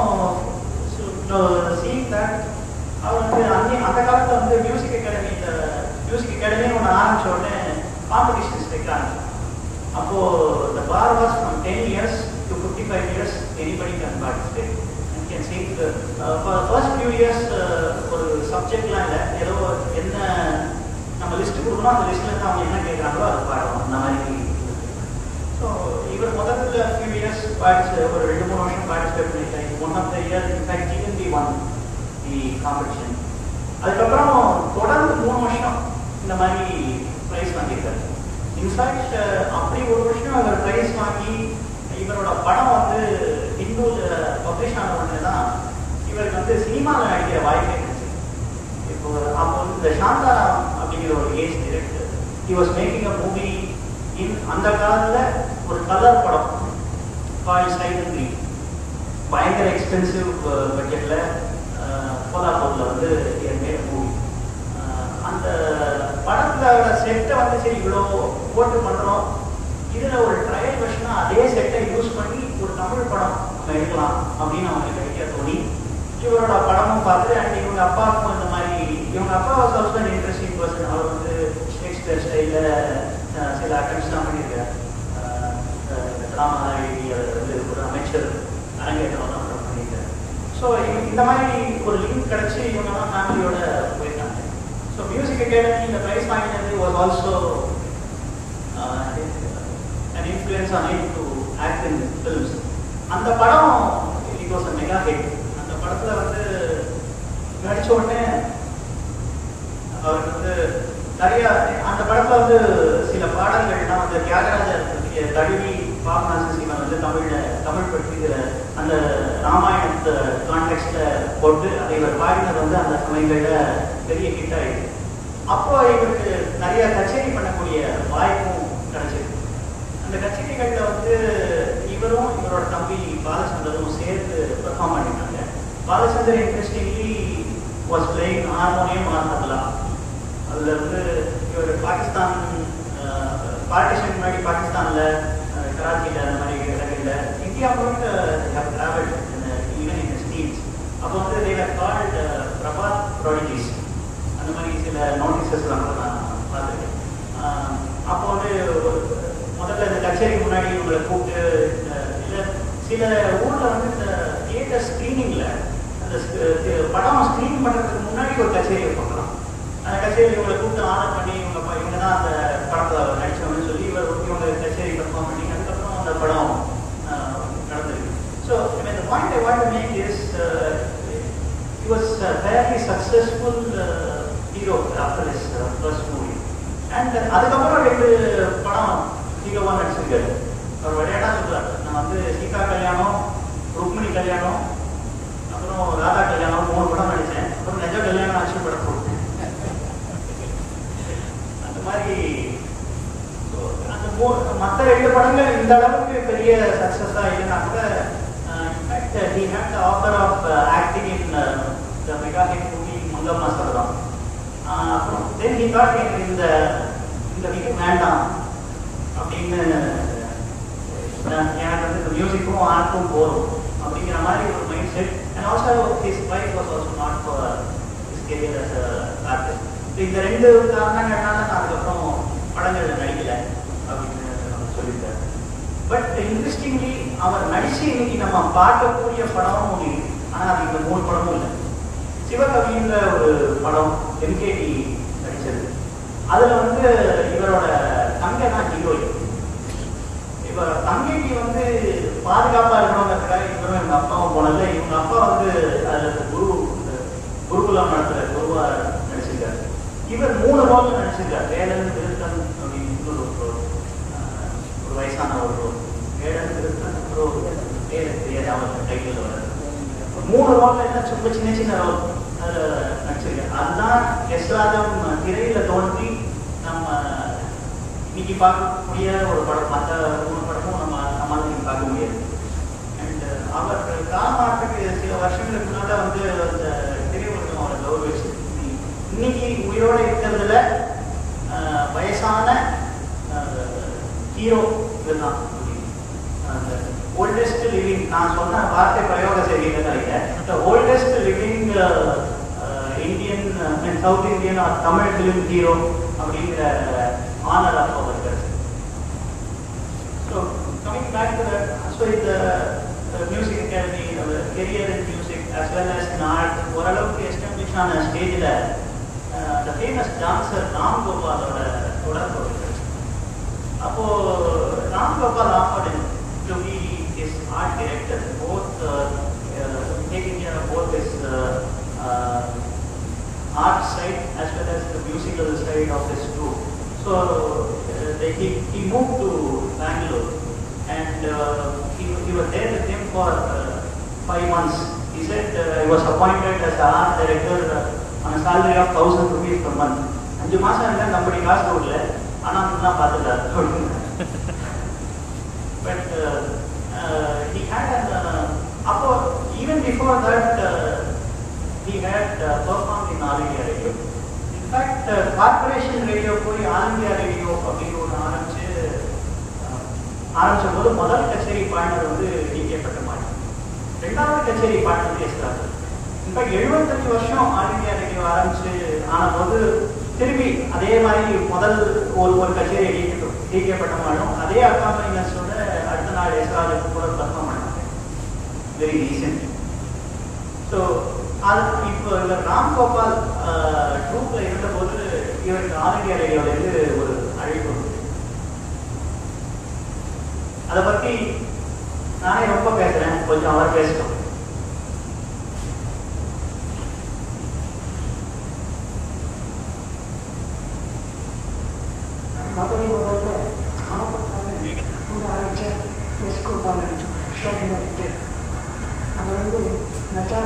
சீங் தட் அவர் வந்து அன்னி அந்த காலத்தில் வந்து மியூசிக் அகாடமியில் மியூசிக் அகாடமி ஒன்று ஆரம்பிச்ச உடனே காம்படிஷன்ஸ் வைக்கிறாங்க அப்போ the bar was from 10 years to 55 years anybody can participate and can sing the uh, for the first few years uh, ஒரு சப்ஜெக்ட்லாம் இல்லை ஏதோ என்ன நம்ம லிஸ்ட் கொடுக்கணும் அந்த லிஸ்ட்ல இருந்து அவங்க என்ன கேட்குறாங்களோ அதை பாடணும் அந்த மாதிரி ஸோ இவர் முதல்ல ஃபியூ இயர்ஸ் பார்ட்டிஸ் ஒரு ரெண்டு மூணு வருஷம் பார்ட்டிசிபேட் பண்ணியிருக்காரு one of the year in fact even the won the competition அதுக்கப்புறம் தொடர்ந்து மூணு வருஷம் இந்த மாதிரி ப்ரைஸ் வாங்கியிருக்காரு இன்ஃபேக்ட் அப்படி ஒரு வருஷம் அவர் ப்ரைஸ் வாங்கி இவரோட படம் வந்து ஹிந்துவில் பப்ளிஷ் ஆன உடனே தான் இவருக்கு வந்து சினிமாவில் நடிக்கிற வாய்ப்பே கிடைச்சு இப்போ அப்போ வந்து இந்த சாந்தாராம் அப்படிங்கிற ஒரு age director he was making a movie in அந்த காலத்தில் ஒரு கலர் படம் கால் சைலண்ட்லி பயங்கர எக்ஸ்பென்சிவ் பட்ஜெட்டில் கோலாப்பூரில் வந்து மேட் மூவி அந்த படத்தோட செட்டை வந்து சரி இவ்வளோ போட்டு பண்ணுறோம் இதில் ஒரு ட்ரையல் வெர்ஷனாக அதே செட்டை யூஸ் பண்ணி ஒரு தமிழ் படம் நம்ம எடுக்கலாம் அப்படின்னு அவங்களுக்கு ஐடியா தோணி இவரோட படமும் பார்த்து அண்ட் இவங்க அப்பாவுக்கும் இந்த மாதிரி இவங்க அப்பா was also an interesting person அவர் வந்து ஷேக்ஸ்பியர் ஸ்டைலில் சில அட்டம்ஸ்லாம் பண்ணியிருக்காரு ட்ராமா எழுதி அவர் வந்து ஒரு அமைச்சர் அரங்கேற்றம் தான் பண்ணியிருக்காரு ஸோ இந்த மாதிரி ஒரு லிங்க் கிடச்சி இவங்கெல்லாம் ஃபேமிலியோட போயிருக்காங்க ஸோ மியூசிக் அகாடமி இந்த ப்ரைஸ் வாங்கினது was also an influence on him to act in films. அந்த படம் it was a mega hit அந்த படத்துல வந்து நடிச்ச உடனே அவருக்கு வந்து நிறைய அந்த படத்துல வந்து சில பாடல்கள்லாம் வந்து தியாகராஜர் பற்றிய தழுவி பாபநாசன் சிவன் வந்து தமிழ்ல தமிழ் பற்றிக்கிற அந்த ராமாயணத்தை கான்டெக்ட்ல போட்டு அதை இவர் பாடினது வந்து அந்த சமயங்கள்ல பெரிய ஹிட் ஆயிடுச்சு அப்போ இவருக்கு நிறைய கச்சேரி பண்ணக்கூடிய வாய்ப்பும் கிடைச்சிருக்கு அந்த கச்சேரிகளில் வந்து இவரும் இவரோட தம்பி பாலச்சந்தரும் சேர்த்து பெர்ஃபார்ம் பண்ணிட்டாங்க Balachander interestingly was playing harmonium or tabla அதில் வந்து இவர் பாகிஸ்தான் பார்ட்டிஷன் முன்னாடி பாகிஸ்தானில் கராச்சியில் அந்த மாதிரி இடங்களில் இந்தியா முழுக்க டிராவல் ஈவன் இன் ஸ்டீட்ஸ் அப்போ வந்து தேவர் கால்ட் பிரபாத் ப்ராடஜிஸ் அந்த மாதிரி சில நோட்டீசஸ்லாம் கூட நான் பார்த்துருக்கேன் ஆஹ் அப்போ வந்து ஒரு- முதல்ல இந்த கச்சேரி முன்னாடி உங்களை கூப்பிட்டு இந்த- இல்ல சில ஊர்ல வந்து இந்த தியேட்டர் ஸ்க்ரீனிங்ல அந்த ஸ்க- தி- படம் ஸ்க்ரீன் பண்றதுக்கு முன்னாடி ஒரு கச்சேரி வைப்பாங்களாம் அந்த கச்சேரி இவங்களை கூப்பிட்டு ஆர்டர் பண்ணி இவங்க ப- இவங்க தான் அந்த படத்தை நடிச்சவங்கன்னு சொல்லி இவர் இவங்க கச்சேரி பர்ஃபார்ம் பண்ணி அதுக்கப்புறம் அந்த படம் ஆஹ், நடந்திருக்கு so I mean, the point I want to make is uh, he was a fairly successful uh, hero after his uh, first movie. And அதுக்கப்புறம் ரெண்டு படம் ஹீரோவாக நடிச்சிருக்காரு அவர் விளையாடா சொல்றாரு நான் வந்து சீதா கல்யாணம் ருக்மிணி கல்யாணம் அப்புறம் ராதா கல்யாணம் மூணு படம் நடித்தேன் அப்புறம் நிஜ கல்யாணம் ஆச்சு படம் போட்டேன் அந்த மாதிரி so, அந்த மற்ற ரெண்டு படங்கள் இந்த அளவுக்கு பெரிய சக்ஸஸாக இல்லைன்னா கூட in fact he had the offer of acting in the mega hit movie Mangamma சொல்லலாம் அப்புறம் தென் ஹி தாட் எனக்கு இந்த இந்த ஹிட் வேண்டாம் அப்படின்னு நான் எனக்கு வந்து இந்த மியூசிக்கும் ஆர்ட்டும் போதும் அப்படிங்கிற மாதிரி ஒரு mind set and also his wife was also not for his career as artist இந்த ரெண்டு காரணங்கள்னால நான் அதுக்கப்புறம் படங்கள்ல நடிக்கல அப்படின்னு அவர் சொல்லியிருக்காரு பட் இன்ட்ரெஸ்டிங்லி அவர் நடிச்சு இன்னைக்கு நம்ம பார்க்கக்கூடிய படமும் ஒன்று இருக்கு ஆனால் அது இந்த மூணு படமும் இல்லை சிவகவின்ற ஒரு படம் எம்கேடி நடிச்சது அதுல வந்து இவரோட தங்கை தான் ஹீரோயின் இப்ப தங்கைக்கு வந்து பாதுகாப்பா இருக்கணுங்கிறதுக்காக இவரும் எங்க அப்பாவும் போனதுல இவங்க அப்பா வந்து அதுல இந்த குரு இந்த குருகுலம் நடத்துற குருவா நடிச்சிருக்காரு இவர் மூணு ரோல் நடிச்சிருக்காரு வேலன் திருத்தன் அப்படின்னு இன்னொரு ஒரு role. ஆஹ் ஒரு வயசான ஒரு ரோல் வேலன் திருத்தன் அப்புறம் பேர் தெரியாது அவங்க டைட்டில் வர்றது மூணு ரோல்ல எல்லாம் ரொம்ப சின்ன சின்ன ரோல் அதுல நடிச்சிருக்கேன் அதுதான் எஸ்ராஜம் திரையில தோன்றி நம்ம இன்னைக்கு பார்க்கக்கூடிய ஒரு படம் மற்ற மூணு படமும் நம்ம நம்மளால இன்னைக்கு பார்க்க முடியாது அண்ட் அவர் காலமாட்டுக்கு சில வருஷங்களுக்கு முன்னால வந்து அந்த திரையுலகம் அவரை கௌரவிச்சு இன்னைக்கு உயிரோட இருக்கிறதுல ஆஹ், வயசான ஹீரோ இதுதான் அந்த ஓல்டஸ்ட் லிவிங் நான் சொன்ன வார்த்தை பிரயோகம் சரியில்லை நினைக்கிறேன் the oldest living Indian south Indian or Tamil film hero அப்படிங்கிற ஆனர் ஆஃப் அவர் so coming back to so இந்த music academy career in music as well as in art ஓரளவுக்கு எஸ்டாப்ளிஷ் ஆன ஸ்டேஜில் த ஃபேமஸ் டான்சர் ராம் கோபாலோட தொடர்பு இருக்கு அப்போ Ram Gopal offered to be his art director both taking care of both his art side as well as the musical side of his group. So uh, they, he, he moved to Bangalore and uh, he, he was there with him for uh, five months. He said uh, he was appointed as the art director uh, on a salary of thousand rupees per month. அஞ்சு மாசம் இருந்தா நம்முடைய காசு விடல ஆனா நல்லா பார்த்துட்டாரு அப்படின்னு but uh, uh, he had an uh, அப்போ even before that uh, he had uh, performed in All India Radio. In fact, uh, corporation radio போய் All India Radio அப்படின்னு ஒன்று ஆரம்பிச்சு uh, ஆரம்பிச்ச போது முதல் கச்சேரி பாடினது வந்து டிகே பட்டமாடி ரெண்டாவது கச்சேரி பாடினது எஸ்ராஜ் இன்ஃபேக்ட் எழுபத்தஞ்சு வருஷம் ஆல் இந்தியா ரேடியோ ஆரம்பிச்சு ஆன போது திரும்பி அதே மாதிரி முதல் ஒரு ஒரு கச்சேரி டிகே டிகே பட்டமாடும் அதே அக்காம்பனினஸோட அடுத்த நாள் எஸ்ராஜுக்கு கூட பர்ஃபார்ம் பண்ணாங்க வெரி ரீசெண்ட் ஸோ அது இப்போ இவர் ராம்கோபால் ட்ரூப்ல இருந்தபோது இவருக்கு ஆல் இந்தியா ரேடியோலேருந்து ஒரு அழைப்பு வந்தது. அதை பத்தி நானே ரொம்ப பேசுறேன் கொஞ்சம் அவர் பேசட்டும் மதுரை முதல்ல ஆப்பத்தான ஒரு ஆரம்பிச்ச எஸ்கோ பாலன் ஷோபிங் இருக்கு அது வந்து நச்சா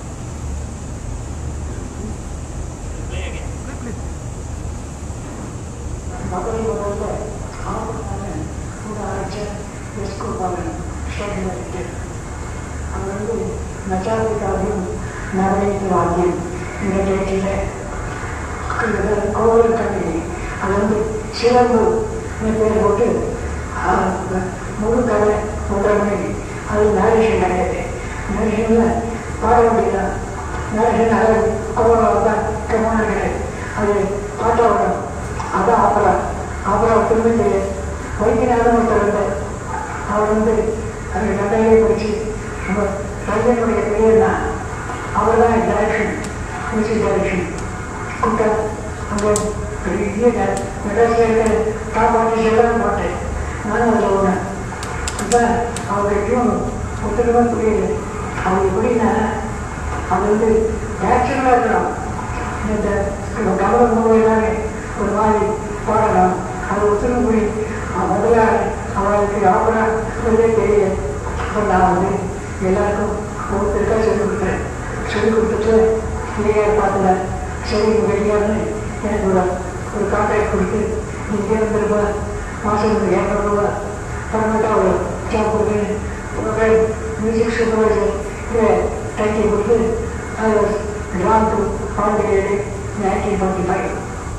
மதுரை முதல்ல ஆப்பத்தான ஒரு ஆரம்பிச்ச எஸ்கோ பாலன் ஷோபிங் இருக்கு அது வந்து நச்சாவை காவியம் நவநீத வாக்கியம் இந்த கேட்டில் கோவில் கண்ணி அது வந்து சிலம்பு பேர் போட்டு முழு கதை ஒன்றரை மணிக்கு அது நேரேஷன் கிடையாது நேரேஷனில் பாட வேண்டியதான் நேரேஷன் அதை அவ்வளோ தான் கிரமமான கிடையாது அது பாட்டாக வரும் அதான் ஆப்பரா ஆப்பரா திரும்பி வைத்தியநாதன் ஒருத்தர் இருந்தார் அவர் வந்து அந்த கதையிலே படிச்சு நம்ம ரஜனுடைய பெயர் தான் அவர் தான் டைரக்ஷன் மியூசிக் டைரக்ஷன் கூப்பிட்டா அங்கே பெரிய மெட்ராஸில் இருக்கிற டாப் ஆர்டிஸ்ட் எல்லாம் பார்த்தேன் நானும் அதில் போனேன் இப்போ அவருக்கும் ஒத்துக்கவே புரியல அது எப்படின்னா அது வந்து நேச்சுரலாக இருக்கணும் இந்த கவலை மூணு எல்லாமே ஒரு மாதிரி பாடலாம் அது ஒத்துக்க முடியும் முதல்ல அவளுக்கு ஆப்பரா சொல்லவே தெரியல இப்போ நான் வந்து எல்லாருக்கும் ஒருத்தருக்காக சொல்லிக் கொடுத்தேன் சொல்லிக் கொடுத்துட்டு இல்லையா பார்த்துல சரி வெளியான்னு எனக்கு ஒரு ஒரு கான்ட்ராக்ட் கொடுத்து நீங்கள் இருபது ரூபாய் மாதம் இரநூறுபா பர்மனெண்ட்டாக ஒரு ஜாப் கொடுத்து ஒரு மியூசிக் சூப்பர்வைசர் டைட்டில் கொடுத்து I was drawn to all the way in 1925.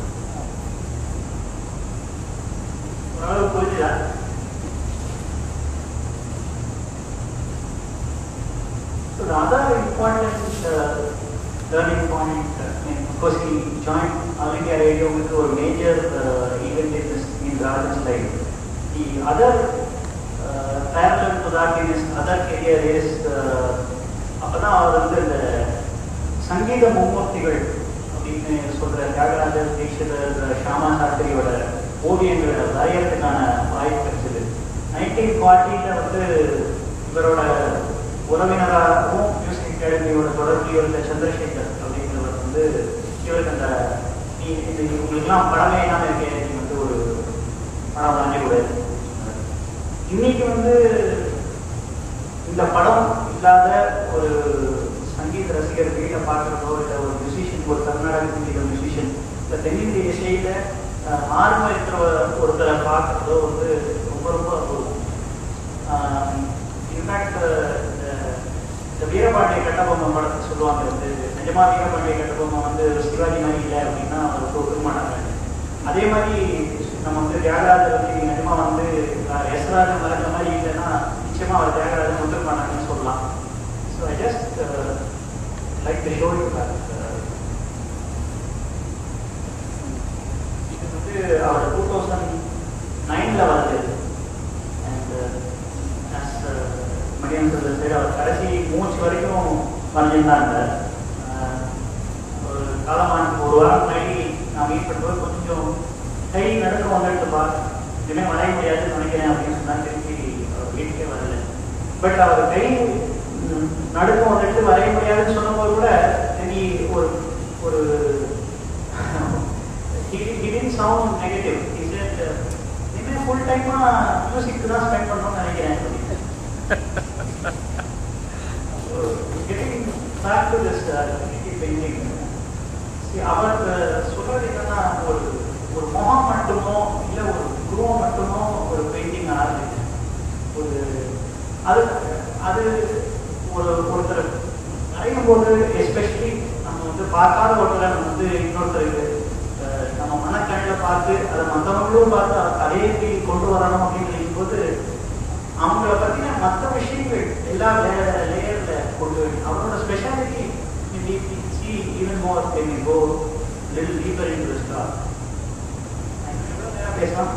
ஓரளவு புரிஞ்சுதா So the other important uh, learning point, uh, I mean, of course, he joined All India Radio with a major uh, event in, this, in Rajan's life. The other uh, parallel to that in his other career is அப்பதான் அவர் வந்து இந்த சங்கீத மும்மூர்த்திகள் அப்படின்னு சொல்ற தியாகராஜர் தீட்சிதர் ஷாமா சாஸ்திரியோட ஓவியங்களை வரையறதுக்கான வாய்ப்பு கிடைச்சது நைன்டீன் ஃபார்ட்டியில் வந்து இவரோட உறவினராகவும் மியூசிக் அகாடமியோட தொடர்பில் இருந்த சந்திரசேகர் அப்படிங்கிறவர் வந்து இவருக்கு அந்த நீ இது உங்களுக்குலாம் படமே இல்லாமல் இருக்கே நீ வந்து ஒரு படம் வாங்கி கொடு இன்னைக்கு வந்து இந்த படம் இல்லாத ஒரு சங்கீத ரசிகர் வீட்டை பார்க்குறதோ இல்லை ஒரு மியூசிஷியன் ஒரு கர்நாடக சங்கீத மியூசிஷியன் இல்லை தென்னிந்திய இசையில் ஆர்வம் இருக்கிற ஒருத்தரை பார்க்குறதோ வந்து ரொம்ப ரொம்ப அபூர்வம் இன்ஃபேக்ட் இந்த வீரபாண்டிய கட்டபொம்மை படத்தை சொல்லுவாங்க வந்து நிஜமா வீரபாண்டிய கட்டபொம்மை வந்து சிவாஜி மாதிரி இல்லை அப்படின்னா அவர் ஒத்துக்க மாட்டாங்க அதே மாதிரி நம்ம வந்து தியாகராஜர் வந்து நிஜமா வந்து எஸ்ராஜன் வளர்ந்த மாதிரி இல்லைன்னா நிச்சயமா அவர் தியாகராஜன் ஒத்துக்க மாட்டாங்கன்னு சொல்லலாம் so I just like to show you இது வந்து அவர் டூ தௌசண்ட் நைனில் வருது அண்ட் மணியம் சொல்ல சரி அவர் கடைசி மூச்சு வரைக்கும் வரைஞ்சிருந்தாங்க ஒரு காலமான ஒரு வாரம் முன்னாடி நான் மீட் பண்ணும்போது கொஞ்சம் கை நடுக்க வந்துட்டுப்பா இனிமேல் வரைய முடியாதுன்னு நினைக்கிறேன் அப்படின்னு சொன்னா திருப்பி அவர் வீட்டுக்கே வரல பட் அவர் கை நடுக்கம் வந்துட்டு வரைய முடியாதுன்னு சொன்னபோது கூட நீ ஒரு ஒரு he, he didn't sound negative. He said, இனிமேல் ஃபுல் டைமா மியூசிக் தான் ஸ்பெண்ட் பண்ணணும்னு நினைக்கிறேன் getting back to this community painting அவர் சொல்றது என்னன்னா ஒரு ஒரு முகம் மட்டுமோ இல்லை ஒரு உருவம் மட்டுமோ ஒரு பெயிண்டிங் ஆரம்பிச்சு ஒரு அது அது ஒரு ஒருத்தர் வரையும் போது எஸ்பெஷலி நம்ம வந்து பார்க்காத ஒருத்தரை நம்ம வந்து இன்னொருத்தருக்கு நம்ம மனக்கண்ணில் பார்த்து அதை மற்றவங்களும் பார்த்து அதே ஃபீல் கொண்டு வரணும் அப்படின்னு நினைக்கும் போது அவங்கள பற்றின மற்ற விஷயங்கள் எல்லா லேயரில் கொண்டு அவரோட speciality see even more can go little deeper into star பேசலாம்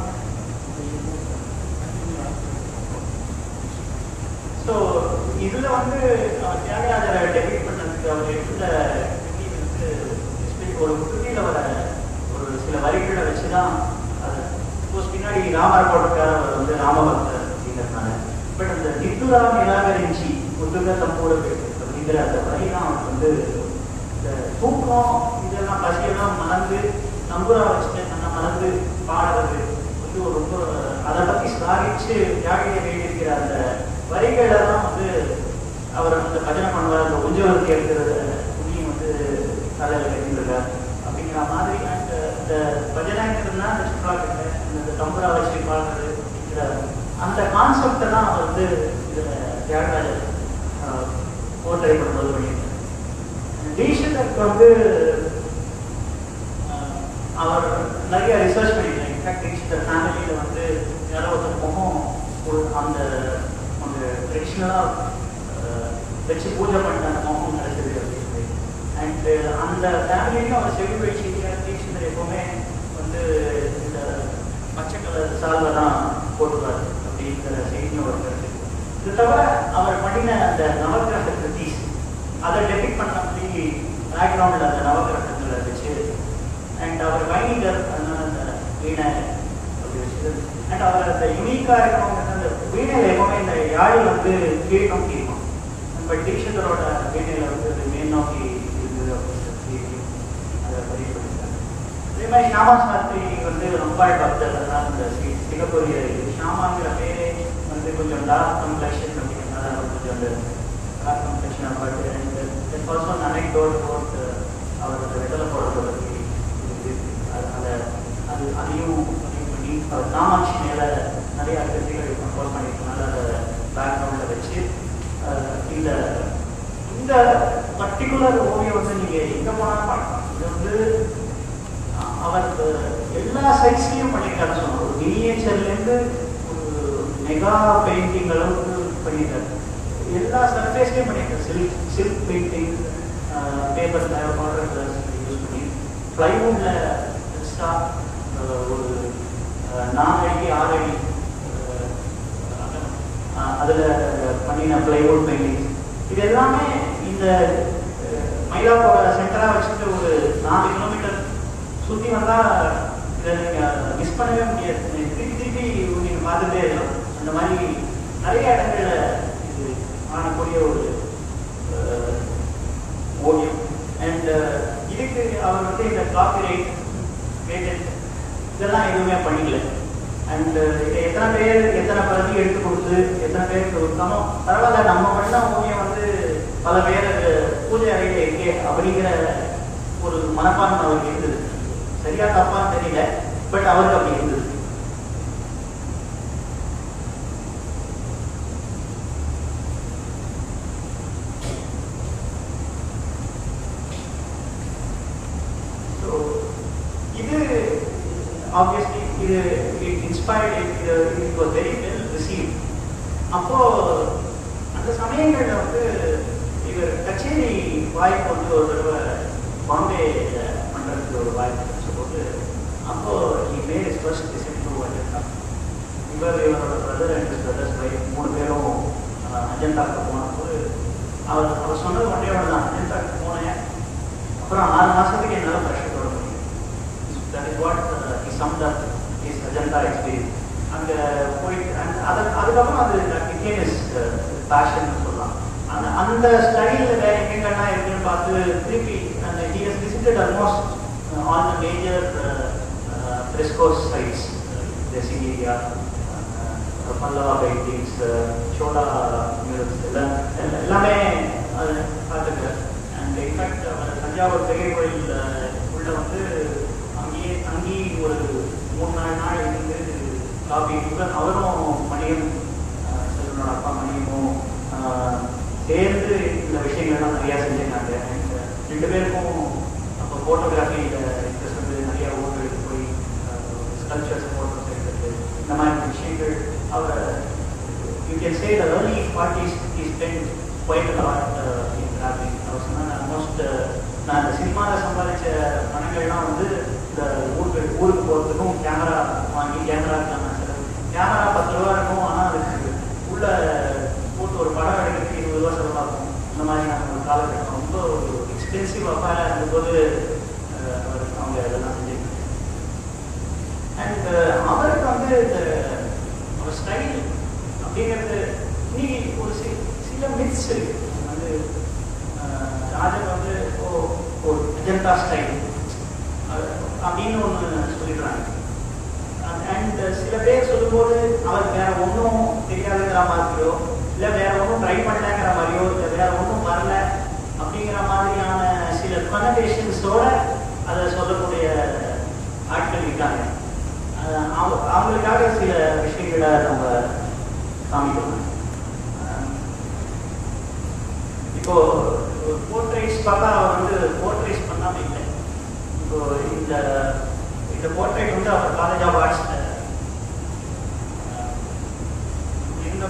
ஸோ இதில் வந்து தியாகராஜரை டெபிட் பண்ணதுக்கு அவர் எடுத்த வந்து ஒரு கிருதியில் வர ஒரு சில வரிகளை வச்சு தான் அது சப்போஸ் பின்னாடி ராமர் போட்டிருக்காரு அவர் வந்து ராமபக்தர் அப்படிங்கிறதுனால பட் அந்த நித்துரா நிராகரிஞ்சி முத்துக தம்மோட அப்படிங்கிற அந்த வரி தான் அவருக்கு வந்து இந்த தூக்கம் இதெல்லாம் பசியெல்லாம் மறந்து நம்புரா வச்சுட்டு தன்னை மறந்து பாடுறது வந்து ஒரு ரொம்ப அதை பற்றி ஸ்லாகிச்சு தியாகியை எழுதியிருக்கிற அந்த வரிகளெல்லாம் வந்து அவர் அந்த பஜனை பண்ணுவார் அந்த உஞ்சவருக்கு இருக்கிற துணியை வந்து தலையில் கட்டியிருக்கார் அப்படிங்கிற மாதிரி அந்த இந்த பஜனைங்கிறதுனா அந்த சுற்றுலா கட்டை இந்த தம்புரா வச்சு பாடுறது அப்படிங்கிற அந்த கான்செப்டை தான் அவர் வந்து இதில் தியாகராஜர் போர்ட்ரை பண்ணும்போது பண்ணியிருக்கார் டீஷருக்கு வந்து அவர் நிறைய ரிசர்ச் பண்ணியிருக்காங்க இன்ஃபேக்ட் டீஷர் ஃபேமிலியில் வந்து யாரோ ஒருத்தர் முகம் அந்த அந்த ட்ரெடிஷ்னலாக வச்சு பூஜை பண்ண அந்த மோகம் நடக்குது அப்படின்னு சொல்லி அண்ட் அந்த ஃபேமிலியும் அவர் செவி வச்சு தீட்சிதர் எப்பவுமே வந்து இந்த பச்சை கலர் சால்வை தான் போட்டுருவார் அப்படிங்கிற செய்தியும் ஒரு கருத்து இது தவிர அவர் பண்ணின அந்த நவகிரக கிருத்தீஸ் அதை டெபிக் பண்ண மாதிரி பேக்ரவுண்டில் அந்த நவகிரகங்களை வச்சு அண்ட் அவர் வைணிகர் அதனால அந்த வீணை அப்படி வச்சு அண்ட் அவர் அந்த யூனிக்காக இருக்கவங்க அந்த வீணையில் எப்பவுமே இந்த யாழ் வந்து கீழ் நோக்கி இருக்கும் நம்ம டீச்சரோட வீணையில் வந்து அது மேல் நோக்கி இருக்குது அப்படின்னு சொல்லி அதை பதிவு பண்ணியிருக்காங்க அதே மாதிரி ஷாமா சாஸ்திரி வந்து ரொம்ப பக்தர் அதான் இந்த சி- சிங்கப்பூரிய இது ஷாமாங்கிற பேரே வந்து கொஞ்சம் டார்க் கம்ப்ளெக்ஷன் அப்படிங்கிறதுனால அவர் கொஞ்சம் அந்த dark complexion but and also anecdote bout அவர் அந்த வெத்தலை போடுறத பற்றி இருக்கு. அது அந்த அது அதையும் பதிவு பண்ணி அவர் காமாட்சி மேலே நிறைய கருத்துக்கள் கம்போஸ் பண்ணியிருக்கனால அதை பேக்ரவுண்டில் வச்சு அஹ், இந்த இந்த பர்டிகுலர் ஓவியம் வந்து நீங்கள் எங்கே போனாலும் பார்க்கலாம் இது வந்து அஹ், அவர் எல்லா சைஸ்லையும் பண்ணியிருக்காரு சொன்னார் ஒரு மினியேச்சர்லேருந்து ஒரு மெகா பெயிண்டிங் அளவுக்கு பண்ணியிருக்காரு எல்லா சர்ஃபேஸ்லையும் பண்ணியிருக்காரு சில்க் சில்க் பெயிண்டிங் பேப்பரில் வாட்டர் கலர்ஸ் யூஸ் பண்ணி ப்ளைவுட்டில் பெருசாக ஒரு அஹ், நாலு அடி ஆறு அடி அதில் பண்ணின ப்ளைவுட் பெயிண்டிங் இது எல்லாமே இந்த அஹ், மயிலாப்பூரை சென்டராக வச்சுட்டு ஒரு நாலு கிலோமீட்டர் சுற்றி வந்தால் இதை நீங்கள் மிஸ் பண்ணவே முடியாது திருப்பி திருப்பி நீங்கள் பார்த்துட்டே இருக்கலாம் அந்த மாதிரி நிறைய இடங்கள்ல இது காணக்கூடிய ஒரு அஹ், ஓவியம் அண்ட் இதுக்கு அவர் வந்து இந்த காப்பி ரைட் பேட்டன்ட் இதெல்லாம் எதுவுமே பண்ணிக்கல அண்ட் எத்தனை பேர் எத்தனை பிரதி எடுத்து கொடுத்து எத்தனை பேருக்கு கொடுத்தாலும் பரவாயில்ல நம்ம பண்ண ஓவியம் வந்து பல பேர் அது பூஜை அறையில் இருக்கே அப்படிங்கிற ஒரு மனப்பான்மை அவருக்கு இருந்தது சரியா தப்பான்னு தெரியல பட் அவருக்கு அப்படி இருந்தது ஸோ இது ஆப்வியஸ்லி இது இட் இன்ஸ்பயர்ட் இது it was very well receive அப்போ அந்த சமயங்களில் வந்து இவர் கச்சேரி வாய்ப்பு வந்து ஒரு தடவை பாம்பே பண்ணுறதுக்கு ஒரு வாய்ப்பு கிடைச்சபோது அப்போ he made his first visit to Ajanta இவர் இவரோட பிரதர் அண்ட் பிரதர்ஸ் ஒய்ஃப் மூணு பேரும் அஹ், அஜந்தாக்கு போனபோது அவர் அவர் சொன்னது ஒன்றே ஒன்று தான் அஜந்தாக்கு போனேன் அப்புறம் ஆறு மாசத்துக்கு என்னால் ப்ரெஷர் போட முடியும் that is what is some that is Ajanta experience அங்கே போயிட்டு and அது அதுக்கப்புறம் அது பிகேம் இஸ் பேஷன் சொல்லலாம் அந்த அந்த ஸ்டைலில் வேற எங்கெங்கன்னா இருக்குன்னு பார்த்து திருப்பி அந்த he has visited almost all the major frescoes sites டெசிகேரியா பல்லவா பெயிண்டிங்ஸ் சோடா மியூரல்ஸ் எல்லாம் எல்லா- எல்லாமே அது பார்த்துருக்காரு அண்ட் இன்ஃபேக்ட் அவர் தஞ்சாவூர் பெரிய கோயில் அஹ், உள்ள வந்து அங்கேயே தங்கி ஒரு மூணு நாலு நாள் இருந்து காபி இவர் அவரும் மணியம் அஹ், செல்வனோட அப்பா மணியமும் அஹ், சேர்ந்து இந்த விஷயங்கள்லாம் நிறையா செஞ்சிருக்காங்க And, ரெண்டு பேருக்கும் அப்போ ஃபோட்டோகிராஃபியில் இன்ட்ரெஸ்ட் வந்து நிறையா ஊர் எடுத்து போய் ஸ்கல்ச்சர்ஸ் ஃபோட்டோஸ் எடுக்கிறது இந்த மாதிரி விஷயங்கள் அவர் you can say the early forties he spent quite a lot uh, in traveling. அவர் சொன்னாங்க ஆல்மோஸ்ட் நான் இந்த சினிமாவில் சம்பாதிச்ச பணங்கள்லாம் வந்து இந்த ஊருக்கு ஊருக்கு போகிறதுக்கும் கேமரா வாங்கி கேமராக்கான செலவு கேமரா பத்து ரூபா இருக்கும் ஆனால் அதுக்கு உள்ள போட்டு ஒரு படம் எடுக்கிறதுக்கு இருபது ரூபா செலவாகும் இந்த மாதிரியான ஒரு காலகட்டம் ரொம்ப ஒரு எக்ஸ்பென்சிவ் அப்பால இருந்தபோது அஹ், அவர் அவங்க இதெல்லாம் செஞ்சுருக்காங்க அண்ட் அவருக்கு வந்து இந்த அவர் ஸ்டைல் அப்படிங்கிறது இன்னைக்கு ஒரு சி சில மித்ஸ் இருக்கு வந்து அஹ், ராஜன் வந்து ஓ ஒரு அஜந்தா ஸ்டைல் அப்படின்னு ஒன்று சொல்லிடுறாங்க அண்ட் சில பேர் சொல்லும்போது அவர் வேற ஒன்றும் தெரியாதுங்கிற மாதிரியோ இல்லை வேற ஒன்றும் ட்ரை பண்ணலங்கிற மாதிரியோ இல்லை வேற ஒன்றும் வரல அப்படிங்கிற மாதிரியான சில கனடேஷன்ஸோட அதை சொல்லக்கூடிய ஆட்கள் இருக்காங்க அஹ் அவங்க அவங்களுக்காக சில விஷயங்களை நம்ம காமிக்கணும் அஹ் இப்போ போர்ட்ரேட்ஸ் பார்த்தா அவர் வந்து போர்ட்ரேட்ஸ் பண்ணாம இல்லை இப்போ இந்த இந்த போர்ட்ரேட் வந்து அவர் காலேஜ் ஆஃப் ஆர்ட்ஸ் இருந்த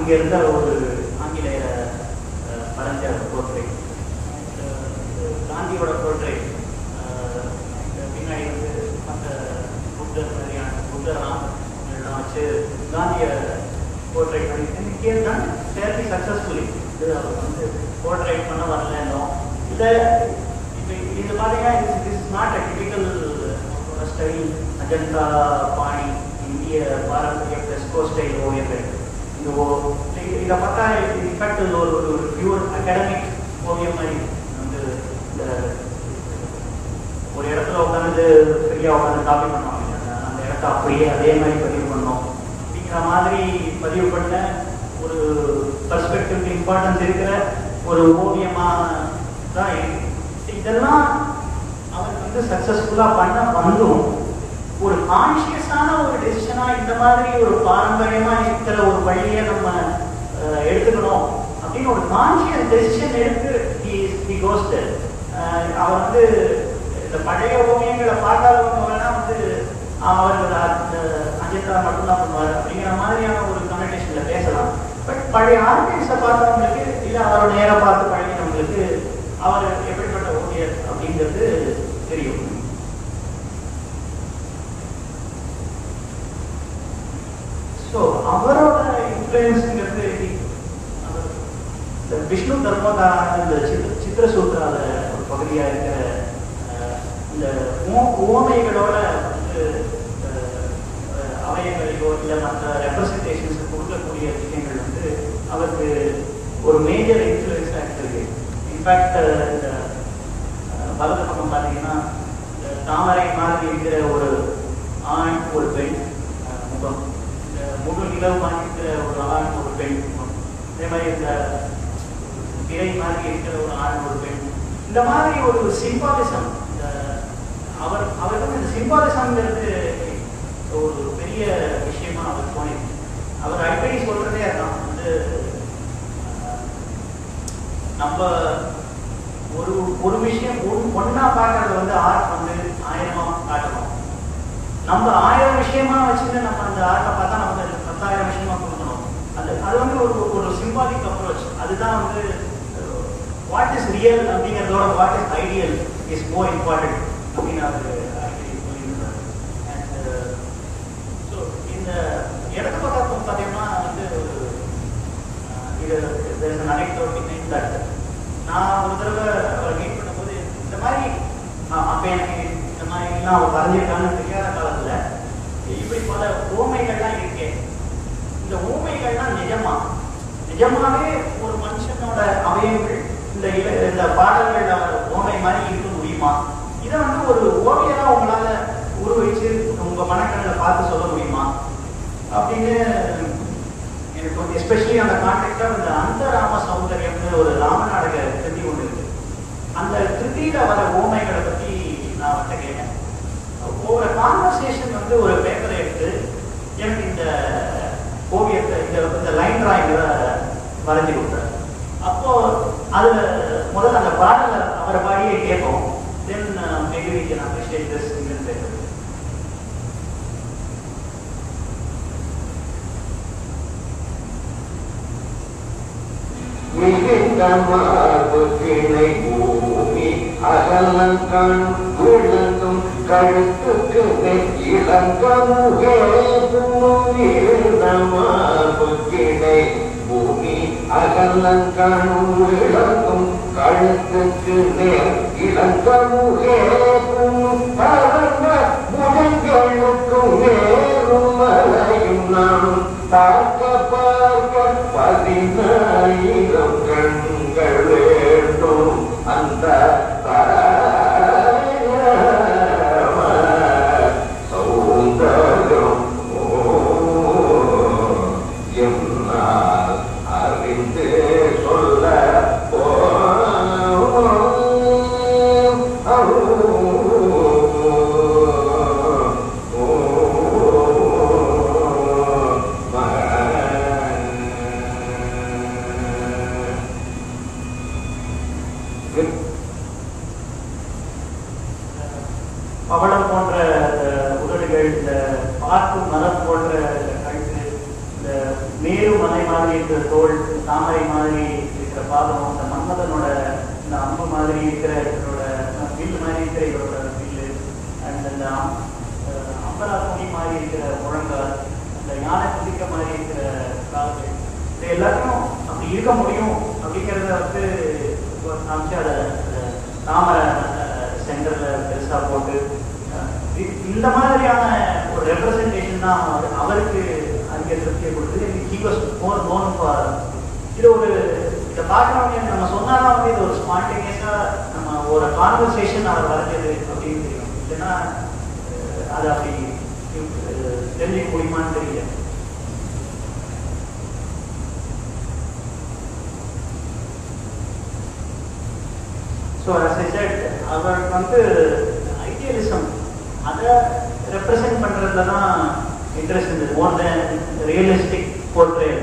அங்கே இருந்த ஒரு ஆங்கிலேய அஹ், வரைஞ்ச போர்ட்ரேட் காந்தியோட போர்ட்ரேட் பின்னாடி வந்து மற்ற புத்தர் மாதிரியான புத்தர்லாம் எல்லாம் வச்சு காந்திய போர்ட்ரேட் பண்ணி கேஸ் தான் ஃபேர்லி சக்ஸஸ்ஃபுல்லி இது அவர் வந்து போர்ட்ரேட் பண்ண வரலன்னோ இல்லை இப்போ இது பார்த்தீங்கன்னா this is not a typical style Ajanta பாணி இந்திய பாரம்பரிய பெஸ்கோ ஸ்டைல் ஓவியங்கள் இந்த ஓ இ- இதை பார்த்தா இன்ஃபேக்ட் ஒரு ஒரு பியூர் அகாடமிக் ஓவியம் மாதிரி வந்து இந்த ஒரு இடத்துல உட்காந்து ஃப்ரீயாக உட்காந்து காப்பி பண்ணுவாங்க இல்லையா? அந்த இடத்த அப்படியே அதே மாதிரி பதிவு பண்ணோம் அப்படிங்கிற மாதிரி பதிவு பண்ண ஒரு பர்ஸ்பெக்டிவ் இம்பார்ட்டன்ஸ் இருக்கிற ஒரு ஓவியமா தான் இருக்கு இதெல்லாம் அவன் வந்து சக்சஸ்ஃபுல்லாக பண்ண வந்தும் ஒரு கான்சியஸான ஒரு டெசிஷனா இந்த மாதிரி ஒரு பாரம்பரியமா இருக்கிற ஒரு வழியை நம்ம அஹ், எடுத்துக்கணும் அப்படின்னு ஒரு கான்சியஸ் டெசிஷன் எடுத்து ஹி கோஸ் அவர் வந்து இந்த பழைய ஓவியங்களை பார்க்காதவங்க வேணா வந்து அவர் அந்த அஜிதா மட்டும்தான் பண்ணுவார் அப்படிங்கிற மாதிரியான ஒரு கம்யூனிகேஷன்ல பேசலாம் பட் பழைய ஆர்டிஸ்டை பார்த்தவங்களுக்கு இல்லை அவரை நேரா பார்த்து பழகினவங்களுக்கு அவர் எப்படிப்பட்ட ஓவியர் அப்படிங்கிறது தெரியும் ஸோ அவரோட இன்ஃப்ளூயன்ஸுங்கிறது இந்த விஷ்ணு தர்மதான இந்த சித் சித்திரசூத்திரால ஒரு பகுதியாக இருக்கிற அஹ், இந்த ஓ- ஓமைகளோட வந்து அஹ், அஹ், அவயங்களையோ இல்லை மற்ற ரெப்ரசன்டேஷன்ஸ் கொடுக்கக்கூடிய விஷயங்கள் வந்து அவருக்கு ஒரு மேஜர் இன்ஃப்ளூயன்ஸாக இருக்கு இன்ஃபேக்ட் இந்த அஹ், வலது பக்கம் பார்த்தீங்கன்னா இந்த தாமரை மாதிரி இருக்கிற ஒரு ஆண் ஒரு பெண் அஹ், முகம் இந்த முழு நிலவு மாதிரி இருக்கிற ஒரு ஆண் ஒரு பெண் முகம் அதே மாதிரி இந்த பிறை மாதிரி இருக்கிற ஒரு ஆண் ஒரு பெண் இந்த மாதிரி ஒரு சிம்பாலிசம் இந்த அவர் அவர் வந்து இந்த சிம்பாலிசம்ங்கிறது ஒரு பெரிய விஷயமா அவர் தோணிது அவர் அடிக்கடி சொல்றதே அதான் வந்து அஹ், நம்ம ஒரு ஒரு விஷயம் ஒன்- ஒண்ணா பார்க்கறது வந்து ஆர்ட் வந்து ஆயிரமா காட்டணும் நம்ம ஆயிரம் விஷயமா வச்சுட்டு நம்ம அந்த ஆர்ட்டை பார்த்தா நமக்கு அது பத்தாயிரம் விஷயமா கொடுக்கணும் அது அது வந்து ஒரு ஒரு சிம்பாலிக் அப்ரோச் அதுதான் வந்து வாட் இஸ் ரியல் அப்படிங்கிறதோட what is ideal is more important அப்படின்னு அவர் அடிக்கடி சொல்லியிருந்தார் அண்ட் ஸோ இந்த இடது பக்கம் பார்த்தீங்கன்னா வந்து ஒரு அஹ், இது there's an anecdote behind that. நான் ஒரு தடவை அவரை மீட் பண்ணும்போது இந்த மாதிரி அஹ், அப்ப எனக்கு இந்த மாதிரிலாம் அவர் வரைஞ்சிருக்கான்னு தெரியாத காலத்துல இப்படி பல ஓமைகள்லாம் இருக்கே இந்த ஓமைகள்லாம் நிஜமா நிஜமாவே ஒரு மனுஷனோட அவயங்கள் இந்த இல- இந்த பாடல்கள் அவர் ஓமை மாதிரி இருக்க முடியுமா இதை வந்து ஒரு ஓவியரா உங்களால உருவச்சு உங்க மனக்கண்ணில் பார்த்து சொல்ல முடியுமா அப்படின்னு எனக்கு வந்து எஸ்பெஷலி அந்த கான்டெக்டா இந்த அந்த ராம சௌந்தரியம்னு ஒரு ராம நாடக கிருதி ஒன்று இருக்கு அந்த கிருதியில வர ஓமைகளை பத்தி நான் அவர்கிட்ட கேட்டேன் ஒரு கான்வர்சேஷன் வந்து ஒரு பேப்பரை எடுத்து எனக்கு இந்த ஓவியத்தை இந்த இந்த லைன் டிராயிங்கில் வரைஞ்சி கொடுத்தாரு அப்போ அதுல முதல்ல அந்த பாடலை அவரை பாடியே கேட்போம் then maybe we can appreciate this in paper மிகுந்த மார்பு கிளை பூமி அகலங்கண் விழுந்தும் கழுத்துக்கு இளங்கமுகே பூமிழ்ந்த மார்பு கிளை பூமி அகலங்கணும் விளங்கும் கழுத்துக்கு நேர் இளங்கமுகே பரந்த முகங்களுக்கும் நேரும் மலையும் நானும் பார்க்க பார்க்க பதினாயிரம் கண்கள் வேண்டும் அந்த பரம சௌந்தரம் ஓ என்னால் அறிந்து சொல்ல பவளம் போன்ற இந்த உதடுகள் இந்த பாக்கு மரம் போன்ற இந்த கழுத்து இந்த மேரு மலை மாதிரி இருக்கிற தோல் தாமரை மாதிரி இருக்கிற பாதம் இந்த மன்மதனோட இந்த அம்பு மாதிரி இருக்கிற இவரோட வில்லு மாதிரி இருக்கிற இவரோட வில்லு அண்ட் அந்த அம்- அஹ் அம்பரா துணி மாதிரி இருக்கிற முழங்கால் அந்த யானை குதிக்க மாதிரி இருக்கிற கால்கள் இது எல்லாத்தையும் அப்படி இருக்க முடியும் அப்படிங்கிறத வந்து காமிச்சு அதை அதை தாமரை சென்டர்ல பெருசா போட்டு அஹ் இ- இந்த மாதிரியான ஒரு ரெப்ரசன்டேஷன் தான் அவர்- அவருக்கு அங்கே திருப்தியை கொடுத்தது he was more known for இது ஒரு இதை பார்க்குறவங்க நம்ம சொன்னாலும் வந்து இது ஒரு ஸ்பான்டேனியஸா நம்ம ஒரு கான்வர்சேஷன் அவர் வரைஞ்சது அப்படின்னு தெரியும் இல்லைன்னா அஹ், அது அப்படி அஹ், தெரிஞ்சுக்க முடியுமான்னு தெரியல ஸோ as I said அவருக்கு வந்து ஐடியலிசம் அதை ரெப்ரசென்ட் பண்ணுறதுல தான் இன்ட்ரெஸ்ட் இருந்தது மோர் தென் ரியலிஸ்டிக் போர்ட்ரேட்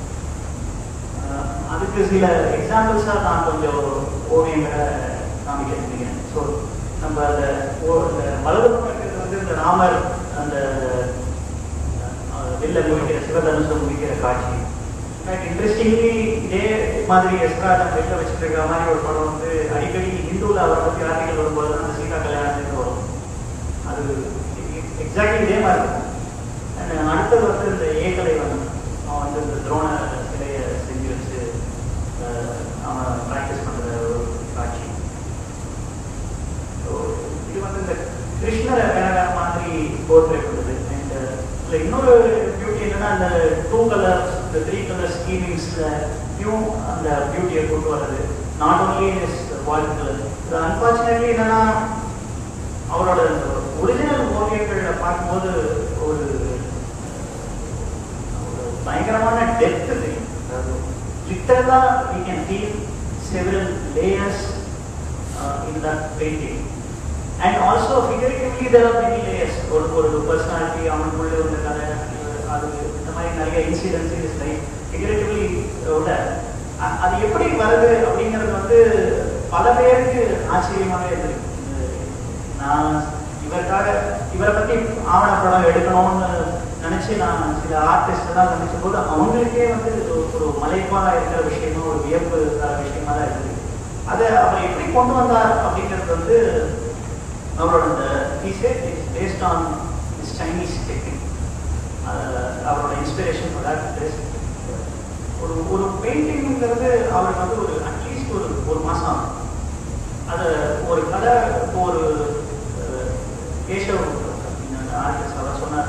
அதுக்கு சில எக்ஸாம்பிள்ஸாக நான் கொஞ்சம் ஓவியங்களை காமிக்க நினைக்கிறேன் ஸோ நம்ம அந்த ஓ- இந்த வலது பக்கம் இருக்கிறது வந்து இந்த ராமர் அந்த அஹ், வில்ல முடிக்கிற சிவதனுஷம் முடிக்கிற காட்சி இன்ட்ரெஸ்டிங்லி இதே மாதிரி எஸ்ராஜம் வெளில வச்சுட்டு இருக்கிற மாதிரி ஒரு படம் வந்து அடிக்கடி ஹிந்துவில் அவரை பற்றி ஆர்டிகல் வரும்போது அந்த சீதா கல்யாணத்துக்கு வரும் அது எக்ஸாக்ட்லி இதே மாதிரி இருக்கும் And அடுத்தது வந்து இந்த ஏகலை வந்து அவன் வந்து இந்த துரோண சிலையை செஞ்சு வச்சு அஹ், அவன் ப்ராக்டிஸ் பண்ணுற ஒரு காட்சி So, இது வந்து இந்த கிருஷ்ணரை வேற வேற மாதிரி போர்ட்ரேட் பண்ணுது அண்ட் இதுல இன்னொரு பியூட்டி என்னன்னா அந்த டூ கலர்ஸ் இந்த த்ரீ கலர் ஸ்கீமிங்ஸ்லையும் அந்த பியூட்டியை கொண்டு வர்றது not only is wall colour இது அன்பார்ச்சுனேட்லி என்னன்னா அவரோட ஒரிஜினல் ஓவியங்களை பார்க்கும்போது ஒரு ஒரு பயங்கரமான டெப்த் தெரியும் லிட்டரலா we can feel several layers uh, in that painting and also figuratively there are many layers ஒரு ஒரு பர்சனாலிட்டி அவனுக்குள்ள இருந்த கதை அஹ், அது இந்த மாதிரி நிறைய இன்சிடென்ட்ஸ் இஸ் லைக் ஃபிகரேட்டிவ்லி விட அ- அது எப்படி வருது அப்படிங்கிறது வந்து பல பேருக்கு ஆச்சரியமாகவே இருந்திருக்கு அஹ், நான் இவருக்காக இவரை பத்தி ஆவணப்படம் எடுக்கணும்னு நினைச்சு நான் சில ஆர்டிஸ்ட் எல்லாம் நினைச்ச போது அவங்களுக்கே வந்து இது ஒரு மலைப்பா இருக்கிற விஷயமா ஒரு வியப்பு தர விஷயமா தான் இருக்குது அதை அவர் எப்படி கொண்டு வந்தார் அப்படிங்கிறது வந்து அவரோட இந்த பீஸே based on is Chinese technique அவரோட இன்ஸ்பிரேஷன் ஒரு ஒரு பெயிண்டிங்கிறது அவருக்கு வந்து ஒரு அட்லீஸ்ட் ஒரு ஒரு மாசம் ஆகும் அது ஒரு கதை இப்போ ஒரு அஹ், கேசவ் ஆர்டிஸ்ட் அவர் சொன்னார்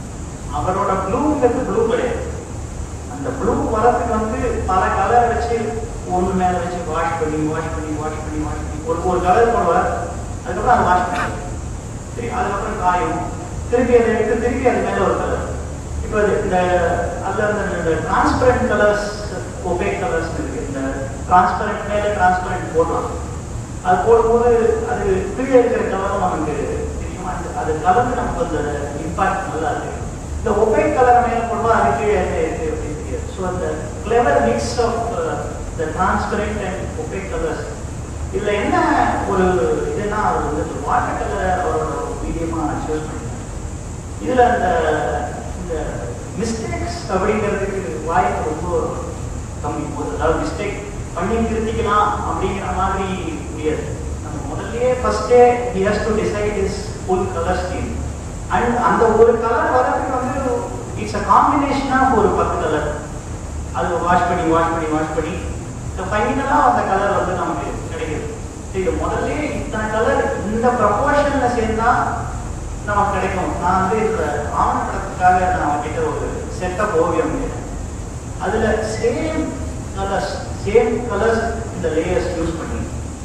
அவரோட ப்ளூங்கிறது ப்ளூ கிடையாது அந்த ப்ளூ வரதுக்கு வந்து பல கலர் வச்சு ஒன்று மேலே வச்சு வாஷ் பண்ணி வாஷ் பண்ணி வாஷ் பண்ணி வாஷ் பண்ணி ஒரு ஒரு கலர் போடுவார் அதுக்கப்புறம் அதை வாஷ் பண்ணி திருப்பி அதுக்கப்புறம் காயும் திருப்பி அதை எடுத்து திருப்பி அது மேலே ஒரு கலர் இப்போ அது இந்த அதில் அந்த டிரான்ஸ்பரண்ட் கலர்ஸ் ஒபேக் கலர்ஸ் இருக்கு இந்த டிரான்ஸ்பரண்ட் மேலே டிரான்ஸ்பரண்ட் போடலாம் அது போடும்போது அது கீழே இருக்கிற கலரும் நமக்கு தெரியும் அது- அது கலந்து நமக்கு அந்த இம்பாக்ட் நல்லா இருக்கு இந்த ஒபேக் கலர் மேலே போடும்போது அது கீழே என்ன இருக்கு அப்படின்னு தெரியாது ஸோ அந்த clever mix of the transparent and opaque colours இதுல என்ன ஒரு இதுன்னா அவர் வந்து வாட்டர் கலரை அவரோட மீடியமா சூஸ் பண்ணிட்டார் இதுல அந்த இந்த மிஸ்டேக்ஸ் அப்படிங்கிறதுக்கு வாய்ப்பு ரொம்ப கம்மி போகுது அதாவது மிஸ்டேக் பண்ணி திருத்திக்கலாம் அப்படிங்கிற மாதிரி முடியாது நம்ம முதல்லயே ஃபர்ஸ்டே he has to decide is full colour scheme and அந்த ஒரு கலர் வரதுக்கு வந்து இட்ஸ் அ காம்பினேஷன் ஆஃப் ஒரு பத்து கலர் அது வாஷ் பண்ணி வாஷ் பண்ணி வாஷ் பண்ணி ஃபைனலாக அந்த கலர் வந்து நமக்கு கிடைக்குது இது முதல்ல இத்தனை கலர் இந்த ப்ரப்போர்ஷன்ல சேர்ந்தா நமக்கு கிடைக்கும் நான் வந்து இந்த ஆவணப்படத்துக்காக நான் அவங்ககிட்ட ஒரு செட்டப் ஓவியம் கேட்டேன் அதுல சேம் கலர்ஸ் சேம் கலர்ஸ் இந்த லேயர்ஸ் யூஸ் பண்ணி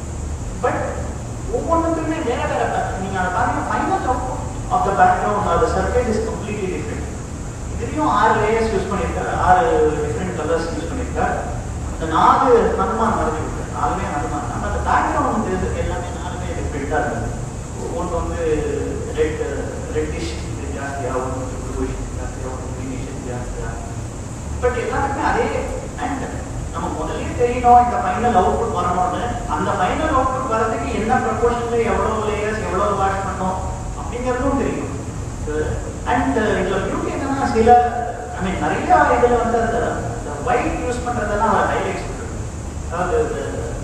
பட் ஒவ்வொன்றுக்குமே வேற வேற pattern. நீங்க அதை பாருங்க ஃபைனல் ஆஃப் த பேக்ரவுண்ட் அந்த சர்ஃபேஸ் இஸ் கம்ப்ளீட்லி டிஃப்ரெண்ட் இதுலயும் ஆறு லேயர்ஸ் யூஸ் பண்ணியிருக்காரு ஆறு டிஃப்ரெண்ட் கலர்ஸ் யூஸ் பண்ணியிருக்காரு இந்த நாலு ஹனுமான் வரைஞ்சி விட்டார் நாலுமே ஹனுமான் நம்ம அந்த பேக்ரவுண்ட் இது எல்லாமே நாலுமே டிஃப்ரெண்ட்டாக இருந்தது ஒன்று வந்து ரெட் ரெட்டிஷ் ஜாஸ்தியாக ஒன்று ப்ளூஷ் ஜாஸ்தியாக ஒன்று க்ரீனிஷ் ஜாஸ்தியாக பட் எல்லாருக்குமே அதே அண்ட் நம்ம முதல்லயே தெரியணும் இந்த ஃபைனல் அவுட்புட் வரணும்னு அந்த ஃபைனல் அவுட்புட் வரதுக்கு என்ன ப்ரப்போர்ஷன்ல எவ்வளவு லேயர்ஸ் எவ்வளவு வாஷ் பண்ணோம் அப்படிங்கிறதும் தெரியும் அண்ட் இதுல பியூட்டி என்னன்னா சில ஐ மீன் நிறைய இதுல வந்து அந்த ஒயிட் யூஸ் பண்றதெல்லாம் அவர் ஹைலைட்ஸ் அதாவது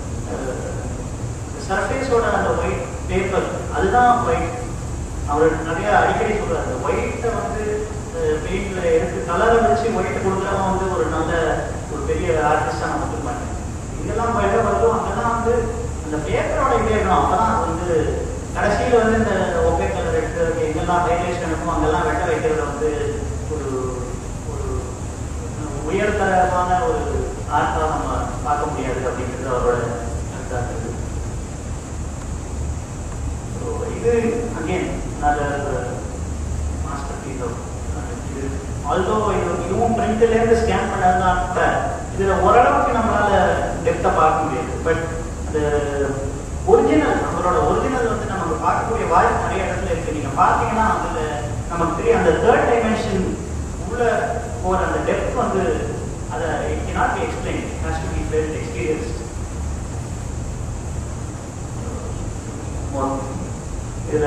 சர்ஃபேஸோட அந்த ஒயிட் பேப்பர் அதுதான் ஒயிட் அவர் நிறைய அடிக்கடி சொல்றாரு அந்த ஒயிட்டை வந்து பெயிண்ட்ல எடுத்து கலரை வச்சு ஒயிட் கொடுக்குறவன் வந்து ஒரு நல்ல ஒரு பெரிய ஆர்டிஸ்டா நம்ம வந்து மாட்டேன் இங்கெல்லாம் எங்க வருதோ அங்கெல்லாம் வந்து அந்த பேப்பரோட இதே இருக்கணும் அப்பதான் அது வந்து கடைசியில வந்து இந்த ஒப்பே கலர் எடுத்து எங்கெல்லாம் ஹைலைட்ஸ் இருக்கும் அங்கெல்லாம் வெட்ட வைக்கிறத வந்து ஒரு ஒரு உயர்தரமான ஒரு ஆர்ட்டா நம்ம பார்க்க முடியாது அப்படிங்கிறது அவரோட கருத்தாக இருக்கு ஸோ இது அகெயின் நல்ல மாஸ்டர் பீஸ் இது ஆல்தோ இது இதுவும் பிரிண்ட்லேருந்து ஸ்கேன் பண்ணதுனா கூட இதில் ஓரளவுக்கு நம்மளால டெப்த்தை பார்க்க முடியாது பட் அந்த ஒரிஜினல் நம்மளோட ஒரிஜினல் வந்து நமக்கு பார்க்கக்கூடிய வாய்ப்பு நிறைய இடத்துல இருக்கு நீங்க பார்த்தீங்கன்னா அதுல நமக்கு தெரியும் அந்த தேர்ட் டைமென்ஷன் உள்ள போற அந்த டெப்த் வந்து அதை it cannot be explained it has to be felt experienced இதுல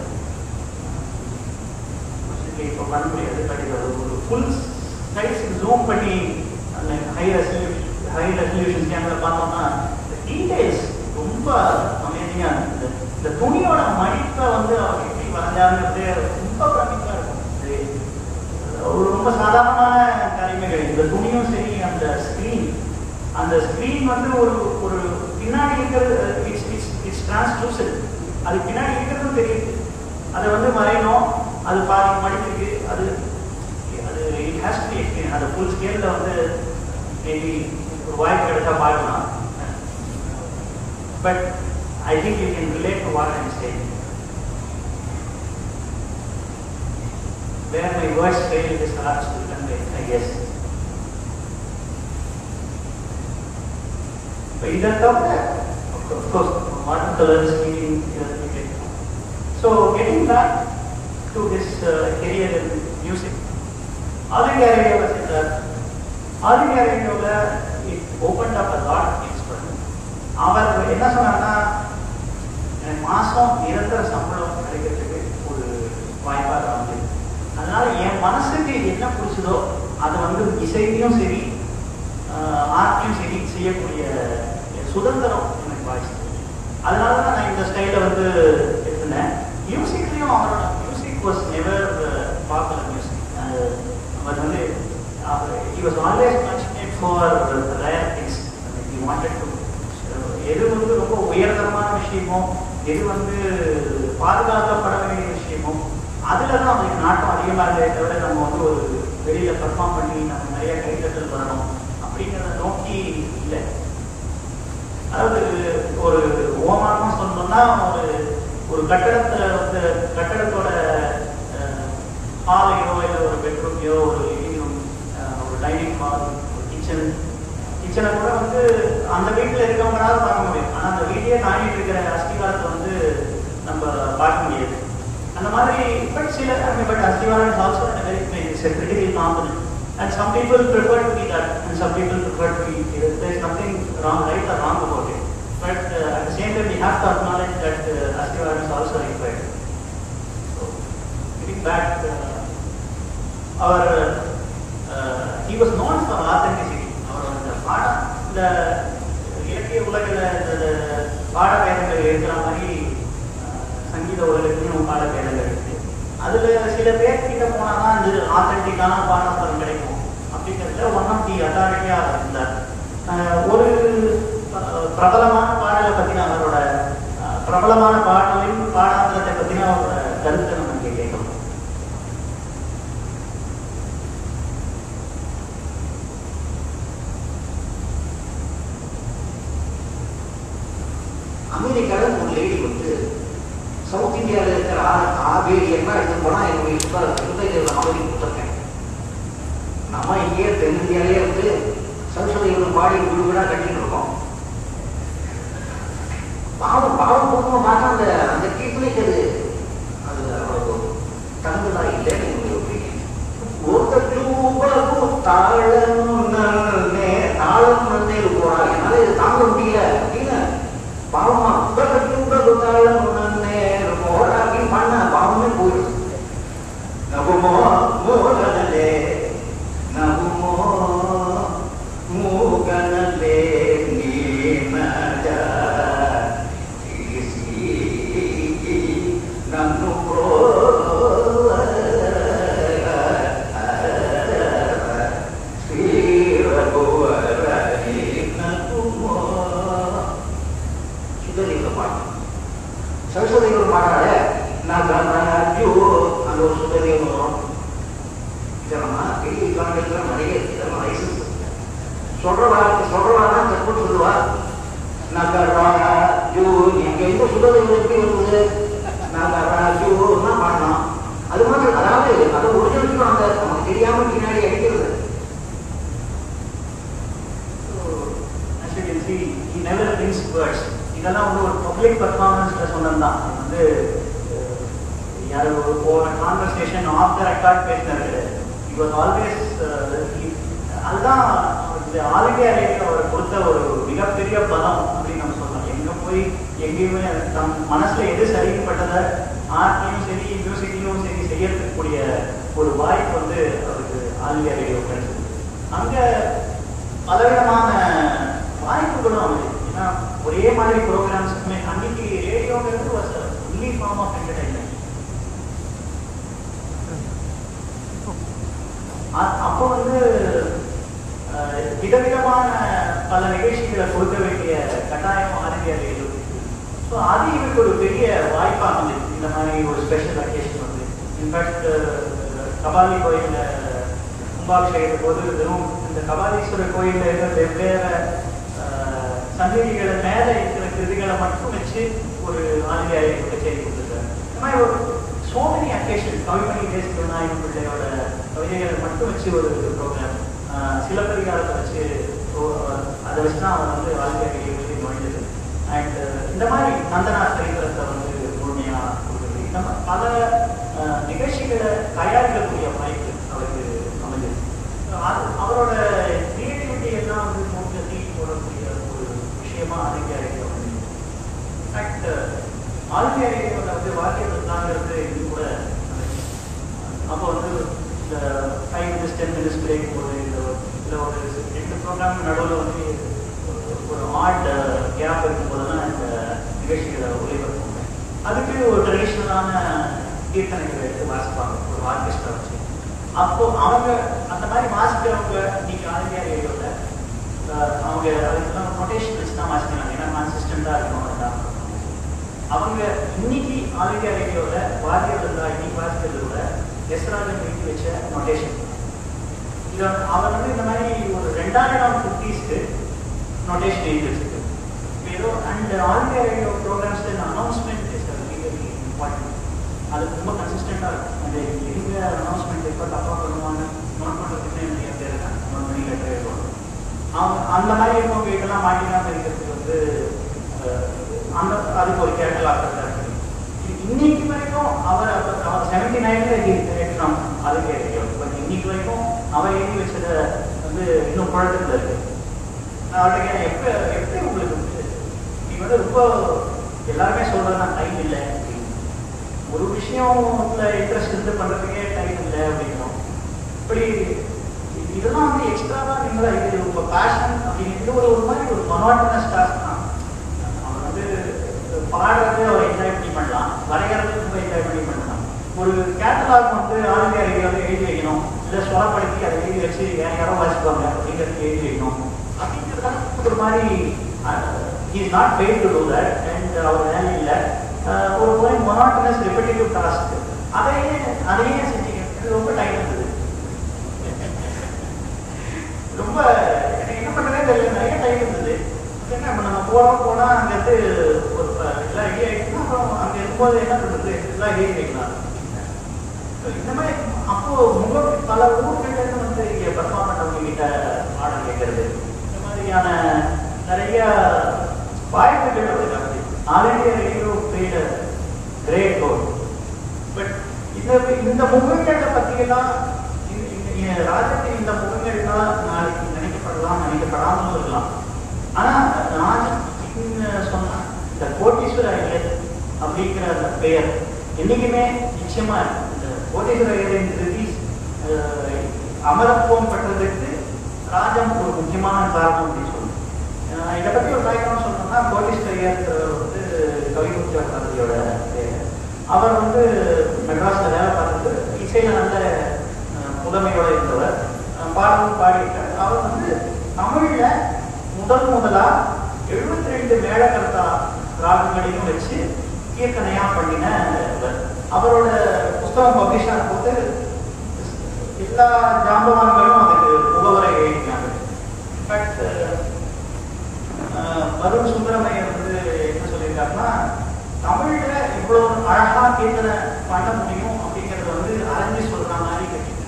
இப்போ பண்ண முடியாது பட் இது ஒரு ஃபுல் சைஸ் ஜூம் பண்ணி அந்த high resolution high resolution camera பார்த்தோம்னா டீடைல்ஸ் ரொம்ப அமேசிங்கா இருந்தது இந்த துணியோட மடிப்பை வந்து அவர் எப்படி வரைஞ்சாருங்கிறது ரொம்ப பிரமிப்பா இருக்கும் இது ஒரு ரொம்ப சாதாரணமான காரியமே கிடையாது இந்த துணியும் சரி அந்த ஸ்க்ரீன் அந்த ஸ்க்ரீன் வந்து ஒரு ஒரு பின்னாடி இருக்கிறது இட்ஸ் இட்ஸ் இட்ஸ் டிரான்ஸ்லூசன் அது பின்னாடி இருக்கிறதும் தெரியுது அதை வந்து மறையணும் அது பாதி மடிச்சிருக்கு அது அது it has to be experienced அது ஃபுல் ஸ்கேலில் வந்து மேபி ஒரு வாய்ப்பு கிடைச்சா பார்க்கலாம் but I think you can relate to what I'm saying where my voice failed this starts to convey, I guess. But இதை தவிர of course modern colors meaning so getting back to his uh, career in music all India radio was in the all India radio it opened up a lot of things for him அவர் என்ன சொன்னார்னா எனக்கு மாசம் நிரந்தர சம்பளம் கிடைக்கிறதுக்கு ஒரு வாய்ப்பாக அமைஞ்சது அதனால என் மனசுக்கு என்ன பிடிச்சதோ அதை வந்து இசையிலையும் சரி ஆர்ட்லையும் சரி செய்யக்கூடிய சுதந்திரம் எனக்கு வாய்ஸ் அதனால தான் நான் இந்த ஸ்டைல வந்து எடுத்திருந்தேன் மியூசிக்லையும் அவரோட music was never popular music அவர் வந்து he was always passionate for rare things he wanted to எது வந்து ரொம்ப உயர்தரமான விஷயமோ எது வந்து பாதுகாக்கப்பட வேண்டிய விஷயமோ அதுல தான் அவங்களுக்கு நாட்டம் அதிகமாக இருக்கே தவிர நம்ம வந்து ஒரு வெளியில பர்ஃபார்ம் பண்ணி நம்ம நிறைய கைத்தட்டல் வரணும் அப்படிங்கிறத நோக்கி இல்லை அதாவது ஒரு ஓமானமா சொல்லணும்னா ஒரு ஒரு கட்டடத்துல வந்து கட்டடத்தோட ஹாலையோ இல்லை ஒரு பெட்ரூமையோ ஒரு லிவிங் ரூம் ஒரு டைனிங் ஹால் ஒரு கிச்சன் கிச்சனை கூட வந்து அந்த வீட்டில் இருக்கவங்களால பார்க்க முடியும் ஆனால் அந்த வீட்டையே தாண்டிட்டு இருக்கிற அஸ்திகாரத்தை வந்து நம்ம பார்க்க முடியாது அந்த மாதிரி பட் சில பட் அஸ்திவாரம் is also a very it's a critical component and some people prefer to be that and some people prefer to be there is nothing wrong right or wrong about it but uh, at the same time we have to acknowledge that uh, astivaram is also required so getting back uh, our uh, he was known for authenticity அவர் அந்த பாடம் இந்த இலக்கிய உலகில் இந்த பாட வேதங்கள் இருக்கிற மாதிரி சங்கீத உலகத்திலையும் பாட வேதங்கள் இருக்கு அதுல சில பேர் கிட்ட போனா தான் அது ஆத்தன்டிக்கான பாடப்படம் கிடைக்கும் அப்படிங்கிறதுல ஒன் ஆஃப் தி அத்தாரிட்டியா இருந்தார் ஒரு பிரபலமான பாடலை பத்தின அவரோட பிரபலமான பாடலின் பாடாந்திரத்தை பத்தின அவரோட கருத்தை நம்ம இங்கே கேட்கணும் அமெரிக்காவில் ஒரு லேடி வந்து சவுத் இந்தியாவில் இருக்கிற ஆ ஆவேரி எல்லாம் எடுத்து போனால் என்னுடைய இருபத்தைந்து மாதிரி கொடுத்துருக்கேன் நம்ம இங்கேயே தென்னிந்தியாவிலே வந்து சரஸ்வதி இவங்க பாடி வீடு வீடாக கட்டிட்டு இருக்கோம் பாவம் பாவம் போகணும் பார்த்தா அந்த அந்த கீழ்ப்பிள்ளைக்கு அது அது அவ்வளவு தகுந்ததா இல்லைன்னு என்னுடைய ஒப்பீனியன் ஒருத்தூபு தாழம் நன்னே தாழம் நன்னேல் போறா என்னால இது தாங்க முடியல அப்படின்னு பாவமா உடலுக்கு தாழம் நன்னேல் போறா அப்படின்னு பண்ண பாவமே போயிடும் நபமோ மூலனே சுபதேவம் வரும் இதெல்லாம் பெரிய இக்காண்டத்தில் நிறைய இருக்கு. இதெல்லாம் லைசன்ஸ் சொல்றவா சொல்றவா தான் தப்பு சொல்லுவா நகராஜு எங்க எந்த சுபதேவம் எப்படி வருது நகராஜுன்னா பாடலாம் அது மாதிரி அதாவது அதை ஒரிஜினலுக்கும் அந்த நமக்கு தெரியாம பின்னாடி அடிக்கிறது as you can see, he never brings words. இதெல்லாம் வந்து ஒரு பப்ளிக் பர்ஃபார்மன்ஸ்ல சொன்னது தான் வந்து அஹ், யாரோ ஒரு கான்வர்சேஷன் ஆஃப் த ரெக்கார்ட் பேசினாரு இட் வாஸ் ஆல்வேஸ் அதுதான் இந்த ஆல் இந்தியா ரேடியோ அவர் கொடுத்த ஒரு மிகப்பெரிய பலம் அப்படின்னு நம்ம சொல்லலாம் எங்க போய் எங்கேயுமே தம் மனசுல எது சரிப்பட்டதை ஆர்ட்லையும் சரி மியூசிக்லையும் சரி செய்யறதுக்கூடிய ஒரு வாய்ப்பு வந்து அவருக்கு ஆல் இந்தியா ரேடியோ கிடைச்சது அங்க பலவிதமான வாய்ப்புகளும் அமைது ஏன்னா ஒரே மாதிரி ப்ரோக்ராம்ஸுக்குமே அன்னைக்கு ரேடியோங்கிறது was only form of entertainment அப்போ வந்து அஹ், விதவிதமான பல நிகழ்ச்சிகளை கொடுக்க வேண்டிய கட்டாயம் ஆரோக்கிய ரேடியோ ஸோ அது இவருக்கு ஒரு பெரிய வாய்ப்பாக அமைஞ்சது இந்த மாதிரி ஒரு ஸ்பெஷல் அக்கேஷன் வந்து இன்ஃபேக்ட் கபாலி கோயிலில் கும்பாபிஷேகத்து போது வெறும் இந்த கபாலீஸ்வரர் கோயிலில் இருக்கிற வெவ்வேறு அஹ், சன்னதிகளை மேலே இருக்கிற கிருதிகளை மட்டும் வச்சு ஒரு ஆதிரியாரை கச்சேரி கொடுத்துருக்காரு இந்த மாதிரி ஒரு சோ மெனி அக்கேஷன் கவிமணி தேசிய விநாயகம் பிள்ளையோட கவிதைகளை மட்டும் வச்சு ஒரு ப்ரோக்ராம் சிலப்பதிகாரத்தை வச்சு ஓ- அதை வச்சு தான் அவர் வந்து ஆதிரியாரை வந்து நுழைஞ்சது அண்ட் இந்த மாதிரி நந்தனா சரித்திரத்தை வந்து முழுமையாக கொடுக்குறது இந்த மாதிரி பல அஹ், நிகழ்ச்சிகளை தயாரிக்கக்கூடிய வாய்ப்பு அவருக்கு அமைஞ்சது அது அவரோட கிரியேட்டிவிட்டி எல்லாம் வந்து மூன்று தீ போடக்கூடிய ஒரு விஷயமா ஆதித்யா ரேடியோ அமைஞ்சது இன்ஃபேக்ட் ஆதித்யா ரேடியோட வந்து வாக்கியத்துலாங்கிறது இது கூட அமைஞ்சது. அப்போ வந்து இந்த five minutes ten minutes break போது இல்லை இல்லை ஒரு ரெண்டு ப்ரோக்ராம் நடுவில் வந்து ஒரு- ஒரு ஆட் கேப் இருக்கும் போதெல்லாம் இந்த நிகழ்ச்சிகளை ஒளிபரப்புவாங்க அதுக்கு ஒரு ட்ரெடிஷ்னலான கீர்த்தனைகளை எடுத்து வாசிப்பாங்க ஒரு ஆர்கெஸ்ட்ரா வச்சு அப்போ அவங்க அந்த மாதிரி வாசிக்கிறவங்க நீங்க ஆதித்யா ரேடியோவில் அவங்க அதுக்கெல்லாம் கொட்டேஷன் வச்சு தான் வாசிக்கிறாங்க ஏன்னா கன்சிஸ்டண்டாக இருக்கணும் அதான் அவங்க இன்னைக்கு ஆதித்யா ரேடியோவில் வாத்தியம் இருந்தா இன்னைக்கு வாசிக்கிறத விட எஸ்ராஜன் எழுதி வச்ச நொட்டேஷன் இது அவர் வந்து இந்த மாதிரி ஒரு ரெண்டாயிரம் ஃபிஃப்டிஸ்க்கு நொட்டேஷன் எழுதி வச்சிருக்கு இப்போ ஏதோ அண்ட் ஆதித்யா ரேடியோ ப்ரோக்ராம்ஸில் இந்த அனௌன்ஸ்மெண்ட் இஸ் ரியலி இம்பார்ட்டன்ட் அது ரொம்ப கன்சிஸ்டண்டாக இருக்கும் அது எங்க அனௌன்ஸ்மெண்ட் எப்போ தப்பாக பண்ணுவாங்க நோட் பண்ணுறதுக்கு நிறைய பேர் இருக்காங்க நோட் பண்ணி லெட்டர் எழுதுவாங்க அவங்க அந்த மாதிரி இருக்கவங்க இதெல்லாம் மாட்டிக்காம இருக்கிறதுக்கு வந்து அஹ், அந்த அதுக்கு ஒரு கேட்டலாக இருக்கு இன்னைக்கு வரைக்கும் அவர் அப்ப- அவர் செவன்டி நைன்ல எடுக்கலாம் அதுக்கு தெரியும் பட் இன்னைக்கு வரைக்கும் அவர் எழுதி வச்சதை வந்து இன்னும் குழந்தைகள் இருக்கு நான் அவர்கிட்ட கேட்டேன் எப்ப எப்படி உங்களுக்கு வந்து நீ வந்து ரொம்ப எல்லாருமே சொல்றதுதான் டைம் இல்லை அப்படின்னு. ஒரு விஷயம்ல இன்ட்ரெஸ்ட் இருந்து பண்றதுக்கே டைம் இல்லை அப்படிங்கிறோம் இப்படி இது- இதெல்லாம் வந்து எக்ஸ்ட்ராவா நீங்களா இது உங்க பேஷன் அப்படின்னு இது ஒரு ஒரு மாதிரி ஒரு மனோட்டனஸ் டாஸ்க் தான் அவன் வந்து பாடுறது அவர் என்ஜாய் பண்ணி பண்ணலாம் வரைகிறது ரொம்ப என்ஜாய் பண்ணி பண்ணலாம் ஒரு கேட்டலாக் வந்து ஆளுநர் ரேடியோவில் எழுதி வைக்கணும் இல்லை ஸ்வரப்படுத்தி அதை எழுதி வச்சு வேற யாரோ வாசிப்பாங்க அப்படிங்கிறது எழுதி வைக்கணும் அப்படிங்கிறதுலாம் ஒரு மாதிரி is not paid to do that and அவர் வேலை இல்லை ஒரு மாதிரி மொனாட்டனஸ் ரிப்பீட்டிவ் டாஸ்க் அதையே அதையே செஞ்சீங்க ரொம்ப டைம் இருந்தது ரொம்ப எனக்கு என்ன பண்றதே தெரியல நிறைய டைம் இருந்தது என்ன இப்ப நம்ம போறோம் போனா அங்க இருந்து ஒரு ப- எல்லாம் ரெடி ஆயிடுச்சுன்னா அப்புறம் அங்க இருக்கும்போது என்ன பண்றது எல்லாம் ரெடி வைக்கலாம் இந்த மாதிரி அப்போ முக பல ஊர்கள்ல இருந்து வந்து இங்க பெர்ஃபார்ம் பண்ணவங்க கிட்ட பாடம் கேட்கறது இந்த மாதிரியான நிறைய வாய்ப்புகள் வந்து all India radio played great role but இந்த இந்த முகங்களை பத்தியெல்லாம் இந்த- இந்த- இந்த ராஜத்தின் இந்த முகங்கள்லாம் நாளைக்கு நினைக்கப்படலாம் நினைக்கப்படாமலும் இருக்கலாம் ஆனா ராஜன் சொன்னா இந்த கோட்டீஸ்வர ஐயர் அப்படிங்கிற அந்த பெயர் என்னைக்குமே நிச்சயமா இருக்கும். இந்த கோட்டீஸ்வர ஐயரின் கிருதிஸ் அமரத்துவம் பெற்றதுக்கு ராஜம் ஒரு முக்கியமான காரணம் அப்படின்னு சொல்லுவேன் அஹ் இதை பத்தி ஒரு காரணம் சொல்லணும்னா கோட்டீஸ்வர ஐயர் வந்து கவிமுத்திர பாரதியோட பெயர் அவர் வந்து மெட்ராஸ்ல வேலை பார்த்துட்டு இசையில நல்ல அஹ், புலமையோட இருந்தவர் அஹ், பாடலும் பாடியிருக்காரு அவர் வந்து தமிழ்ல முதல் முதலா எழுபத்தி ரெண்டு மேளகர்த்தா ராகங்களையும் வச்சு கீர்த்தனையா பண்ணின இவர். அவரோட புஸ்தகம் புத்தகம் பப்ளிஷ் ஆன போது எல்லா ஜாம்பவான்களும் அதுக்கு முகவரை எழுதினாங்க இன்ஃபேக்ட் வருண் சுந்தரமையர் வந்து என்ன சொல்லியிருக்காருன்னா தமிழ்ல இவ்வளவு அழகா கீர்த்தனை பண்ண முடியும் அப்படிங்கறது வந்து அறிஞ்சு சொல்ற மாதிரி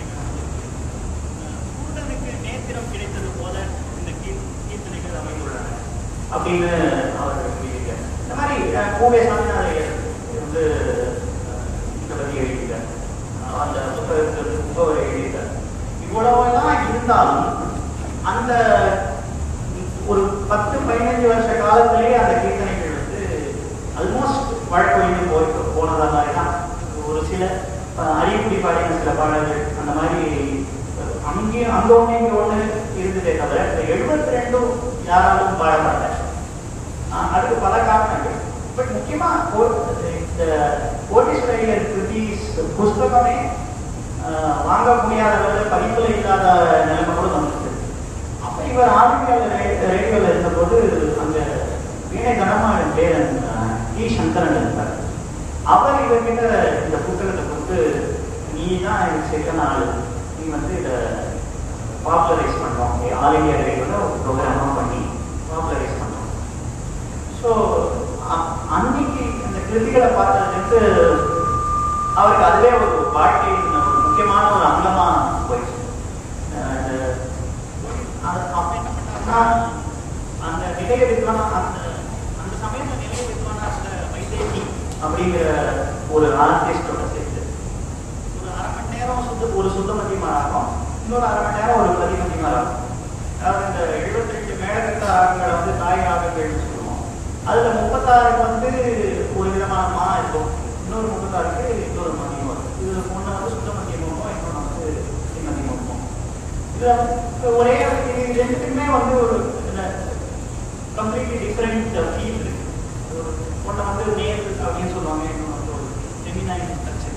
கூட்டனுக்கு நேத்திரம் கிடைத்தது போல இந்த கீ- கீர்த்தனைகள் அமைந்துள்ளன அப்படின்னு அவர் எழுதியிருக்கார் இந்த மாதிரி அஹ், பூவே சாமிநாதையர் வந்து அஹ், இந்த பத்தி எழுதியிருக்கார் அஹ், அந்த புத்தகத்துக்கு முகவரை எழுதியிருக்கார் இவ்வளவெல்லாம் இருந்தாலும் அந்த ஒரு பத்து பதினஞ்சு வருஷ காலத்திலேயே அந்த கீர்த்தனைகள் வந்து ஆல்மோஸ்ட் வழக்கொழிந்து போய் போனதா மாதிரி தான் ஒரு சில அஹ், அரியக்குடி பாடின சில பாடல்கள் அந்த மாதிரி அஹ், அங்கேயும் அங்க ஒண்ணு இங்க ஒண்ணு இருந்ததே தவிர இந்த எழுபத்தி ரெண்டும் யாராலும் பாட மாட்டாங்க ஆஹ் அதுக்கு பல காரணங்கள் பட் முக்கியமா கோ- இந்த கோட்டீஸ்வரர் கிருதிஸ் புஸ்தகமே ஆஹ் வாங்க முடியாத அளவில் பதிப்புல இல்லாத நிலைமை கூட வந்துச்சு அப்ப இவர் ஆர்மியாவில் ரேடியோவில் இருந்தபோது அங்க வீணை கனமாவின் பேரன் ஆஹ், டி சங்கரன் இருந்தார் அவர் இவர்கிட்ட இந்த புத்தகத்தை கொடுத்து நீ தான் இதுக்கு சரியான ஆளு நீ வந்து இதை பாப்புலரைஸ் பண்ணுறோம் ஆல் இந்தியா ரேடியோவில் ஒரு ப்ரோக்ராமாக பண்ணி பாப்புலரைஸ் பண்ணுறோம் ஸோ அன்னைக்கு அந்த கிருதிகளை பார்த்ததுக்கு அவருக்கு அதுவே ஒரு வாழ்க்கையின் ஒரு முக்கியமான ஒரு அங்கமா போயிடுச்சு அஹ் அது அப்ப என்ன பண்ணாருன்னா அந்த நிலைய வித்வான அந்த அந்த சமயத்துல நிலைய வித்வான அந்த வைதேகி அப்படிங்கிற ஒரு ஆர்டிஸ்டோட சேர்த்து ஒரு அரை மணி நேரம் சுத்த ஒரு சுத்தமதி மாறாகும் இன்னொரு அரை மணி நேரம் ஒரு பிரதிமதி மாறாகும் அதாவது இந்த எழுபத்தி ரெண்டு மேலகத்த ஆகங்களை வந்து தாய் ஆகங்கள்னு சொல்லுவோம் அதுல முப்பத்தாறுக்கு வந்து ஒரு விதமான மா இருக்கும் இன்னொரு முப்பத்தாறுக்கு இன்னொரு மதியம் வரும் இது ஒண்ணு வந்து சுத்த மதியமும் இன்னொன்று வந்து மதியமும் இதுல வந்து ஒரே இது ரெண்டுக்குமே வந்து ஒரு கம்ப்ளீட்லி டிஃப்ரெண்ட் ஃபீல் இருக்கு ஒரு ஒன்று வந்து நேர் அப்படின்னு சொல்லுவாங்க இன்னொன்று வந்து ஒரு ஃபெமினைன்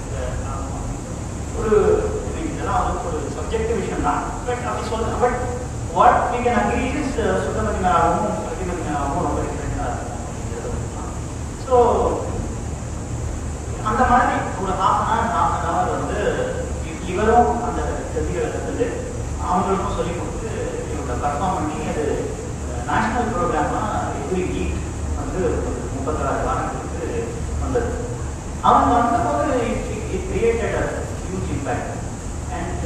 ஒரு I mean, இதெல்லாம் வந்து ஒரு சப்ஜெக்டிவ் விஷயம் தான் பட் அப்படி சொல்ல but what we can agree is சுத்தமதினாகவும் பிரதிமதினாகவும் ரொம்ப டிஃப்ரெண்டாக இருக்கும் ஸோ அந்த மாதிரி ஒரு half an hour half an hour வந்து இ- இவரும் அந்த கருதிகளை கற்றுட்டு அவங்களுக்கும் சொல்லிக் கொடுத்து இவங்க பர்ஃபார்ம் பண்ணி அது நேஷனல் ப்ரோக்ராமாக எவ்ரி வீக் வந்து ஒரு முப்பத்தாறு வாரங்களுக்கு வந்தது அவங்க வந்தபோது it created a huge impact and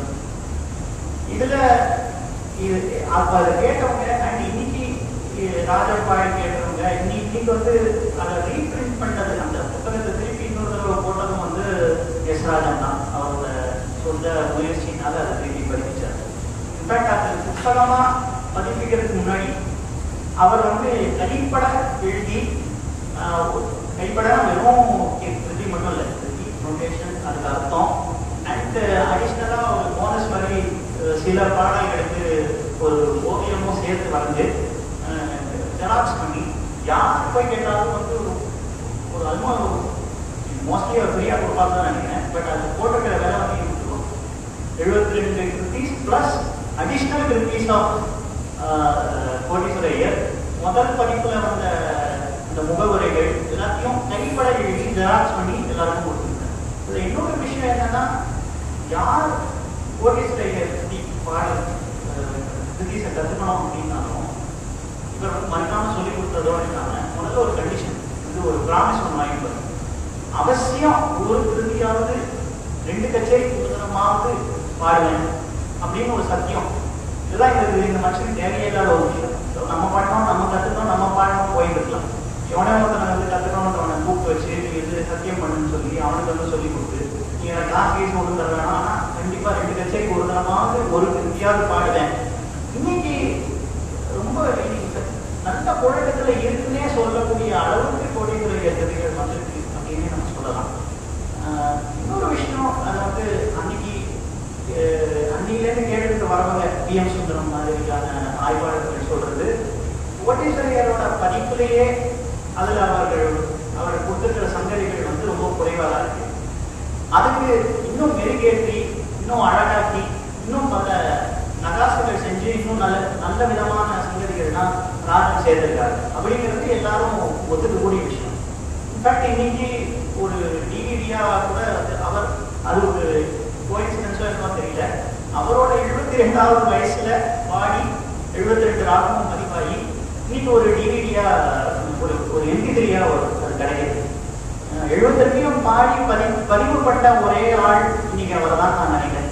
இதுல இது அப்ப அதை கேட்டவங்க அண்ட் இன்னைக்கு இ- ராஜபாய் கேட்டவங்க இன்னி- இன்னைக்கு வந்து அதை ரீபிரிண்ட் பண்ணது அந்த புத்தகத்தை திருப்பி இன்னொரு தடவை போட்டதும் வந்து எஸ் ராஜன் தான் அவரோட சொந்த முயற்சியினால அதை திருப்பி பதிப்பிச்சார் இன்ஃபேக்ட் அது புத்தகமா பதிப்பிக்கிறதுக்கு முன்னாடி அவர் வந்து தனிப்பட எழுதி ஆஹ், ஒரு கைப்பட வெறும் கிருதி மட்டும் இல்லை கிருதி நோட்டேஷன் அதுக்கு அர்த்தம் அண்ட் அடிஷ்னலாக ஒரு போனஸ் மாதிரி அஹ், சில பாடல்களுக்கு ஒரு ஓவியமும் சேர்த்து வரைஞ்சு ஜெராக்ஸ் பண்ணி யார் போய் கேட்டாலும் வந்து ஒரு ஒரு அனுபவம் மோஸ்ட்லி அவர் ஃப்ரீயாக கொடுப்பாரு தான் நினைக்கிறேன் பட் அது போட்டுக்கிற வேலை வந்து கொடுத்துருவோம் எழுபத்தி ரெண்டு kritis plus additional kritis of Koteeswara Iyer முதல் பதிப்புல வந்த அந்த முகவுரைகள் எல்லாத்தையும் கைப்பட எழுதி ஜெராக்ஸ் பண்ணி எல்லாருக்கும் கொடுத்துருக்கேன் இதுல இன்னொரு விஷயம் என்னன்னா யார் கோட்டீஸ்வர ஐயர் பற்றி பாடல் கிருத்தீஸை கற்றுக்கணும் அப்படின்னாலும் இவர் வந்து மறக்காம சொல்லி கொடுத்ததோட இல்லாம முதல்ல ஒரு கண்டிஷன் வந்து ஒரு ப்ராமிஸ் ஒன்று வாங்கிப்பாரு அவசியம் ஒரு கிருதியாவது ரெண்டு கச்சேரி புத்தகமாவது பாடுவேன் அப்படின்னு ஒரு சத்தியம் இதெல்லாம் இந்த இந்த மனுஷனுக்கு தேவையில்லாத ஒரு விஷயம் So, நம்ம பாடணும் நம்ம கத்துக்கணும் நம்ம பாடணும் போயிட்டு இருக்கலாம் எவனே ஒருத்தனை வந்து கத்துக்கணுன்றவனை கூப்பிட்டு வச்சு நீ இது சத்தியம் பண்ணுன்னு சொல்லி அவனுக்கு வந்து சொல்லி கொடுத்து நீ எனக்கு கிளாஸ் ஃபீஸ் ஒன்று தர வேணாம் ஆனா கண்டிப்பா ரெண்டு கச்சேரிக்கு ஒரு தரமாவது ஒரு கிருதியாவது பாடுவேன் இன்னைக்கு ரொம்ப இன்னைக்கு நல்ல புழக்கத்துல இருக்குன்னே சொல்லக்கூடிய அளவுக்கு கோடித்துறை கருத்துகள் வந்திருக்கு அப்படின்னு நம்ம சொல்லலாம் ஆஹ் இன்னொரு விஷயம் அது வந்து அன்னைக்கு அஹ் அன்னையிலேருந்து கேட்டுட்டு வரவங்க பி எம் சுந்தரம் மாதிரியான ஆய்வாளர்கள் சொல்றது கோட்டீஸ்வரியரோட பதிப்பிலேயே அதுல அவர்கள் அவர் கொடுத்துருக்கிற சங்கதிகள் வந்து ரொம்ப குறைவாக தான் இருக்கு அதுக்கு இன்னும் மெருகேற்றி இன்னும் அழகாக்கி இன்னும் பல நகாசுகள் செஞ்சு இன்னும் நல்ல நல்ல விதமான சங்கதிகள்லாம் ராஜன் சேர்ந்திருக்காரு அப்படிங்கிறது எல்லாரும் ஒத்துக்கக்கூடிய விஷயம் இன்ஃபேக்ட் இன்னைக்கு ஒரு டிவிடியா கூட வந்து அவர் அது ஒரு கோயின்சிடன்ஸோ என்னமோ தெரியல அவரோட எழுபத்தி ரெண்டாவது வயசுல பாடி எழுபத்தி ரெண்டு ராகமும் பதிவாகி இன்னைக்கு ஒரு டிவிடியா ஒரு ஒரு எம்பி த்ரீயா ஒரு அது கிடைக்குது எழுபத்தெட்டையும் பாடி பதி பதிவுப்பட்ட ஒரே ஆள் இன்னைக்கு அவர் தான் நான் நினைக்கிறேன்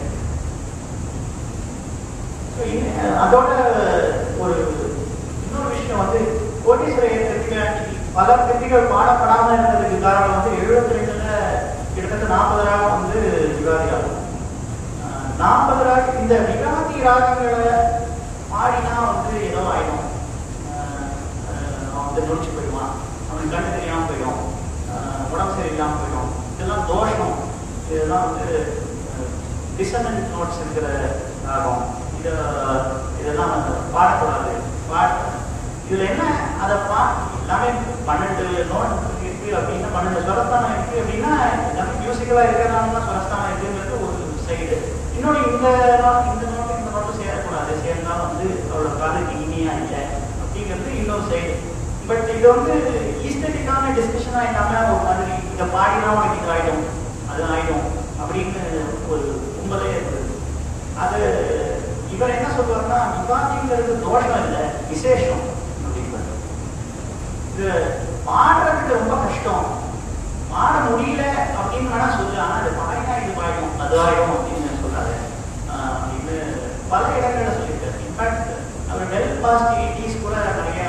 So, இன்ன- அதோட ஒரு இன்னொரு விஷயம் வந்து கோட்டீஸ்வர கிருத்திகள் பல கிருத்திகள் பாடப்படாம இருந்ததுக்கு காரணம் வந்து எழுபத்தி ரெண்டுல கிட்டத்தட்ட நாற்பது ராகம் வந்து யுகாதி ராகம் நாற்பது ராகம் இந்த யுகாதி ராகங்களை பாடினா வந்து ஏதோ ஆயிடும் ஆஹ் ஆஹ் அவன் வந்து நொடிச்சு போயிடுவான் அவனுக்கு கண்ணு தெரியாம போயிடும் ஆஹ் உடம்பு சரியில்லாம போயிடும் இதெல்லாம் தோஷம் இதெல்லாம் வந்து டிசனன்ட் நோட்ஸ் இருக்கிற ராகம் இத இதெல்லாம் வந்து பாடக்கூடாது பாட இதுல என்ன அதை பா எல்லாமே பன்னெண்டு நோட் இருக்கு அப்படின்னா பன்னெண்டு ஸ்வரஸ்தானம் இருக்கு அப்படின்னா எல்லாமே மியூசிக்கலா இருக்கிறனால தான் ஸ்வரஸ்தானம் இருக்குங்கிறது ஒரு சைடு இன்னொன்று இந்த நோட் இந்த நோட்டு இந்த நோட்டு சேரக்கூடாது சேர்ந்தா வந்து அவரோட காதுக்கு இனியா இல்லை அப்படிங்கிறது இன்னொரு சைடு பட் இது வந்து ஈஸ்தட்டிக்கான டிஸ்கஷனா இல்லாம ஒரு மாதிரி இதை பாடினா உனக்கு இது ஆயிடும் அது ஆயிடும் அப்படின்னு ஒரு கும்பலே இருக்குது அது இவர் என்ன சொல்றாருன்னா விவாதிங்கிறது தோஷம் இல்லை விசேஷம் அப்படிங்கிறார் இது பாடுறதுக்கு ரொம்ப கஷ்டம் பாட முடியல அப்படின்னு வேணா சொல்லு ஆனா அது பாடினா இது பாடும் அது ஆயிடும் அப்படின்னு சொல்றாரு ஆஹ் அப்படின்னு பல இடங்கள்ல சொல்லியிருக்காரு இன்ஃபேக்ட் அவர் வெல் பாஸ்ட் எயிட்டிஸ் கூட நிறைய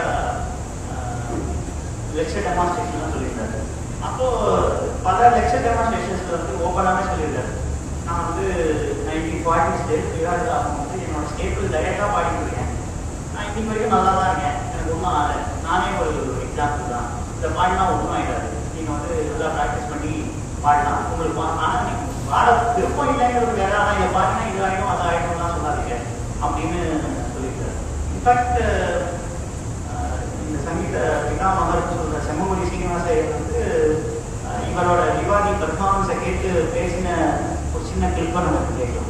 லெக்சர் டெமான்ஸ்ட்ரேஷன்லாம் சொல்லியிருக்காரு அப்போ பல லெக்சர் டெமான்ஸ்ட்ரேஷன்ஸ்ல வந்து ஓப்பனாகவே சொல்லியிருக்காரு நான் வந்து நைன்டீன் ஃபார்ட்டிஸ்ல விராஜா வந்து என்னோட ஸ்டேபிள் டைரக்டாக பாடிட்டு இருக்கேன் நான் இன்னைக்கு வரைக்கும் நல்லா தான் இருக்கேன் எனக்கு ஒன்றும் ஆகலை நானே ஒரு எக்ஸாம்பிள் தான் இந்த பாடினா ஒன்றும் ஆகிடாது நீங்கள் வந்து நல்லா ப்ராக்டிஸ் பண்ணி பாடலாம் உங்களுக்கு பா- ஆனா நீங்க பாட விருப்பம் இல்லைங்கிறது வேற ஆனால் இதை பாடினா இது ஆகிடும் அது ஆகிடும்லாம் சொல்லாதீங்க அப்படின்னு சொல்லியிருக்காரு இன்ஃபேக்ட் இந்த சங்கீத பிதாமகர் சொல்ற செம்மொழி சீனிவாச ஐயர் வந்து அஹ், இவரோட விவாதி பர்ஃபார்மன்ஸை கேட்டு பேசின ஒரு சின்ன கிளிப்பை நமக்கு கேட்கும்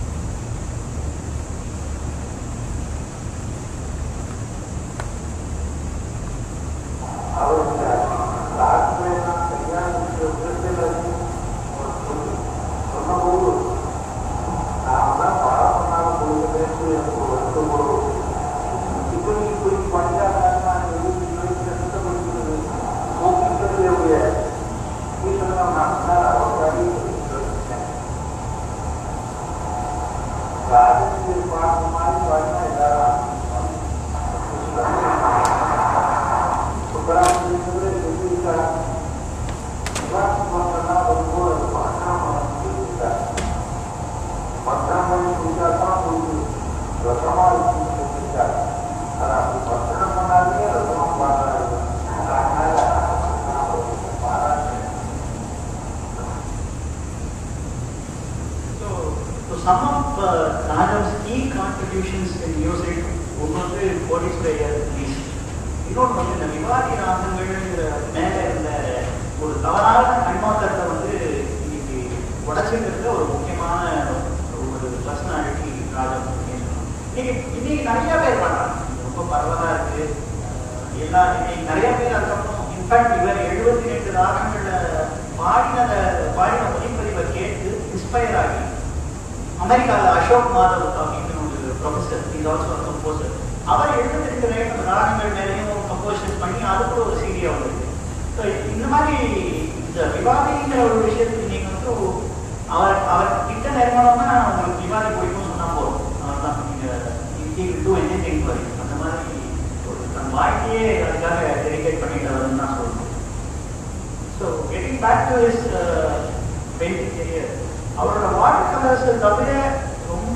So, so some of uh, Raja's key contributions in music ஒன்று வந்து கோடீஸ்வரர் ரிலீஸ் இன்னொன்று வந்து இந்த விவாதி ராகங்கள்ங்கிற மேலே இருந்த ஒரு தவறான கண்ணோட்டத்தை வந்து இன்னைக்கு உடச்சிருக்கிறதுல ஒரு முக்கியமான ஒரு பர்சனாலிட்டி ராஜம் அப்படின்னு சொல்லலாம். இன்னைக்கு இன்னைக்கு நிறைய பேர் பண்றாங்க இது ரொம்ப பரவலா இருக்கு அஹ் எல்லா இன்னைக்கு நிறைய பேர் அதுக்கப்புறம் இன்ஃபேக்ட் இவர் எழுபத்தி ரெண்டு ராகங்கள்ல பாடினத பாடின ஒளிப்பதிவை கேட்டு இன்ஸ்பயர் ஆகி அமெரிக்காவில் அசோக் மாதவ் அப்படின்னு ஒரு ப்ரொஃபஸர் இஸ் ஆல்சோ கம்போசர் அவர் எழுதிருக்கிற அந்த ராகங்கள் மேலேயும் கம்போசர்ஸ் பண்ணி அது கூட ஒரு சீடியா வந்திருக்கு ஸோ இந்த மாதிரி இந்த விவாதிங்கிற ஒரு விஷயத்துக்கு நீங்க வந்து அவர் அவர் கிட்ட நெருங்கணும்னா உங்களுக்கு விவாதி பிடிக்கும் சொன்னா போதும் அவர் தான் நீங்க டூ எனி திங் வரி அந்த மாதிரி ஒரு தன் வாழ்க்கையே அதுக்காக டெடிகேட் பண்ணிட்டு நான் சொல்லணும் so getting back to is painting career அவரோட வாட்டர் கலர்ஸ் தவிர ரொம்ப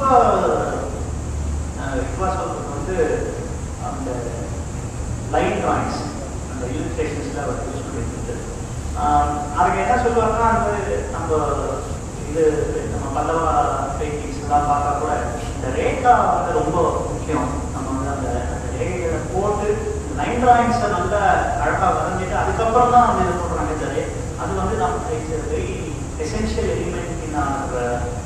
இதுவாக சொல்றது வந்து அந்த லைன் ட்ராயிங்ஸ் அந்த இலிஸ்ட்ரேஷன்ஸில் அவர் யூஸ் பண்ணிட்டு அதுக்கு என்ன சொல்லுவாங்கன்னா அந்த நம்ம இது நம்ம பல்லவா பெயிண்டிங்ஸ் எல்லாம் பார்த்தா கூட இந்த ரேகா வந்து ரொம்ப முக்கியம் நம்ம வந்து அந்த அந்த ரேகைகளை போட்டு லைன் ட்ராயிங்ஸை நல்லா அழகாக வரைஞ்சிட்டு அதுக்கப்புறம் தான் வந்து இது போடுறாங்க இந்த ரே அது வந்து நம்ம it's very essential element in our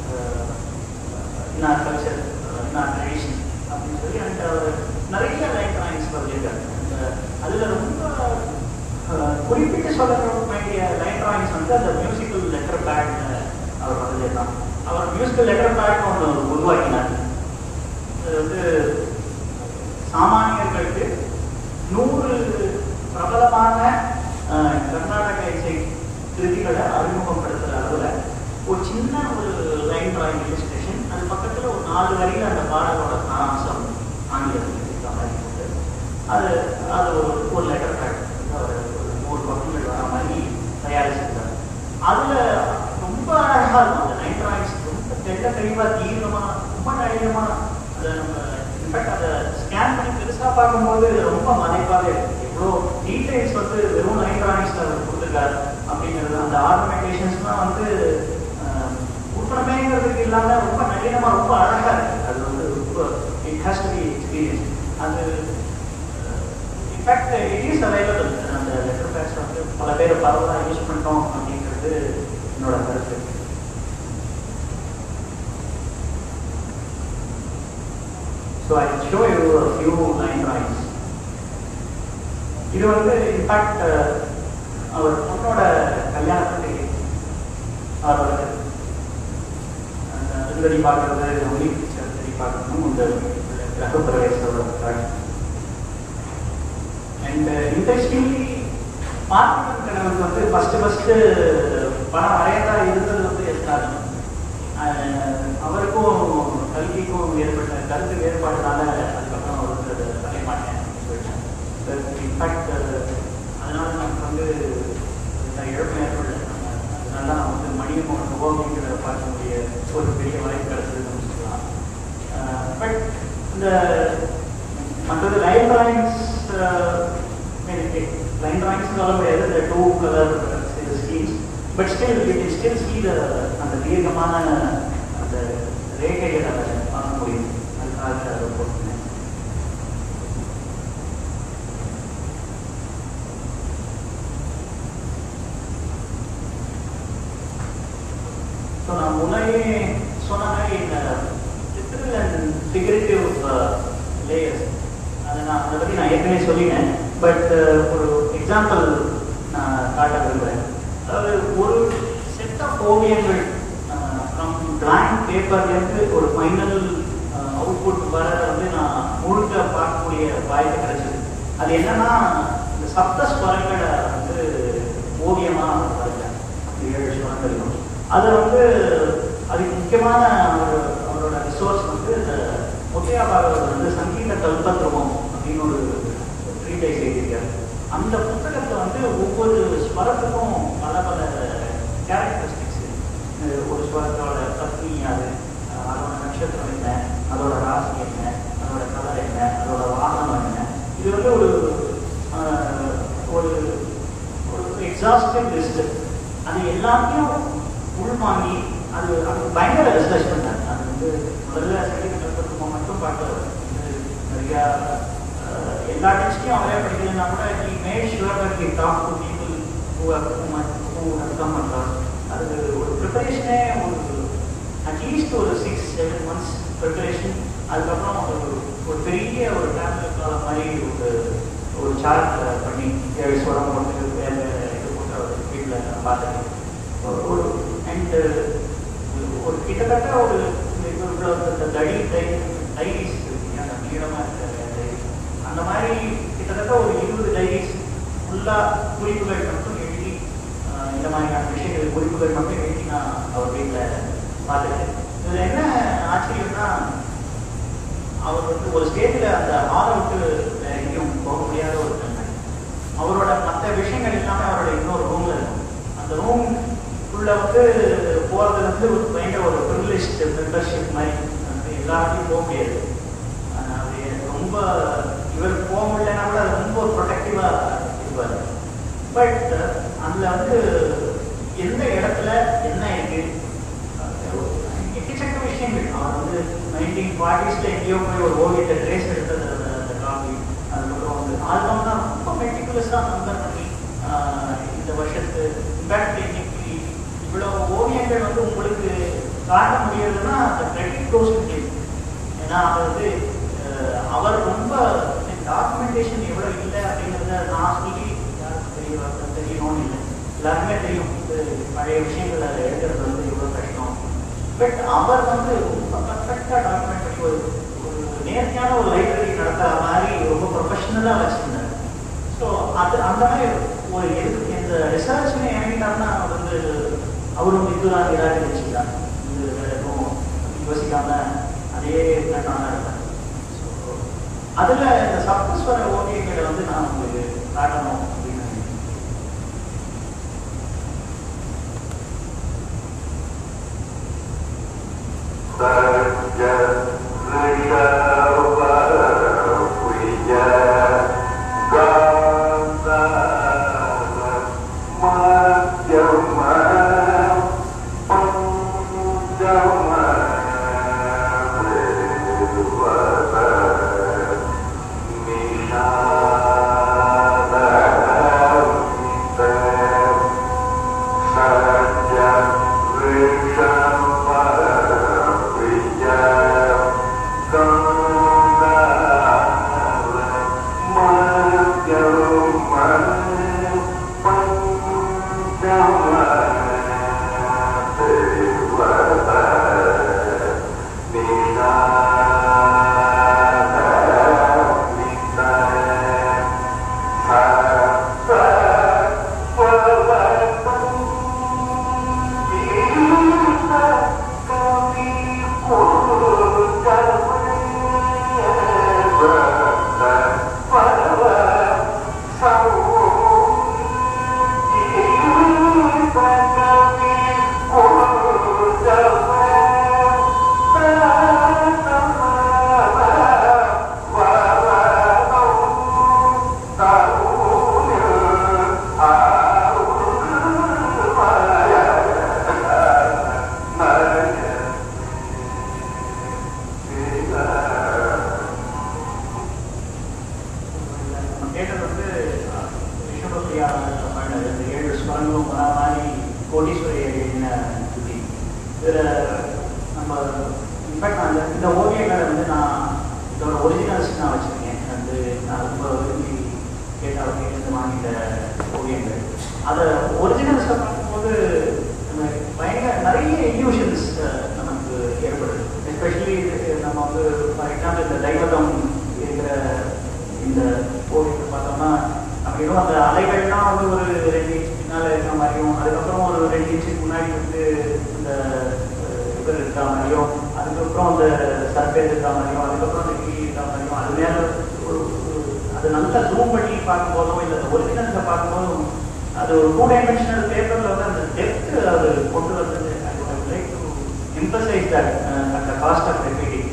in our culture in our tradition அப்படின்னு சொல்லி அண்ட் நிறைய லைன் ட்ராயிங்ஸ் வரைஞ்சிருக்காங்க அந்த- அதுல ரொம்ப அஹ், குறிப்பிட்டு சொல்ல வேண்டிய லைன் ட்ராயிங்ஸ் வந்து அந்த மியூசிக்கல் லெட்டர் பேட்ல அவர் அவர் வந்ததே தான் அவர் மியூசிக்கல் லெட்டர் பேக் ஒன்று உருவாக்கினார் அது வந்து சாமானியர்களுக்கு நூறு பிரபலமான அஹ், கர்நாடக இசை கிருதிகளை அறிமுகப்படுத்துகிற அளவில் ஒரு சின்ன ஒரு லைன் டிராயிங் இலிஸ்ட்ரேஷன் அது பக்கத்தில் ஒரு நாலு வரியில் அந்த பாடலோட சாராம்சம் ஆங்கிலத்தில் இருக்கிற மாதிரி இருக்கு. அது அது ஒரு ஒரு லெட்டர் பேக் ஒரு நூறு பக்கங்கள் வர மாதிரி தயாரிச்சிருக்காரு அதில் ரொம்ப அழகாக இருக்கும் அந்த லைன் டிராயிங்ஸ் ரொம்ப தெள்ள தெளிவாக தீவிரமாக ரொம்ப நளினமாக அதை நம்ம இன்ஃபேக்ட் அதை ஸ்கேன் பண்ணி பெருசாக பார்க்கும்போது ரொம்ப மலைப்பாக இருக்கு எவ்வளோ டீடைல்ஸ் வந்து வெறும் லைன் டிராயிங்ஸில் அவர் கொடுத்துருக்காரு அப்படிங்கிறது அந்த ஆர்கனைசேஷன்ஸ்லாம் வந்து உட்படமேங்கிறதுக்கு இல்லாமல் ரொம்ப நளினமாக ரொம்ப அழகாக இருக்கு அது வந்து ரொம்ப it has to be experience அது இன்ஃபேக்ட் இட் இஸ் அவைலபிள் அந்த லெட்டர் பேக்ஸ் வந்து பல பேர் பரவலாக யூஸ் பண்ணிட்டோம் அப்படிங்கிறது என்னோட கருத்து so I show you few line drawings இது வந்து இன்ஃபேக்ட் அவர் பொண்ணோட கல்யாணத்துக்கு அவருக்கு அந்த திருவடி பார்க்கறது ஒளி பிக்சர் திருடி பார்க்கணும் இந்த கிரகப்பிரவேசோட காட்சி அண்ட் இன்ட்ரெஸ்டிங்லி பார்த்திபன் கணவனுக்கு வந்து ஃபர்ஸ்ட் ஃபர்ஸ்ட் படம் வரையதா இருந்தது வந்து எஸ்டாலின் அவருக்கும் கல்விக்கும் ஏற்பட்ட கருத்து வேறுபாடுனால அதுக்கப்புறம் அவர் வந்து அதை வரைய மாட்டேன் அப்படின்னு சொல்லிட்டாங்க இன்ஃபேக்ட் அதனால நமக்கு வந்து இந்த இழப்பு ஏற்படல நம்ம அதனால தான் நம்ம வந்து மணியமோகன் ஓவியங்களை பார்க்கக்கூடிய ஒரு பெரிய வாய்ப்பு கிடைச்சதுன்னு சொல்லலாம் பட் இந்த மற்றது லைன் டிராயிங்ஸ் லைன் டிராயிங்ஸ் சொல்ல முடியாது இந்த two colour schemes but still you can still see the அந்த தீர்க்கமான அந்த ரேகைகளை பார்க்க முடியும் அதுக்காக அதை போட்டுனேன் ஸோ நான் முன்னாடியே சொன்ன மாதிரி இந்த லிட்டரல் அண்ட் ஃபிகரேட்டிவ் லேயர்ஸ் அதை நான் அதை பற்றி நான் ஏற்கனவே சொல்லினேன் பட் ஒரு எக்ஸாம்பிள் நான் காட்ட விரும்புகிறேன் அதாவது ஒரு செட் ஆஃப் ஓவியங்கள் ஃப்ரம் டிராயிங் பேப்பர்லேருந்து ஒரு ஃபைனல் அவுட்புட் வரதை வந்து நான் முழுக்க பார்க்கக்கூடிய வாய்ப்பு கிடைச்சது அது என்னன்னா இந்த சப்த ஸ்வரங்களை வந்து ஓவியமாக வரைஞ்சேன் ஏழு ஸ்வரங்கள் அது வந்து அதுக்கு முக்கியமான ஒரு அவரோட ரிசோர்ஸ் வந்து இந்த முத்தையா பாகவத் வந்து சங்கீத கல்பத்ருவம் அப்படின்னு ஒரு ட்ரீடைஸ் எழுதியிருக்காரு அந்த புத்தகத்தில் வந்து ஒவ்வொரு ஸ்வரத்துக்கும் பல பல கேரக்டரிஸ்டிக்ஸ் ஒரு ஸ்வரத்தோட பத்னி அது அதோட நட்சத்திரம் என்ன அதோட ராசி என்ன அதோட கலர் என்ன அதோட வாகனம் என்ன இது வந்து ஒரு ஒரு ஒரு எக்ஸாஸ்டிவ் லிஸ்ட் அது எல்லாத்தையும் உள்வாங்கி அது அது பயங்கர ரிசர்ச் பண்ணாங்க அது வந்து முதல்ல சங்கீத கல்பத்துவம் மட்டும் பார்க்கல வந்து நிறையா எல்லா டெக்ஸ்டையும் அவரே படிக்கலன்னா கூட he made sure that he talk to people who have who have come across அது ஒரு ப்ரிப்பரேஷனே ஒரு அட்லீஸ்ட் ஒரு சிக்ஸ் செவன் மந்த்ஸ் ப்ரிப்பரேஷன் அதுக்கப்புறம் ஒரு ஒரு பெரிய ஒரு டேப்லெட் காலம் மாதிரி ஒரு ஒரு சார்ட் பண்ணி ஏழு ஸ்வரம் போட்டு வேறு இது போட்டு அவர் வீட்டில் பார்த்துருக்கேன் ஒரு அண்ட் ஒரு கிட்டத்தட்ட ஒரு இவ்வளோ இந்த தடி டை டைரிஸ் அந்த நீளமாக இருக்கிற டைரிஸ் அந்த மாதிரி கிட்டத்தட்ட ஒரு இருபது டைரிஸ் ஃபுல்லாக குறிப்புகள் மட்டும் எழுதி இந்த மாதிரியான விஷயங்கள் குறிப்புகள் மட்டும் எழுதி நான் அவர் வீட்டில் பார்த்துருக்கேன் இதில் என்ன ஆச்சரியம்னா அவர் வந்து ஒரு ஸ்டேஜில் அந்த ஆளை விட்டு வேற எங்கேயும் போக முடியாத ஒரு தன்மை அவரோட மற்ற விஷயங்கள் எல்லாமே அவரோட இன்னொரு ரூமில் இருக்கும் அந்த ரூம் உள்ள வந்து போகிறது வந்து ஒரு பயங்கர ஒரு ப்ரிவிலேஜ் மெம்பர்ஷிப் மாதிரி வந்து எல்லாத்தையும் போக முடியாது அது ரொம்ப இவர் போக முடியலன்னா கூட அது ரொம்ப ப்ரொடெக்டிவாக இருப்பார் பட் அதில் வந்து எந்த இடத்துல என்ன இருக்கு எக்கச்சக்க விஷயங்கள் அவர் வந்து நைன்டீன் ஃபார்ட்டிஸில் எங்கேயோ போய் ஒரு ஓவியத்தை ட்ரேஸ் எடுத்தது அந்த காப்பி அதுக்கப்புறம் வந்து ஆல்பம் தான் ரொம்ப மெட்டிகுலஸாக கம்பேர் பண்ணி இந்த வருஷத்து இம்பேக்ட் இன்னைக்கு இவ்வளோ ஓவியங்கள் வந்து உங்களுக்கு காட்ட முடியறதுன்னா அந்த கிரெடிட் கோஸ் ஏன்னா அது வந்து அவர் ரொம்ப டாக்குமெண்டேஷன் எவ்வளோ இல்லை அப்படிங்கிறத நான் சொல்லி யாருக்கும் தெரிய தெரியணும்னு இல்லை எல்லாருமே தெரியும் இது பழைய விஷயங்கள் அதை எழுதுறது வந்து எவ்வளோ கஷ்டம் பட் அவர் வந்து ரொம்ப பர்ஃபெக்டாக டாக்குமெண்ட் பண்ணி ஒரு ஒரு நேர்த்தியான ஒரு லைப்ரரி நடத்துற மாதிரி ரொம்ப ப்ரொஃபஷனலாக வச்சுருந்தார் ஸோ அது அந்த மாதிரி ஒரு எதுக்கு இந்த ரிசர்ச்னு இறங்கிட்டாருன்னா அவர் வந்து அவரும் வித்துரா விராட்டு வச்சுக்கலாம் இது வேற எதுவும் யோசிக்காம அதே பேட்டர்னாக இருப்பார் ஸோ அதில் இந்த சப்தஸ் வர ஓவியங்களை வந்து நான் உங்களுக்கு காட்டணும் அப்படின்னு நினைக்கிறேன். நம்ம கேட்டது வந்து விஷ்ணுபத்ரியா பண்ணது இந்த ஏழு ஸ்வரங்களும் பண்ண மாதிரி கோடீஸ்வரி எழுதின துதி இதில் நம்ம இன்ஃபேக்ட் அந்த இந்த ஓவியங்களை வந்து நான் இதோட ஒரிஜினல்ஸ் நான் வச்சுருக்கேன் வந்து நான் ரொம்ப விரும்பி கேட்ட வகையிலேருந்து வாங்கிட்ட ஓவியங்கள் அதை ஒரிஜினல்ஸை பார்க்கும்போது நம்ம பயங்கர நிறைய இல்யூஷன்ஸ் நமக்கு ஏற்படுது எஸ்பெஷலி நம்ம வந்து ஃபார் எக்ஸாம்பிள் இந்த தைவதம் இருக்கிற இந்த ஓவியத்தை பார்த்தோம்னா நம்ம இன்னும் அந்த அலைகள்லாம் வந்து ஒரு ரெண்டு இன்ச் பின்னால் இருக்கிற மாதிரியும் அதுக்கப்புறம் ஒரு ரெண்டு இன்ச்சுக்கு முன்னாடி வந்து இந்த அஹ், இவர் இருக்கிற மாதிரியும் அதுக்கப்புறம் அந்த சர்ஃபேஸ் இருக்கிற மாதிரியும் அதுக்கப்புறம் அந்த கீழ் இருக்கிற மாதிரியும் அது மேல ஒரு ஒரு- அது நல்லா ஜூம் பண்ணி பார்க்கும்போதும் இல்லை அந்த ஒரிஜினல்ஸை பார்க்கும்போதும் அது ஒரு டூ டைமென்ஷனல் பேப்பரில் வந்து அந்த டெப்த் அது கொண்டு வந்தது I would like to emphasize that uh, at the cost of repeating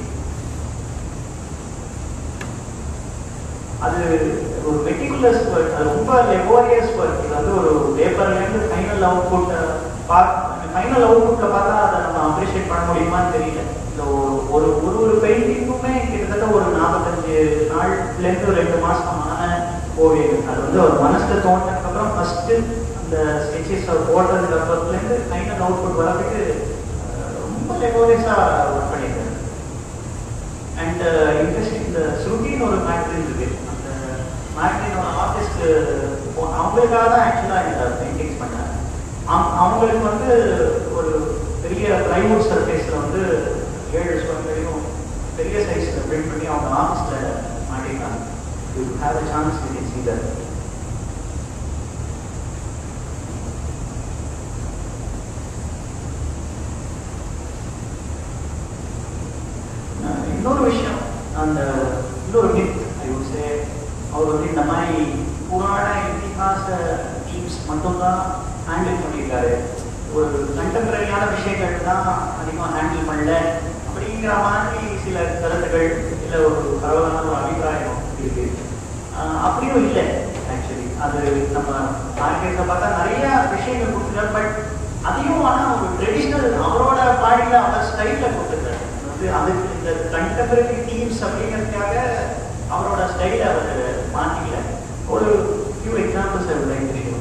அது ஒரு மெட்டிகுலஸ் ஒர்க் அது ரொம்ப லெபோரியஸ் ஒர்க் இது வந்து ஒரு பேப்பர்லேருந்து ஃபைனல் அவுட்புட் பார்த்து ஃபைனல் அவுட்புட்டில் பார்த்தா அதை நம்ம அப்ரிஷியேட் பண்ண முடியுமான்னு தெரியல இந்த ஒரு ஒரு ஒரு ஒரு பெயிண்டிங்குமே கிட்டத்தட்ட ஒரு நாற்பத்தஞ்சு நாள்லேருந்து ஒரு ரெண்டு மாசமான ஓவியம் அது வந்து ஒரு மனசில் தோணுனதுக்கப்புறம் ஃபஸ்ட்டு அந்த ஸ்கெச்சஸ் போட்டதுக்கு அப்புறத்துலேருந்து ஃபைனல் அவுட்புட் வரதுக்கு அஹ், ரொம்ப லெபோரியஸாக ஒர்க் பண்ணியிருக்காரு அண்ட் இன்ட்ரெஸ்டிங் இந்த ஸ்ருதின்னு ஒரு மேக்சின் இருக்கு அந்த மேக்சினோட ஆர்டிஸ்ட் அவங்களுக்காக தான் ஆக்சுவலாக இந்த பெயிண்டிங்ஸ் பண்ணாங்க அவ- அவங்களுக்கு வந்து ஒரு பெரிய ப்ளைவுட் சர்ஃபேஸில் வந்து ஏழு ஸ்கொயர் பெரிய சைஸில் பிரிண்ட் பண்ணி அவங்க ஆஃபீஸில் மாட்டிருக்காங்க you have a chance you can see that அஹ் இன்னொரு விஷயம் அந்த இன்னொரு மித் ஐ would say அவர் வந்து இந்த மாதிரி புராண இதிகாச டீம்ஸ் மட்டும்தான் ஹேண்டில் பண்ணியிருக்காரு ஒரு கண்டெம்பரரியான விஷயங்கள் தான் அதிகமாக ஹேண்டில் பண்ணல அப்படிங்கிற மாதிரி சில கருத்துகள் இல்லை ஒரு பரவலான ஒரு அபிப்பிராயம் இருக்கு அஹ் அப்படியும் இல்லை ஆக்சுவலி அது நம்ம மார்க்கெட்டில் பார்த்தா நிறைய விஷயங்கள் கொடுத்துருக்காரு பட் அதையும் ஆனால் ஒரு ட்ரெடிஷ்னல் அவரோட பாடியில் அவர் ஸ்டைலில் கொடுத்துருக்காரு வந்து அதுக்கு இந்த கண்டெம்பரரி டீம்ஸ் அப்படிங்கிறதுக்காக அவரோட ஸ்டைலை அவர் மாற்றிக்கல ஒரு ஃபியூ எக்ஸாம்பிள்ஸ் அவர் லைக் தெரியும்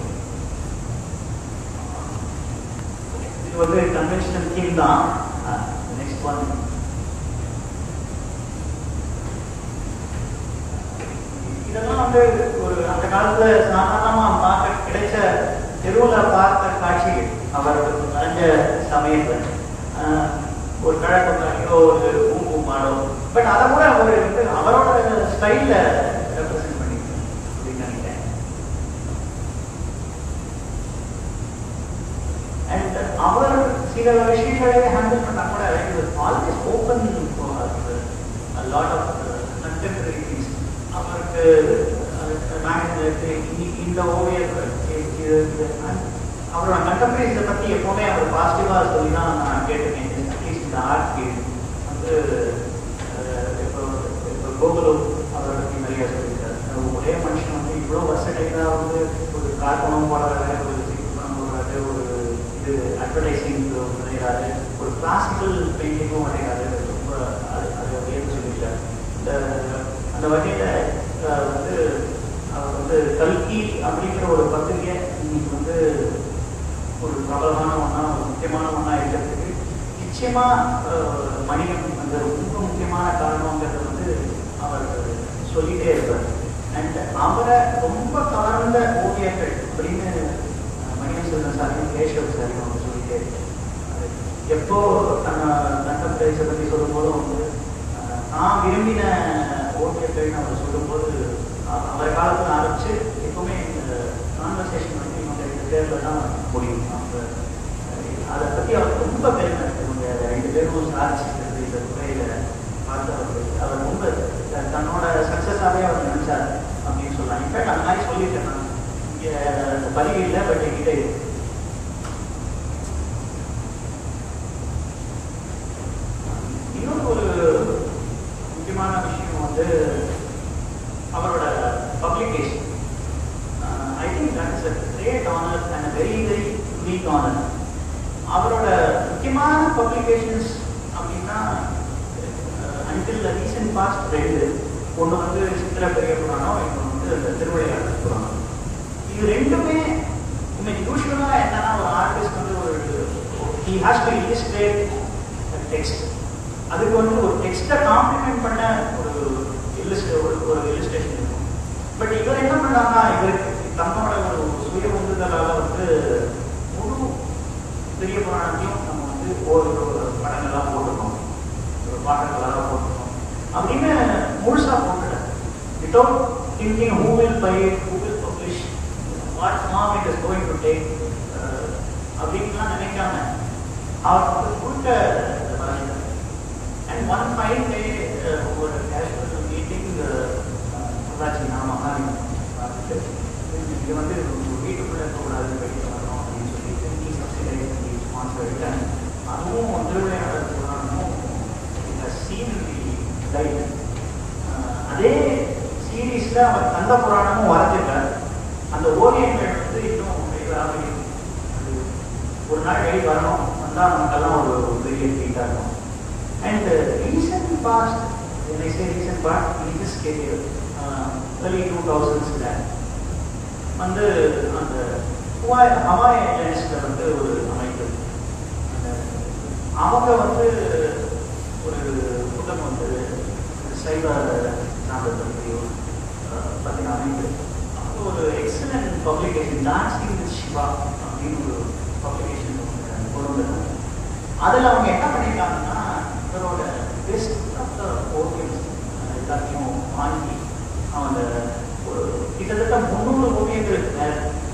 இது வந்து கன்வென்ஷனல் தீம் தான் நெக்ஸ்ட் ஒன் இதெல்லாம் வந்து ஒரு அந்த காலத்துல சாதாரணமா பார்க்க கிடைச்ச தெருவுல பார்த்த காட்சிகள் அவர் வரைஞ்ச சமயத்துல ஆஹ் ஒரு கழகமாரியோ ஒரு ஊம்பு மாடோ பட் அதை கூட அவர் வந்து அவரோட ஸ்டைல்ல ரெப்ரசென்ட் பண்ணிருக்காரு அப்படின்னு நினைக்கிறேன் அண்ட் அவர் சில விஷயங்களை ஹேண்டில் பண்ணா கூட always open lot of contemporary things அவருக்கு மேக்ஸில் இந்த ஓவியர்கள் இது- இது- அவரோட கண்டெம்பரரிஸை பற்றி எப்போவுமே அவர் பாசிட்டிவாக சொல்லி தான் நான் கேட்டிருக்கேன் அட்லீஸ்ட் இந்த ஆர்ட் ஃபீல்டு வந்து அஹ், இப்போ இப்போ கோகுலு அவரை பற்றி நிறைய சொல்லியிருக்காரு அஹ் ஒரே மனுஷன் வந்து இவ்வளோ வசதியாக வந்து ஒரு கார்பணம் போடுறாரு ஒரு சிற்பம் போடுறாரு ஒரு இது அட்வர்டைசிங் வரைகிறாரு ஒரு கிளாசிக்கல் பெயிண்டிங்கும் வரைகிறாரு ரொம்ப அது அது வியந்து சொல்லியிருக்காரு இந்த அந்த வகையில் வந்து அவர் வந்து கல்கி அப்படிங்கிற ஒரு பத்திரிகை இன்னைக்கு வந்து ஒரு பிரபலமான ஒன்றா ஒரு முக்கியமான ஒன்றா இருக்கிறதுக்கு நிச்சயமா அஹ், மணியம் வந்து ரொம்ப முக்கியமான காரணங்கிறது வந்து அவர் சொல்லிட்டே இருப்பார் அண்ட் அவரை ரொம்ப கவர்ந்த ஓவியர்கள் அப்படின்னு அஹ், மணியம் செல்வன் சாரியும் கேஷவ் சாரியும் அவங்க சொல்லிட்டே இருப்பார் எப்போ தன்னை கண்டபிரேசை பற்றி சொல்லும்போதும் வந்து அஹ், நான் விரும்பின ஓவியர்கள்னு அவர் சொல்லும்போது அ- அவர் காலத்தில் ஆரம்பிச்சு எப்பவுமே இந்த கான்வர்சேஷன் வந்து இவங்க ரெண்டு பேரில் தான் முடியும் அவங்க அஹ், அதை பற்றி அவர் ரொம்ப பெருமை இவங்க ரெண்டு பேரும் சாதிச்சிருக்கிறது இந்த துறையில் பார்த்து அவர் அவர் ரொம்ப த- தன்னோட சக்ஸஸாகவே அவர் நினைச்சார் அப்படின்னு சொல்லலாம் இன்ஃபேக்ட் அந்த மாதிரி சொல்லியிருக்கேன் நான் இங்கே அந்த பதிவு இல்லை பட் என்கிட்ட இருக்கு இன்னொரு ஒரு முக்கியமான விஷயம் வந்து அவரோட publication I think that is a great honour and very very unique honour அவரோட முக்கியமான பப்ளிகேஷன்ஸ் அப்படின்னா அன்டில் ரீசன்ட் பாஸ்ட் ரெண்டு ஒன்று வந்து சித்திர பெரிய புராணம் இன்னொன்று வந்து இந்த திருவிளையாடல் புராணம் இது ரெண்டுமே இன்னைக்கு யூஸ்வலாக என்னன்னா ஒரு ஆர்டிஸ்ட் வந்து ஒரு he has to illustrate text அதுக்கு வந்து ஒரு டெக்ஸ்ட்டை காம்ப்ளிமெண்ட் பண்ண ஒரு இல்லஸ்ட் ஒரு ஒரு இல்லஸ்ட்ரேஷன் இருக்கும் பட் இவர் என்ன பண்ணாங்கன்னா இவருக்கு தன்னோட ஒரு சுய உந்துதலால வந்து முழு பெரிய புராணத்தையும் நம்ம வந்து ஒரு ஒரு படங்கள்லாம் போட்டுருக்கோம் ஒரு பாடங்களாக போட்டுருக்கோம் அப்படின்னு முழுசா போட்டுல without thinking who will buy who will publish what form it is going to take அப்படின்லாம் நினைக்காம அவர் வந்து முழுக்க வரைஞ்சார் அண்ட் ஒன் ஃபைவ் டே ஒரு கேஷுவல் மீட்டிங் பொள்ளாச்சி நான் மகாலிங்க பார்த்துட்டு இது வந்து உங்க வீட்டுக்குள்ளே இருக்கக்கூடாது வெளியில் வரணும் அப்படின்னு சொல்லிட்டு நீ சப்சிடரி ஸ்பான்சர் அதுவும் திருவிளையாடல் புராணமும் சீன் லைட் அதே சீரீஸ்ல அவர் கந்த புராணமும் வரைஞ்சிருக்கார் அந்த ஓவியங்கள் வந்து இன்னும் வெளிவராம இருக்கு. அது ஒரு நாள் வெளி வரணும் வந்தால் நமக்கெல்லாம் ஒரு ஒரு பெரிய ட்ரீட்டாக இருக்கும் and recent past when I say recent past, in his career, uh, early 2000s வந்து அந்த ஹவாய் ஹவாய் ஐலாண்ட்ஸில் வந்து ஒரு அமைப்பு அந்த அவங்க வந்து ஒரு புத்தகம் வந்து சைவ சார்ந்த பற்றியோ பற்றின அமைப்பு அவங்க ஒரு excellent publication dancing with Shiva அப்படின்னு ஒரு பப்ளிகேஷன் கொண்டு வந்தாங்க அதில் அவங்க என்ன பண்ணியிருக்காங்கன்னா இவரோட பெஸ்ட் ஆஃப் த ஓவியம்ஸ் எல்லாத்தையும் வாங்கி அவங்க ஒரு கிட்டத்தட்ட முந்நூறு ஓவியங்களுக்கு மேலே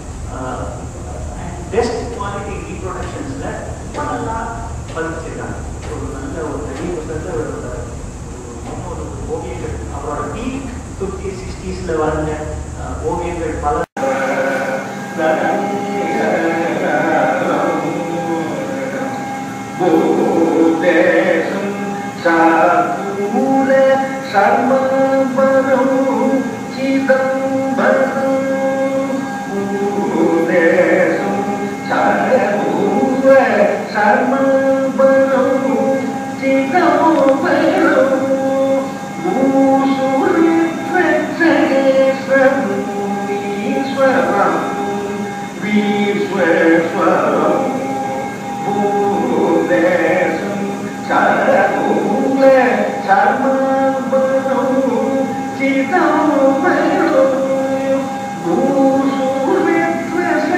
பெஸ்ட் குவாலிட்டி ரீப்ரொடக்ஷன்ஸில் ரொம்ப நல்லா பதிச்சிருக்காங்க ஒரு நல்ல ஒரு பெரிய புத்தகத்தில் ஒரு முந்நூறு ஓவியங்கள் அவரோட பீக் ஃபிஃப்டி சிக்ஸ்டீஸில் வரைஞ்ச அஹ், ஓவியங்கள் பல பூதேசம் சாத்தூர சர்மபரம் சிதம்பரம் பூதேசம் சாத்தூர சர்மபரம் சிதம்பரம் பூசுரித்வச்சகேஸ்வரம் ஈஸ்வரம் வீஸ்வரம் பூதேசம் சரகூல சர்மபரம் சிதம்பரம்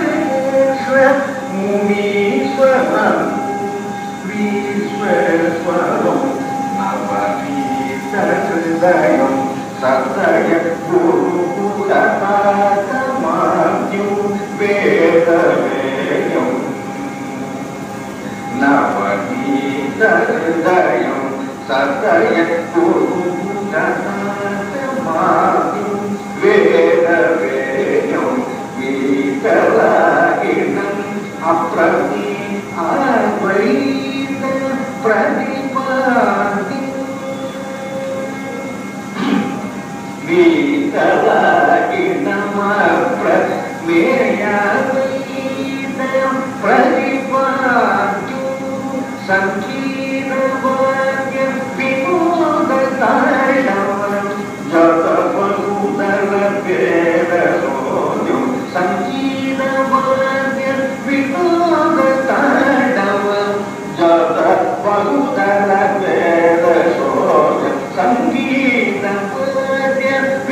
பூசுரித்வசேஸ்வரம் முனீஸ்வரம் வீஸ்வரம் சதயம் சதய குருகுலமாத்யம் வேதவேயம் நவநீதயம் சதய குருகுலமாத்யம் வேதவேயம் வீதலாகினம் அப்ரதி அவைத பிரதிபாதி வீதலாகினமப்ரமேயவைதம் பிரதிபாதி சங்கீதவாக்ய வினோததாழவம் ஜதபகுதர வேதரோயம் சங்கீதவாக்ய வினோததாழவம் ஜதபகுதர வேதரோயம் சங்கீதவாக்ய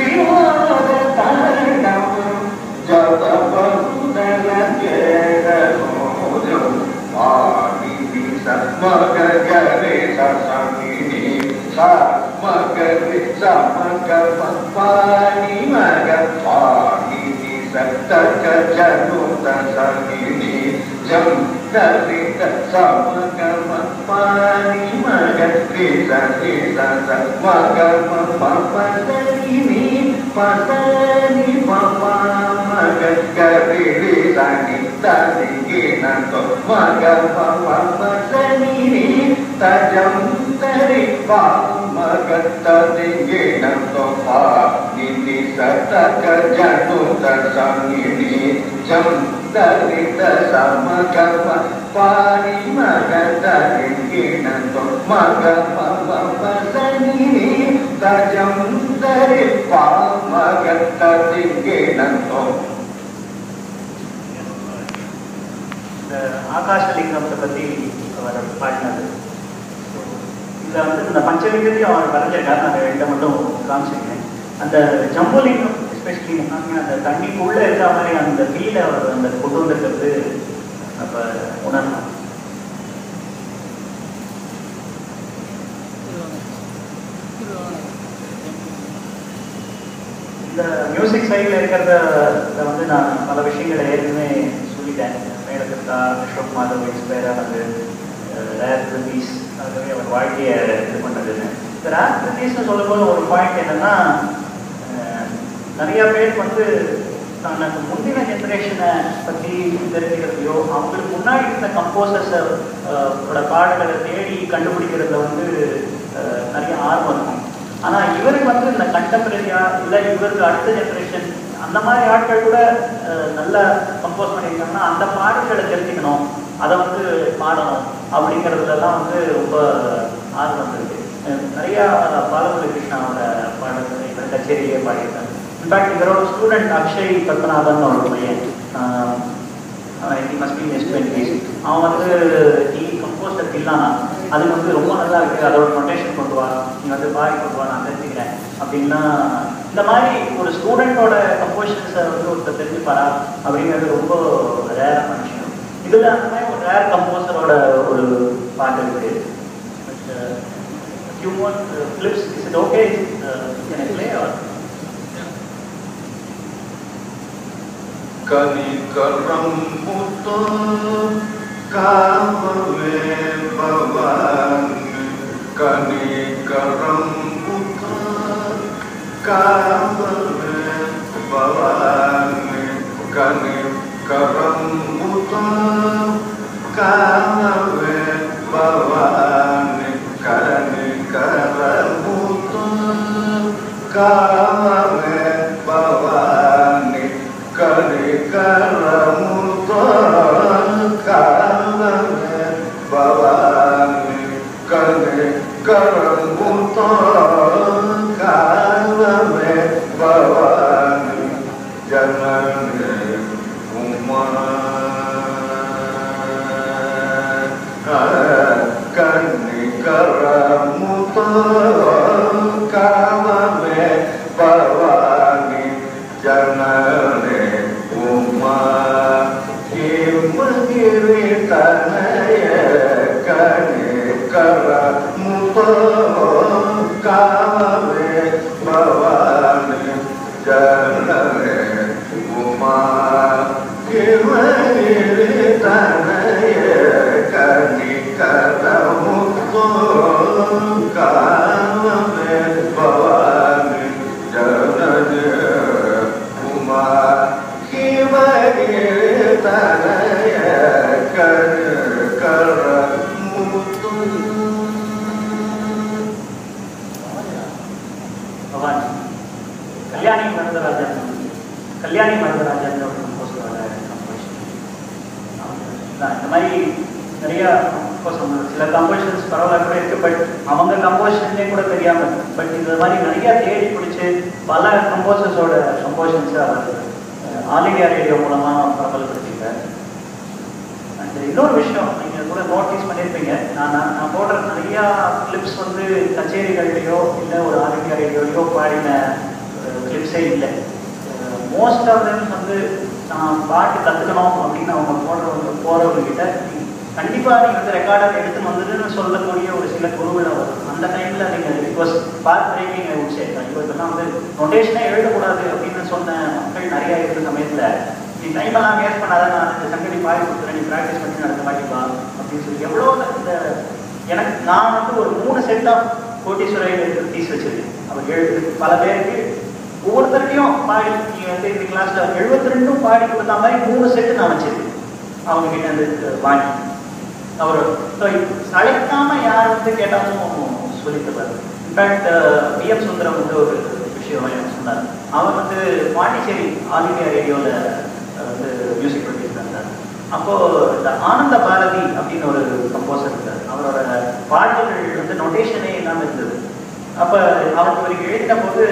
வினோததாழவம் ஜதபகுதர வேதரோயம் ஆதிதி சத்மகரே சசமினி சத்மகரே சமகமப்பாணி மக ஆதிதி சத்தக ஜனுத சமினி ஜம் தரித சமகமப்பாணி மக ரிச ரிச சமகமப்பதனி பதனி பபா மக கரி ரிசனி தனி நந்தோ மக பவமதனி தஜம் தரி பாமக தனி நந்தோ பா நிதி சதக ஜனு தசமினி ஜம் தரித சமகம பாரி மக தனி நந்தோ மக பவமதனி தஜம் தரி பாமக தனி நந்தோ இந்த ஆகாஷலிங்கத்தை பற்றி அவர் பாடினார் இதில் வந்து இந்த பஞ்சலிங்கத்தையும் அவர் வரைஞ்சிருக்காரு நான் ரெண்டை மட்டும் காமிச்சிருக்கேன் அந்த ஜம்புலிங்கம் எஸ்பெஷலி அந்த தண்ணிக்குள்ளே இருக்கிற மாதிரி அந்த ஃபீலை அவர் அந்த கொண்டு வந்திருக்கிறது அப்போ உணரலாம் இந்த மியூசிக் சைடில் இருக்கிறத இதை வந்து நான் பல விஷயங்களை ஏற்கனவே சொல்லிட்டேன் மேலத்திற்கா அசோக் மாதவ் இன்ஸ்பயர் ஆனது ரேர் கிருபீஸ் ஆகவே அவர் வாழ்க்கையை இது பண்ணதுன்னு இந்த ரேர் கிருபீஸ்னு சொல்லும்போது ஒரு பாயிண்ட் என்னன்னா அஹ், நிறைய பேர் வந்து தனக்கு முந்தின ஜென்ரேஷனை பற்றி தெரிஞ்சுக்கிறதையோ அவங்களுக்கு முன்னாடி இருந்த கம்போசர்ஸை பாடல்களை தேடி கண்டுபிடிக்கிறதுல வந்து அஹ், நிறைய ஆர்வம் இருக்கும் ஆனா இவருக்கு வந்து இந்த கண்டெம்பரரியா இல்ல இவருக்கு அடுத்த ஜெனரேஷன் அந்த மாதிரி ஆட்கள் கூட அஹ், நல்லா கம்போஸ் பண்ணியிருக்காங்கன்னா அந்த பாடல்களை தெரிஞ்சுக்கணும் அதை வந்து பாடணும் அப்படிங்கிறதுலலாம் வந்து ரொம்ப ஆர்வம் இருக்கு அஹ், நிறைய பாலமுரளி கிருஷ்ணாவோட பாடல்கள் இவர் கச்சேரியிலே பாடியிருக்காங்க இன்ஃபேக்ட் இவரோட ஸ்டூடெண்ட் அக்ஷய் பத்மநாபன் ஒரு பையன் he must be his twenties அவன் வந்து நீ கம்போஸ்டர் தில்லானா அது வந்து ரொம்ப நல்லா இருக்கு அதோட நொட்டேஷன் கொண்டு வா நீ வந்து பாடி கொண்டு வா நான் தெரிஞ்சுக்கிறேன் அப்படின்னா இந்த மாதிரி ஒரு ஸ்டூடெண்டோட கம்போசிஷன்ஸை வந்து ஒருத்தர் தெரிஞ்சுப்பாரா அப்படிங்கிறது ரொம்ப ரேரான விஷயம் இதுல அந்த மாதிரி ஒரு ரேர் கம்போசரோட ஒரு பாட்டு இருக்கு few more uh, clips. Is it okay? Uh, can I play or? கனிகரம் முத்த காமவே பவன் கனிகரம் முத்த காமவே பவன் கனிகரம் முத்த காமவே பவன் கனிகரம் முத்த காமவே பவன் கரி கரமுத காலமே பவானி கரி கரமுத காலமே பவானி ஜனனி உமா கண்ணி கரமுத காலமே பவானி ஜனனே உமா ஹிமகிரி தனய கணே கர முத காவே கல்யாணி வரதராஜன் கல்யாணி வரதராஜன் ஒரு கம்போஸரோட கம்போசிஷன் இந்த மாதிரி நிறைய course அவங்க சில கம்போசிஷன்ஸ் பரவாயில்ல கூட இருக்கு பட் அவங்க கம்போசிஷன்லேயே கூட தெரியாம பட் இந்த மாதிரி நிறைய தேடி பிடிச்சி பல கம்போசர்ஸோட கம்போசிஷன்ஸை அவர் ஆல் இண்டியா ரேடியோ மூலமா பிரபலப்படுத்திட்டார் அண்ட் இன்னொரு விஷயம் நீங்க கூட நோட்டீஸ் பண்ணியிருப்பீங்க நான் நான் நான் போடுற நிறைய கிளிப்ஸ் வந்து கச்சேரிகள்லையோ இல்லை ஒரு ஆல் இண்டியா ரேடியோலையோ பாடின கிளிப்ஸே இல்லை மோஸ்ட் ஆஃப் தெம் வந்து நான் பாட்டு கற்றுக்கணும் அப்படின்னு அவங்க போடுறவங்க போகிறவங்க கிட்ட கண்டிப்பாக நீங்கள் வந்து ரெக்கார்டர் எடுத்து வந்துட்டுன்னு சொல்லக்கூடிய ஒரு சில குழுவில் வரும் அந்த டைமில் நீங்கள் it was path breaking I would say ஐயோ இதெல்லாம் வந்து நொட்டேஷனே எழுதக்கூடாது அப்படின்னு சொன்ன மக்கள் நிறைய இருக்கிற சமயத்தில் நீ டைம் எல்லாம் வேஸ்ட் பண்ணாத நான் இந்த சங்கடி பாடி கொடுத்துறேன் நீ ப்ராக்டிஸ் பண்ணி நடத்த மாட்டிப்பா அப்படின்னு சொல்லி எவ்வளோ இந்த எனக்கு நான் வந்து ஒரு மூணு செட் ஆஃப் கோட்டீஸ்வரர் பீஸ் வச்சிருக்கேன் அவர் எழுது பல பேருக்கு ஒவ்வொருத்தருக்கையும் பாடி நீ வந்து இந்த கிளாஸ்ல எழுபத்தி ரெண்டும் பாடி கொடுத்த மாதிரி மூணு செட்டு நான் வச்சிருக்கேன் அவங்க கிட்ட இருந்து வாங்கி அவர் அழைக்காம யார் வந்து கேட்டாலும் சொல்லித் தருவார் இன்ஃபேக்ட் பிஎம் சுந்தரம் வந்து ஒரு விஷயம் எனக்கு சொன்னார் அவர் வந்து பாண்டிச்சேரி ஆல் இண்டியா ரேடியோவில் வந்து மியூசிக் பண்ணியிருந்தார் அப்போ இந்த ஆனந்த பாரதி அப்படின்னு ஒரு கம்போசர் இருக்கார் அவரோட பாடல்கள் வந்து நொட்டேஷனே இல்லாமல் இருந்தது அப்போ அவர் இவருக்கு எழுதின போது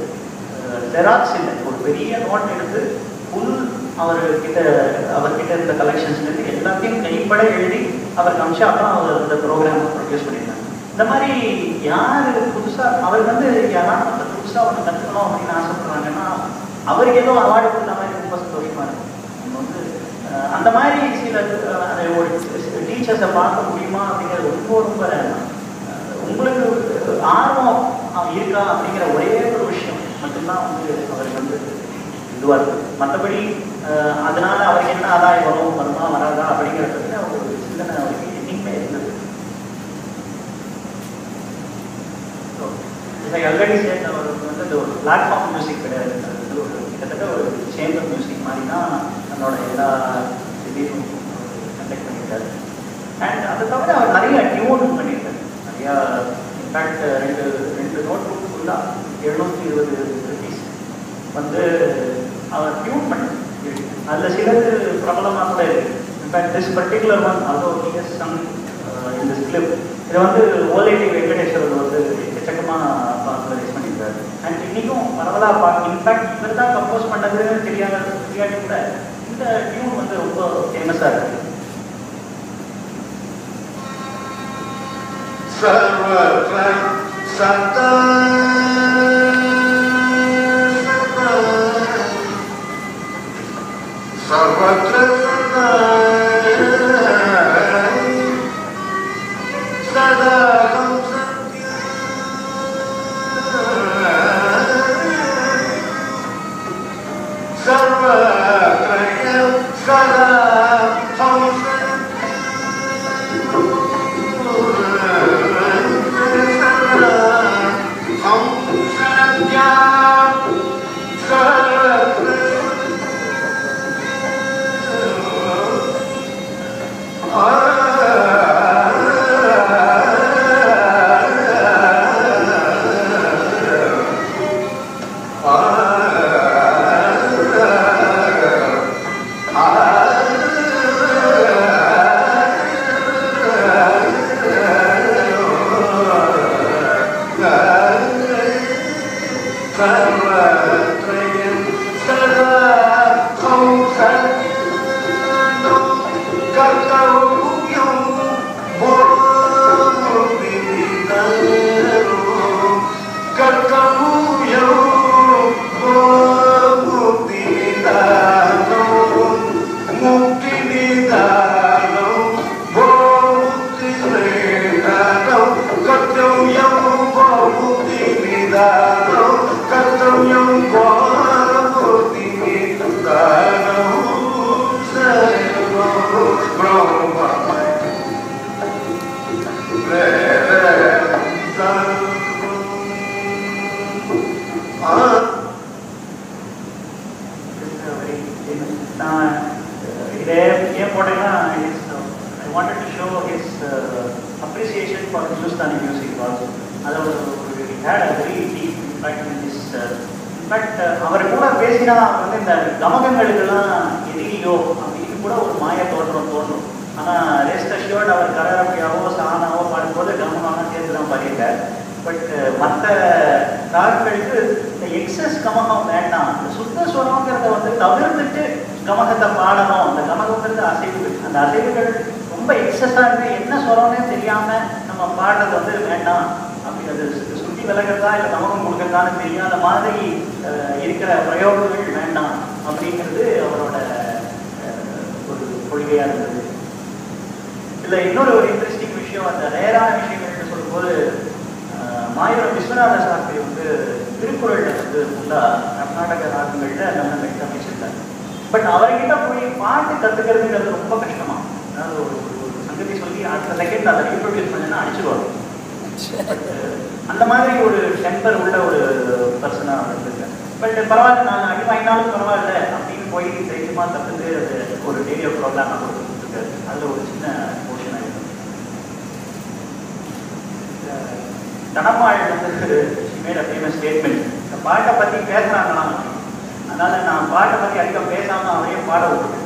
ஜெராக்ஸ் இல்லை ஒரு பெரிய நோட் எடுத்து ஃபுல் அவர்கிட்ட அவர்கிட்ட இருந்த கலெக்ஷன்ஸ்லேருந்து எல்லாத்தையும் கைப்பட எழுதி அவர் காமிச்சு அப்புறம் அவர் இந்த ப்ரோக்ராம் ப்ரொடியூஸ் பண்ணியிருந்தாங்க இந்த மாதிரி யார் புதுசாக அவர் வந்து யாராவது அந்த புதுசாக ஒன்று கற்றுக்கணும் அப்படின்னு ஆசைப்படுறாங்கன்னா அவருக்கு ஏதோ அவார்டு கொடுத்த மாதிரி ரொம்ப சந்தோஷமா இருக்கும் நம்ம வந்து அஹ், அந்த மாதிரி சில அஹ், அதை ஒரு டீச்சர்ஸை பார்க்க முடியுமா அப்படிங்கிறது ரொம்ப ரொம்ப அஹ், உங்களுக்கு ஆர்வம் அஹ், இருக்கா அப்படிங்கிற ஒரே ஒரு விஷயம் மட்டும்தான் வந்து அவருக்கு வந்து இதுவாக இருக்குது மற்றபடி அஹ், அதனால அவருக்கு என்ன ஆதாயம் வரும் வருமா வராதா அப்படிங்கிறதுல ஒரு சிந்தனை அவருக்கு என்னைக்குமே இருந்தது ஆல்ரெடி சேர்ந்த ஒரு வந்து இந்த ஒரு பிளாட்ஃபார்ம் மியூசிக் கிடையாது அது வந்து ஒரு கிட்டத்தட்ட ஒரு சேம்பர் மியூசிக் மாதிரி தான் தன்னோட எல்லா இதையும் கண்டக்ட் பண்ணியிருக்காரு அண்ட் அதை தவிர அவர் நிறைய டியூன் பண்ணியிருக்காரு நிறையா இன்ஃபேக்ட் ரெண்டு ரெண்டு நோட் புக் ஃபுல்லாக எழுநூற்றி இருபது ருபீஸ் வந்து அவர் டியூன் பண்ணி அதில் சிலது பிரபலமாக கூட இருக்கு இன்ஃபேக்ட் திஸ் பர்டிகுலர் ஒன் அதோ ஹியஸ் சம் இந்த கிளிப் இதை வந்து ஓலைடி வெங்கடேஸ்வரர் வந்து எக்கச்சக்கமாக பாப்புலரைஸ் பண்ணியிருக்காரு அண்ட் இன்னைக்கும் பரவலாக பா இன்ஃபேக்ட் இவர் தான் கம்போஸ் பண்ணது தெரியாத தெரியாட்டி கூட இந்த டியூன் வந்து ரொம்ப ஃபேமஸாக இருக்கு सर्वत्र सदा सर्वत्र सदा सदा हम सत्य सर्वत्र सदा हम நான் இதே ஏன் போட்டேன்னா I wanted to show his appreciation for Hindustani music also அதில் ஒரு had a very deep impact in this but அவர் கூட பேசினா அவர் வந்து இந்த கமகங்களுக்கெல்லாம் எதிரியோ அப்படின்னு கூட ஒரு மாய தோற்றம் தோணும் ஆனால் ரெஸ்ட் அஷ்யூர்ட் அவர் கரரப்பியாவோ சானாவோ பாடும்போது கமகம்லாம் சேர்த்து தான் பாடியிருக்கார் பட் மற்ற ராகங்களுக்கு இந்த எக்ஸஸ் கமகம் வேண்டாம் இந்த சுத்த ஸ்வரங்கிறத வந்து தவிர்த்துட்டு கமகத்தை பாடணும் அந்த கமகங்கிறது அசைவுகள் அந்த அசைவுகள் ரொம்ப எக்ஸஸாக இருந்து என்ன ஸ்வரம்னே தெரியாம நம்ம பாடுறது வந்து வேண்டாம் அப்படிங்கிறது சுத்தி விலகிறதா இல்லை கமகம் கொடுக்கறதான்னு தெரியாத மாதிரி அஹ், இருக்கிற பிரயோகங்கள் வேண்டாம் அப்படிங்கிறது அவரோட அஹ், ஒரு கொள்கையாக இருந்தது இதுல இன்னொரு ஒரு இன்ட்ரெஸ்டிங் விஷயம் அந்த ரேரான விஷயங்கள்னு சொல்லும்போது அஹ், மாயூரம் விஸ்வநாத சாஸ்திரி வந்து திருக்குறள்ல வந்து ஃபுல்லா கர்நாடக ராகங்கள்ல நம்ம மெட் அமைச்சிருக்காரு பட் அவர்கிட்ட போய் பாட்டு கத்துக்கிறதுங்கிறது ரொம்ப கஷ்டமா அதாவது ஒரு ஒரு- ஒரு சங்கதி சொல்லி அடுத்த செகண்ட் அதை இன்ட்ரோடியூஸ் பண்ணா அடிச்சிருவாங்க But, அஹ், அந்த மாதிரி ஒரு டெம்பர் உள்ள ஒரு பர்சனாக இருந்திருக்கேன் பட் பரவாயில்ல நான் அடி வாங்கினாலும் பரவாயில்ல அப்படின்னு போய் தைரியமா கற்றுட்டு அது ஒரு ரேடியோ ப்ரோக்ராம் கொடுத்துருக்காரு அதில் ஒரு சின்ன போர்ஷனாக இருக்கு தனப்பாள் வந்து மேட் அ ஃபேமஸ் ஸ்டேட்மெண்ட் இந்த பாட்டை பற்றி பேசுகிறாங்களாம் அதனால நான் பாட்டை பற்றி அதிக பேசாமல் அவரையே பாட விட்டுட்டேன்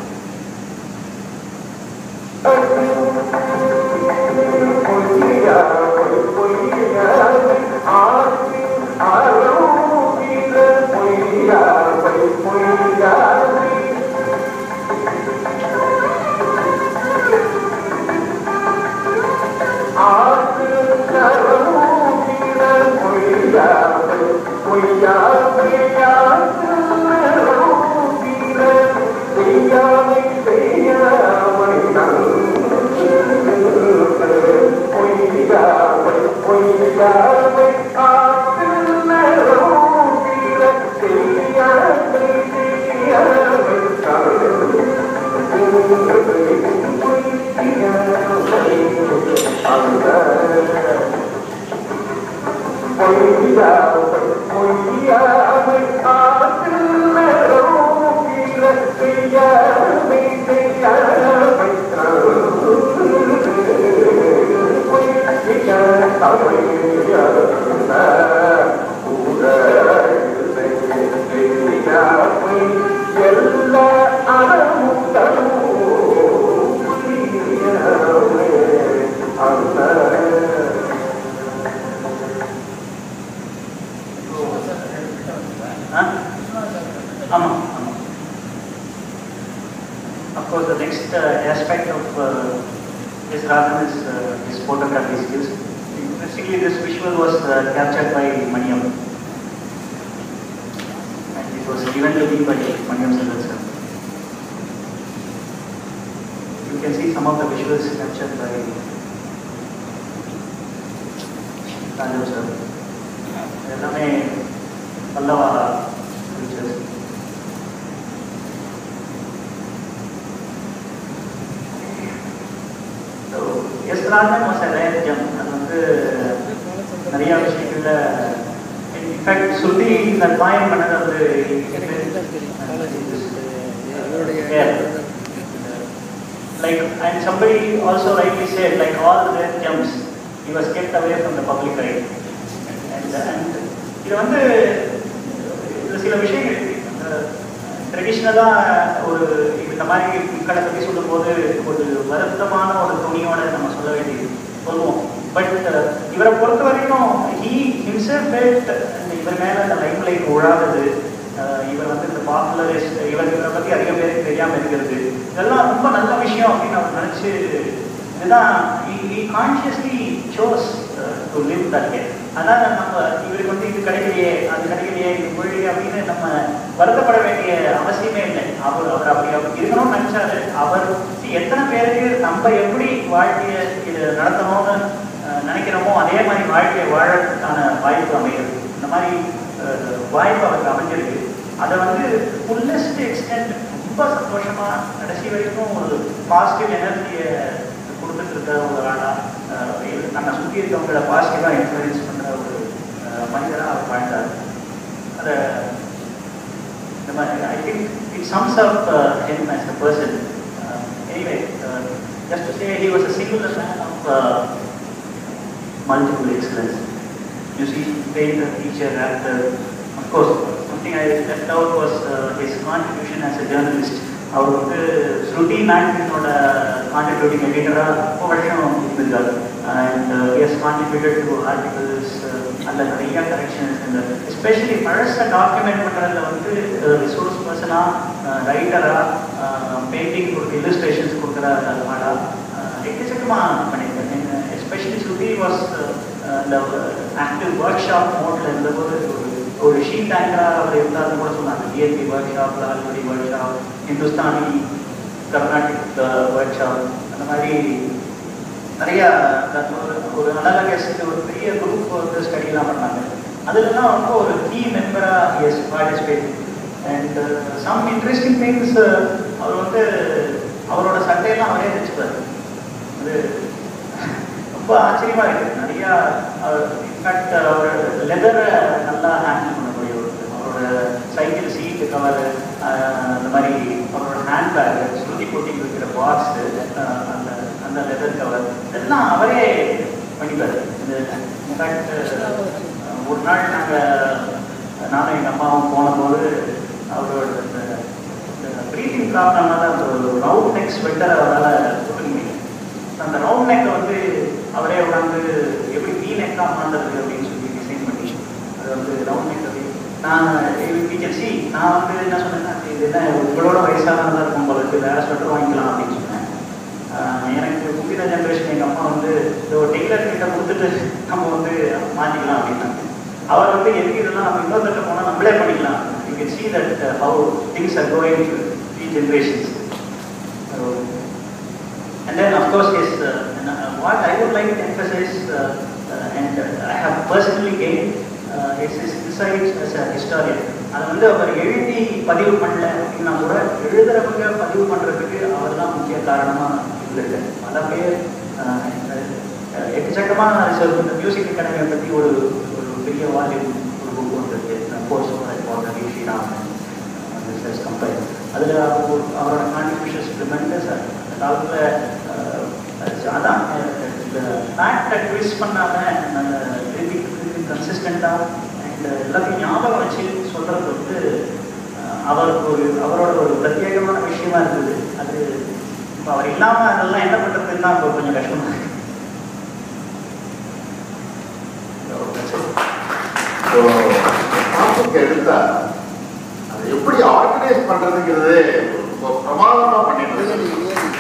Huh? ஆமாம் ஆமாம் Of course, the next uh, aspect of uh, his Radhan is uh, his photography skills. Interestingly, this visual was uh, captured by Maniam. And it was given to me by Maniam Sandal sir. You can see some of the visuals captured by Rajav sir. எல்லாமே பல்லவா pictures. So, S Rajan was rare gem அது வந்து நிறைய விஷயங்கள்ல இன்ஃபேக்ட் சுத்தி இந்த காயம் பண்ணது வந்து like and somebody also rightly said like all the rare gems he was kept away from the public eye and, and இது வந்து இதுல சில விஷயங்கள் இருக்கு அந்த ட்ரெடிஷ்னலாக ஒரு இந்த மாதிரி மக்களை பற்றி சொல்லும்போது ஒரு வருத்தமான ஒரு துணியோட நம்ம சொல்ல வேண்டியது சொல்லுவோம் பட் இவரை பொறுத்த வரைக்கும் ஹீ ஹிம்செல்ஃப் ஃபெல்ட் இவர் மேலே அந்த லைஃப் லைஃப் உழாதது அஹ் இவர் வந்து இந்த பாப்புலரிஸ்ட் இவர் இவரை பற்றி அதிக பேருக்கு தெரியாமல் இருக்கிறது இதெல்லாம் ரொம்ப நல்ல விஷயம் அப்படின்னு அவர் நினச்சி இதுதான் consciously chose to live that day அதான் நம்ம இவருக்கு வந்து இது கிடைக்கலையே அது கிடைக்கலையே இது மொழி அப்படின்னு நம்ம வருத்தப்பட வேண்டிய அவசியமே இல்லை அவர் அவர் அப்படி அப்படி இருக்கணும்னு நினைச்சாரு அவர் எத்தனை பேருக்கு நம்ம எப்படி வாழ்க்கையை இது நடத்தணும்னு அஹ், நினைக்கிறோமோ அதே மாதிரி வாழ்க்கையை வாழறதுக்கான வாய்ப்பு அமைகிறது இந்த மாதிரி அஹ், வாய்ப்பு அவருக்கு அமைஞ்சிருக்கு அதை வந்து ஃபுல்லஸ்ட் எக்ஸ்டென்ட் ரொம்ப சந்தோஷமா கடைசி வரைக்கும் ஒரு பாசிட்டிவ் எனர்ஜியை கொடுத்துட்டு இருக்க ஒரு ஆளா அஹ், இது தன்னை சுற்றி இருக்கவங்கள பாசிட்டிவாக இன்ஃப்ளூயன்ஸ் பண்ணுற ஒரு அஹ், மனிதரா அவர் வாழ்ந்தார் அதை இந்த மாதிரி I think it sums up him as a person uh, anyway uh, just to say he was a singular man of uh, multiple excellence you see painter teacher actor of course something I left out was uh, his contribution as a journalist. அவர் வந்து ஸ்ருதி மேக்சினோட கான்ட்ரிபியூட்டிங் எடிட்டராக ரொம்ப வருஷம் இருந்திருக்காரு and has contributed to articles அதில் நிறைய கரெக்ஷன்ஸ் இந்த எஸ்பெஷலி பழச டாக்குமெண்ட் பண்ணுறதுல வந்து ரிசோர்ஸ் பர்சனாக ரைட்டராக பெயிண்டிங் கொடுத்து இல்லுஸ்ட்ரேஷன்ஸ் கொடுக்குற மாடா எக்கச்சக்கமாக பண்ணியிருக்கேன் எஸ்பெஷலி ஸ்ருதி வாஸ் இந்த ஆக்டிவ் ஒர்க் ஷாப் மோட்ல இருந்தபோது ஒரு ஒரு ஷீட் ஆங்கராக அவர் இருந்தாலும் கூட சொன்னாங்க TNB workshop Lalgudi workshop Hindustani Carnatic workshop அந்த மாதிரி நிறைய ஒரு அனலகஸ்க்கு ஒரு பெரிய குரூப் வந்து ஸ்டடிலாம் பண்ணாங்க அதுலலாம் ரொம்ப ஒரு கீ மெம்பராக as participate and some interesting things அவர் வந்து அவரோட சட்டையெல்லாம் அவரே தைச்சுப்பார் அது ரொம்ப ஆச்சரியமா இருக்கு நிறைய இன்ஃபேக்ட் அவர் லெதரை நல்லா ஹேண்டில் பண்ணக்கூடிய ஒரு அவரோட சைக்கிள் சீட்டு கவர் அந்த மாதிரி அவரோட ஹேண்ட் பேக் ஸ்ருதி போட்டி இருக்கிற பாக்ஸ் அந்த அந்த லெதர் கவர் இதெல்லாம் அவரே பண்ணிப்பாரு இது இன்ஃபேக்ட் ஒரு நாள் நாங்கள் நானும் எங்கள் அம்மாவும் போனபோது அவரோட ப்ரீத்திங் ப்ராப்ளம்னால அந்த ரவுண்ட் நெக் ஸ்வெட்டர் அவரால் போட்டுக்க முடியும் அந்த ரவுண்ட் நெக்கை வந்து அவரே உட்காந்து எப்படி வீ நெக்காக உட்காந்துருக்கு அப்படின்னு சொல்லி டிசைன் பண்ணி அது வந்து ரவுண்ட் நெக் அப்படி நான் டீச்சர் சி நான் வந்து என்ன சொன்னேன்னா இது என்ன உங்களோட வயசானதாக இருக்கும் உங்களுக்கு வேற ஸ்வெட்டர் வாங்கிக்கலாம் அப்படின்னு சொன்னேன் எனக்கு புதிய ஜென்ரேஷன் எங்கள் அம்மா வந்து ஒரு டெய்லர் கிட்ட கொடுத்துட்டு நம்ம வந்து மாற்றிக்கலாம் அப்படின்னாங்க அவர் வந்து எதுக்கு இதெல்லாம் நம்ம இன்னொருத்தட்ட போனால் நம்மளே பண்ணிக்கலாம் you can see that how things are going to three generations And then, of course, yes, uh, and, uh, what I would like to emphasize, uh, uh, and uh, I have personally gained, uh, is his insights as a historian. அது வந்து அவர் எழுதி பதிவு பண்ணல அப்படின்னா கூட எழுதுறவங்க பதிவு பண்ணுறதுக்கு அவர் தான் முக்கிய காரணமாக இருந்திருக்கு பல பேர் எக்கச்சக்கமான ரிசர்வ் இந்த மியூசிக் அகாடமியை பற்றி ஒரு ஒரு பெரிய வால்யூம் ஒரு புக் வந்திருக்கு கோர்ஸ் போட்ட வி ஸ்ரீராமன் ரிசர்ச் கம்பெனி அதில் அவரோட கான்ட்ரிபியூஷன்ஸ் ட்ரிமெண்டஸ் அந்த காலத்தில் அதான் இந்த ஃபேக்டை ட்விஸ்ட் பண்ணாமல் அந்த திருப்பி திருப்பி கன்சிஸ்டண்ட்டாக அண்ட் எல்லாத்தையும் ஞாபகம் வச்சு சொல்கிறது வந்து அவருக்கு ஒரு அவரோட ஒரு பிரத்யேகமான விஷயமா இருந்தது அது இப்போ அவர் இல்லாமல் அதெல்லாம் என்ன பண்ணுறதுன்னா இப்போ கொஞ்சம் கஷ்டமாக இருக்கு டாபிக் எடுத்தா அதை எப்படி ஆர்கனைஸ் பண்றதுங்கிறது ரொம்ப பிரமாதமா பண்ணிட்டு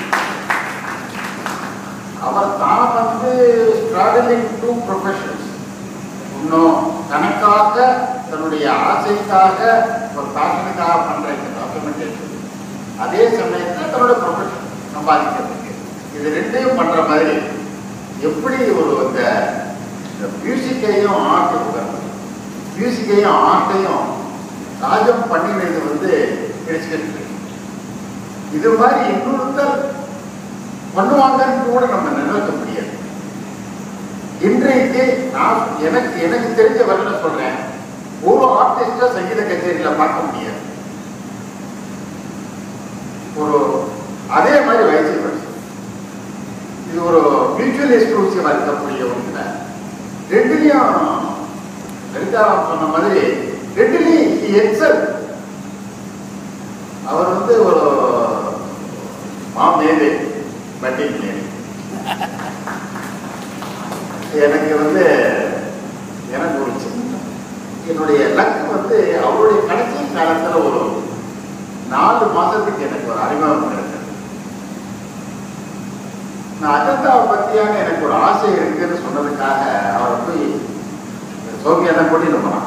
அவர் தான் வந்து ட்ராவலிங் டூ ப்ரொஃபஷன்ஸ் இன்னும் தனக்காக தன்னுடைய ஆசைக்காக ஒரு பேஷனுக்காக பண்ற இந்த டாக்குமெண்டேஷன் அதே சமயத்தில் தன்னோட ப்ரொஃபஷன் சம்பாதிக்கிறதுக்கு இது ரெண்டையும் பண்ற மாதிரி எப்படி ஒரு இந்த மியூசிக்கையும் ஆர்ட் மியூசிக்கையும் ஆர்ட்டையும் ராஜம் பண்ணினது வந்து கிடைச்சிக்கிட்டு இது மாதிரி இன்னொருத்தர் பண்ணுவாங்கன்னு கூட நம்ம நினைக்க முடியாது இன்றைக்கு நான் எனக்கு எனக்கு தெரிஞ்ச வரல சொல்றேன் ஒரு ஆர்டிஸ்டா சங்கீத கச்சேரியில பார்க்க முடியாது ஒரு அதே மாதிரி வயசு வருஷம் இது ஒரு மியூச்சுவல் எக்ஸ்க்ளூசிவா இருக்கக்கூடிய ஒன்று ரெண்டுலையும் லலிதாராம் சொன்ன மாதிரி ரெண்டுலையும் எக்ஸல் அவர் வந்து ஒரு மாமேதை பட்டிங் மேதை எனக்கு வந்து எனக்கு ஒரு சின்ன என்னுடைய லக் வந்து அவருடைய கடைசி காலத்துல ஒரு நாலு மாசத்துக்கு எனக்கு ஒரு அறிமுகம் கிடைச்சது நான் அஜந்தாவை பத்தியான எனக்கு ஒரு ஆசை இருக்குன்னு சொன்னதுக்காக அவரை போய் சோமியான கூட்டிட்டு போனான்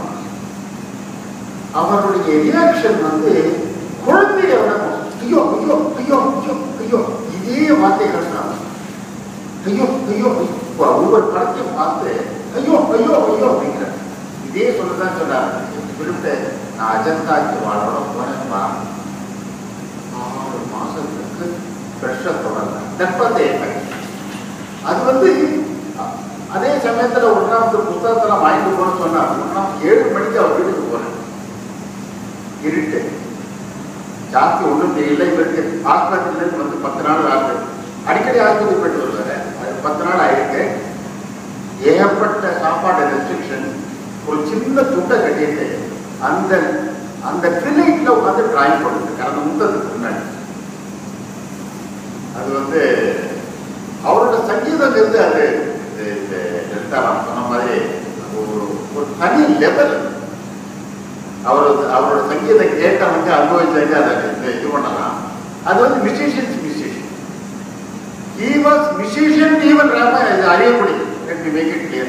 அவருடைய ரியாக்ஷன் வந்து குழந்தைய விட மோசம். ஐயோ ஐயோ ஐயோ ஐயோ ஐயோ இதே வார்த்தைகள் தான் ஐயோ ஐயோ ஐயோ. ஒவ்வொரு படத்தையும் பார்த்து ஐயோ ஐயோ ஐயோ அப்படிங்கிற இதே சொல்லதான் சொன்னார் விரும்ப நான் அஜந்தாக்கு வாழோட போனேன்பா ஆறு மாசத்துக்கு ஃப்ரெஷ்ஷாக தொடர்ந்தேன் தெப்பத்தை அது வந்து அ- அதே சமயத்துல ஒன்றாவது புத்தகத்தெல்லாம் வாங்கிட்டு போன்னு சொன்னார் ஒன்றாம் ஏழு மணிக்கு அவர் வீட்டுக்கு போனேன் இருட்டு ஜாஸ்தி ஒன்றும் தெரியல இவருக்கு ஆஸ்பத்திரியிலேருந்து வந்து பத்து நாள் ஆகுது அடிக்கடி ஆஸ்பத்திரி போயிட்டு வருவாரு அது பத்து நாள் ஆயிருக்கு ஏகப்பட்ட சாப்பாடு ரெஸ்ட்ரிக்ஷன் ஒரு சின்ன துட்டை கட்டிட்டு அந்த அந்த கிளினிக்ல உட்காந்து டிராயிங் பண்ணிருக்காரு அந்த முத்தத்துக்கு முன்னாடி அது வந்து அவரோட சங்கீதம் இருந்து அது இது- இது லலிதாராம் சொன்ன மாதிரி அது ஒரு ஒரு தனி லெவல் அவர் அவரோட சங்கீதம் கேட்டவங்க அனுபவிச்சாங்க அதை இது இது பண்ணலாம் அது வந்து musicians musician he was musician even Rama இது அறியப்படி let me make it clear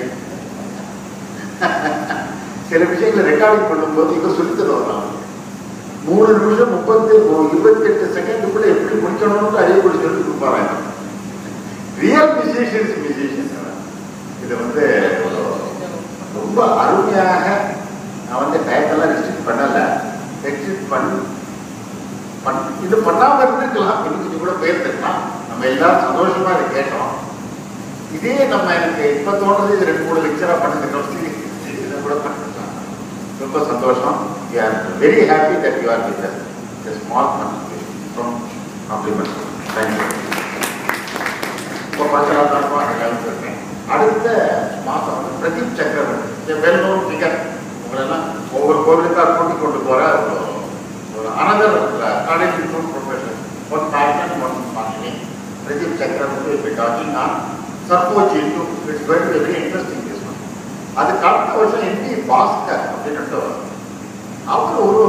சில விஷயங்களை ரெக்கார்டிங் பண்ணும்போது இங்க சொல்லி தருவாங்க மூணு நிமிஷம் முப்பத்தி இருபத்தி எட்டு செகண்டுக்குள்ள எப்படி முடிக்கணும்னு அறியப்படி சொல்லி கொடுப்பாங்க ரியல் மியூசிஷியன்ஸ் மியூசிஷியன் இது வந்து ஒரு- ரொம்ப அருமையாக நான் வந்து டயத்தெல்லாம் ரெஸ்ட்ரிக்ட் பண்ணல ரெஸ்ட்ரிக்ட் பண்ணி பண் இது பண்ணாம இருந்திருக்கலாம் இன்னும் கொஞ்சம் கூட போயிருந்திருக்கலாம் நம்ம எல்லாரும் சந்தோஷமா இதை கேட்டோம் இதே நம்ம எனக்கு இப்ப தோணுது இது ரெண்டு மூணு லெக்சரா பண்ணிருக்கோம் இதை கூட பண்ணிருக்கலாம் ரொம்ப சந்தோஷம் we are very happy that you are with small contribution from compliment thank you இப்போ பச்சலாத்தான் இருக்கேன் அடுத்த மாதம் வந்து பிரதீப் சக்கரவர்த்தி வெல் நோன் ஃபிகர் உங்களெல்லாம் ஒவ்வொரு கோவிலுக்காக கூட்டிக் கொண்டு போற ஒரு ஒரு another college institute profession one passion one marketing Pradeep Chakravarthy இப்போ talking on Serfoji it's very very interesting this one அதுக்கு அடுத்த வருஷம் எம்பி பாஸ்கர் அப்படின்ட்டு அவர் ஒரு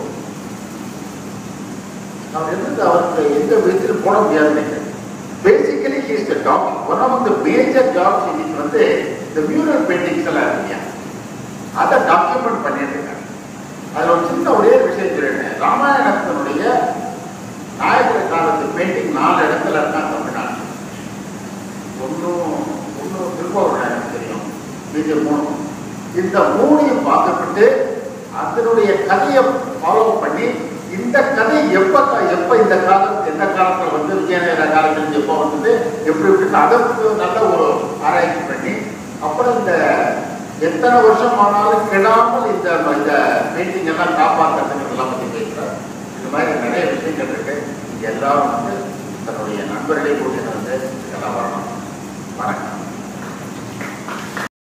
அவர் இருந்து அவருக்கு எந்த விதத்திலும் போட முடியாதுன்னு நினைக்கிறேன் basically he's the top one of the major jobs இன்னைக்கு வந்து இந்த மியூரல் பெயிண்டிங்ஸ் எல்லாம் இருக்கு அதை டாக்குமெண்ட் பண்ணிட்டு இருக்காங்க அதுல ஒரு சின்ன ஒரே விஷயம் சொல்லிட்டேன் ராமாயணத்தினுடைய நாயகர் காலத்து பெயிண்டிங் நாலு இடத்துல இருக்கான் தமிழ்நாட்டில் ஒன்றும் ஒன்றும் திருப்பூர் எனக்கு தெரியும் மீதி மூணு இந்த மூணையும் பார்த்துக்கிட்டு அதனுடைய கதையை ஃபாலோ பண்ணி இந்த கதை எப்ப க- எப்ப இந்த காலத்து எந்த காலத்துல வந்து விஜயநகர காலத்துல எப்போ வந்தது எப்படி எப்படி அதற்கு நல்ல ஒரு ஆராய்ச்சி பண்ணி அப்புறம் இந்த எத்தனை வருஷம் ஆனாலும் கெடாமல் இந்த இந்த பெயிண்டிங் எல்லாம் காப்பாற்றுறதுங்கிறதெல்லாம் பத்தி பேசுறாரு இந்த மாதிரி நிறைய விஷயங்கள் இருக்கு இங்க எல்லாரும் வந்து தன்னுடைய நண்பர்களை கூட்டிட்டு வந்து இதெல்லாம் வரணும்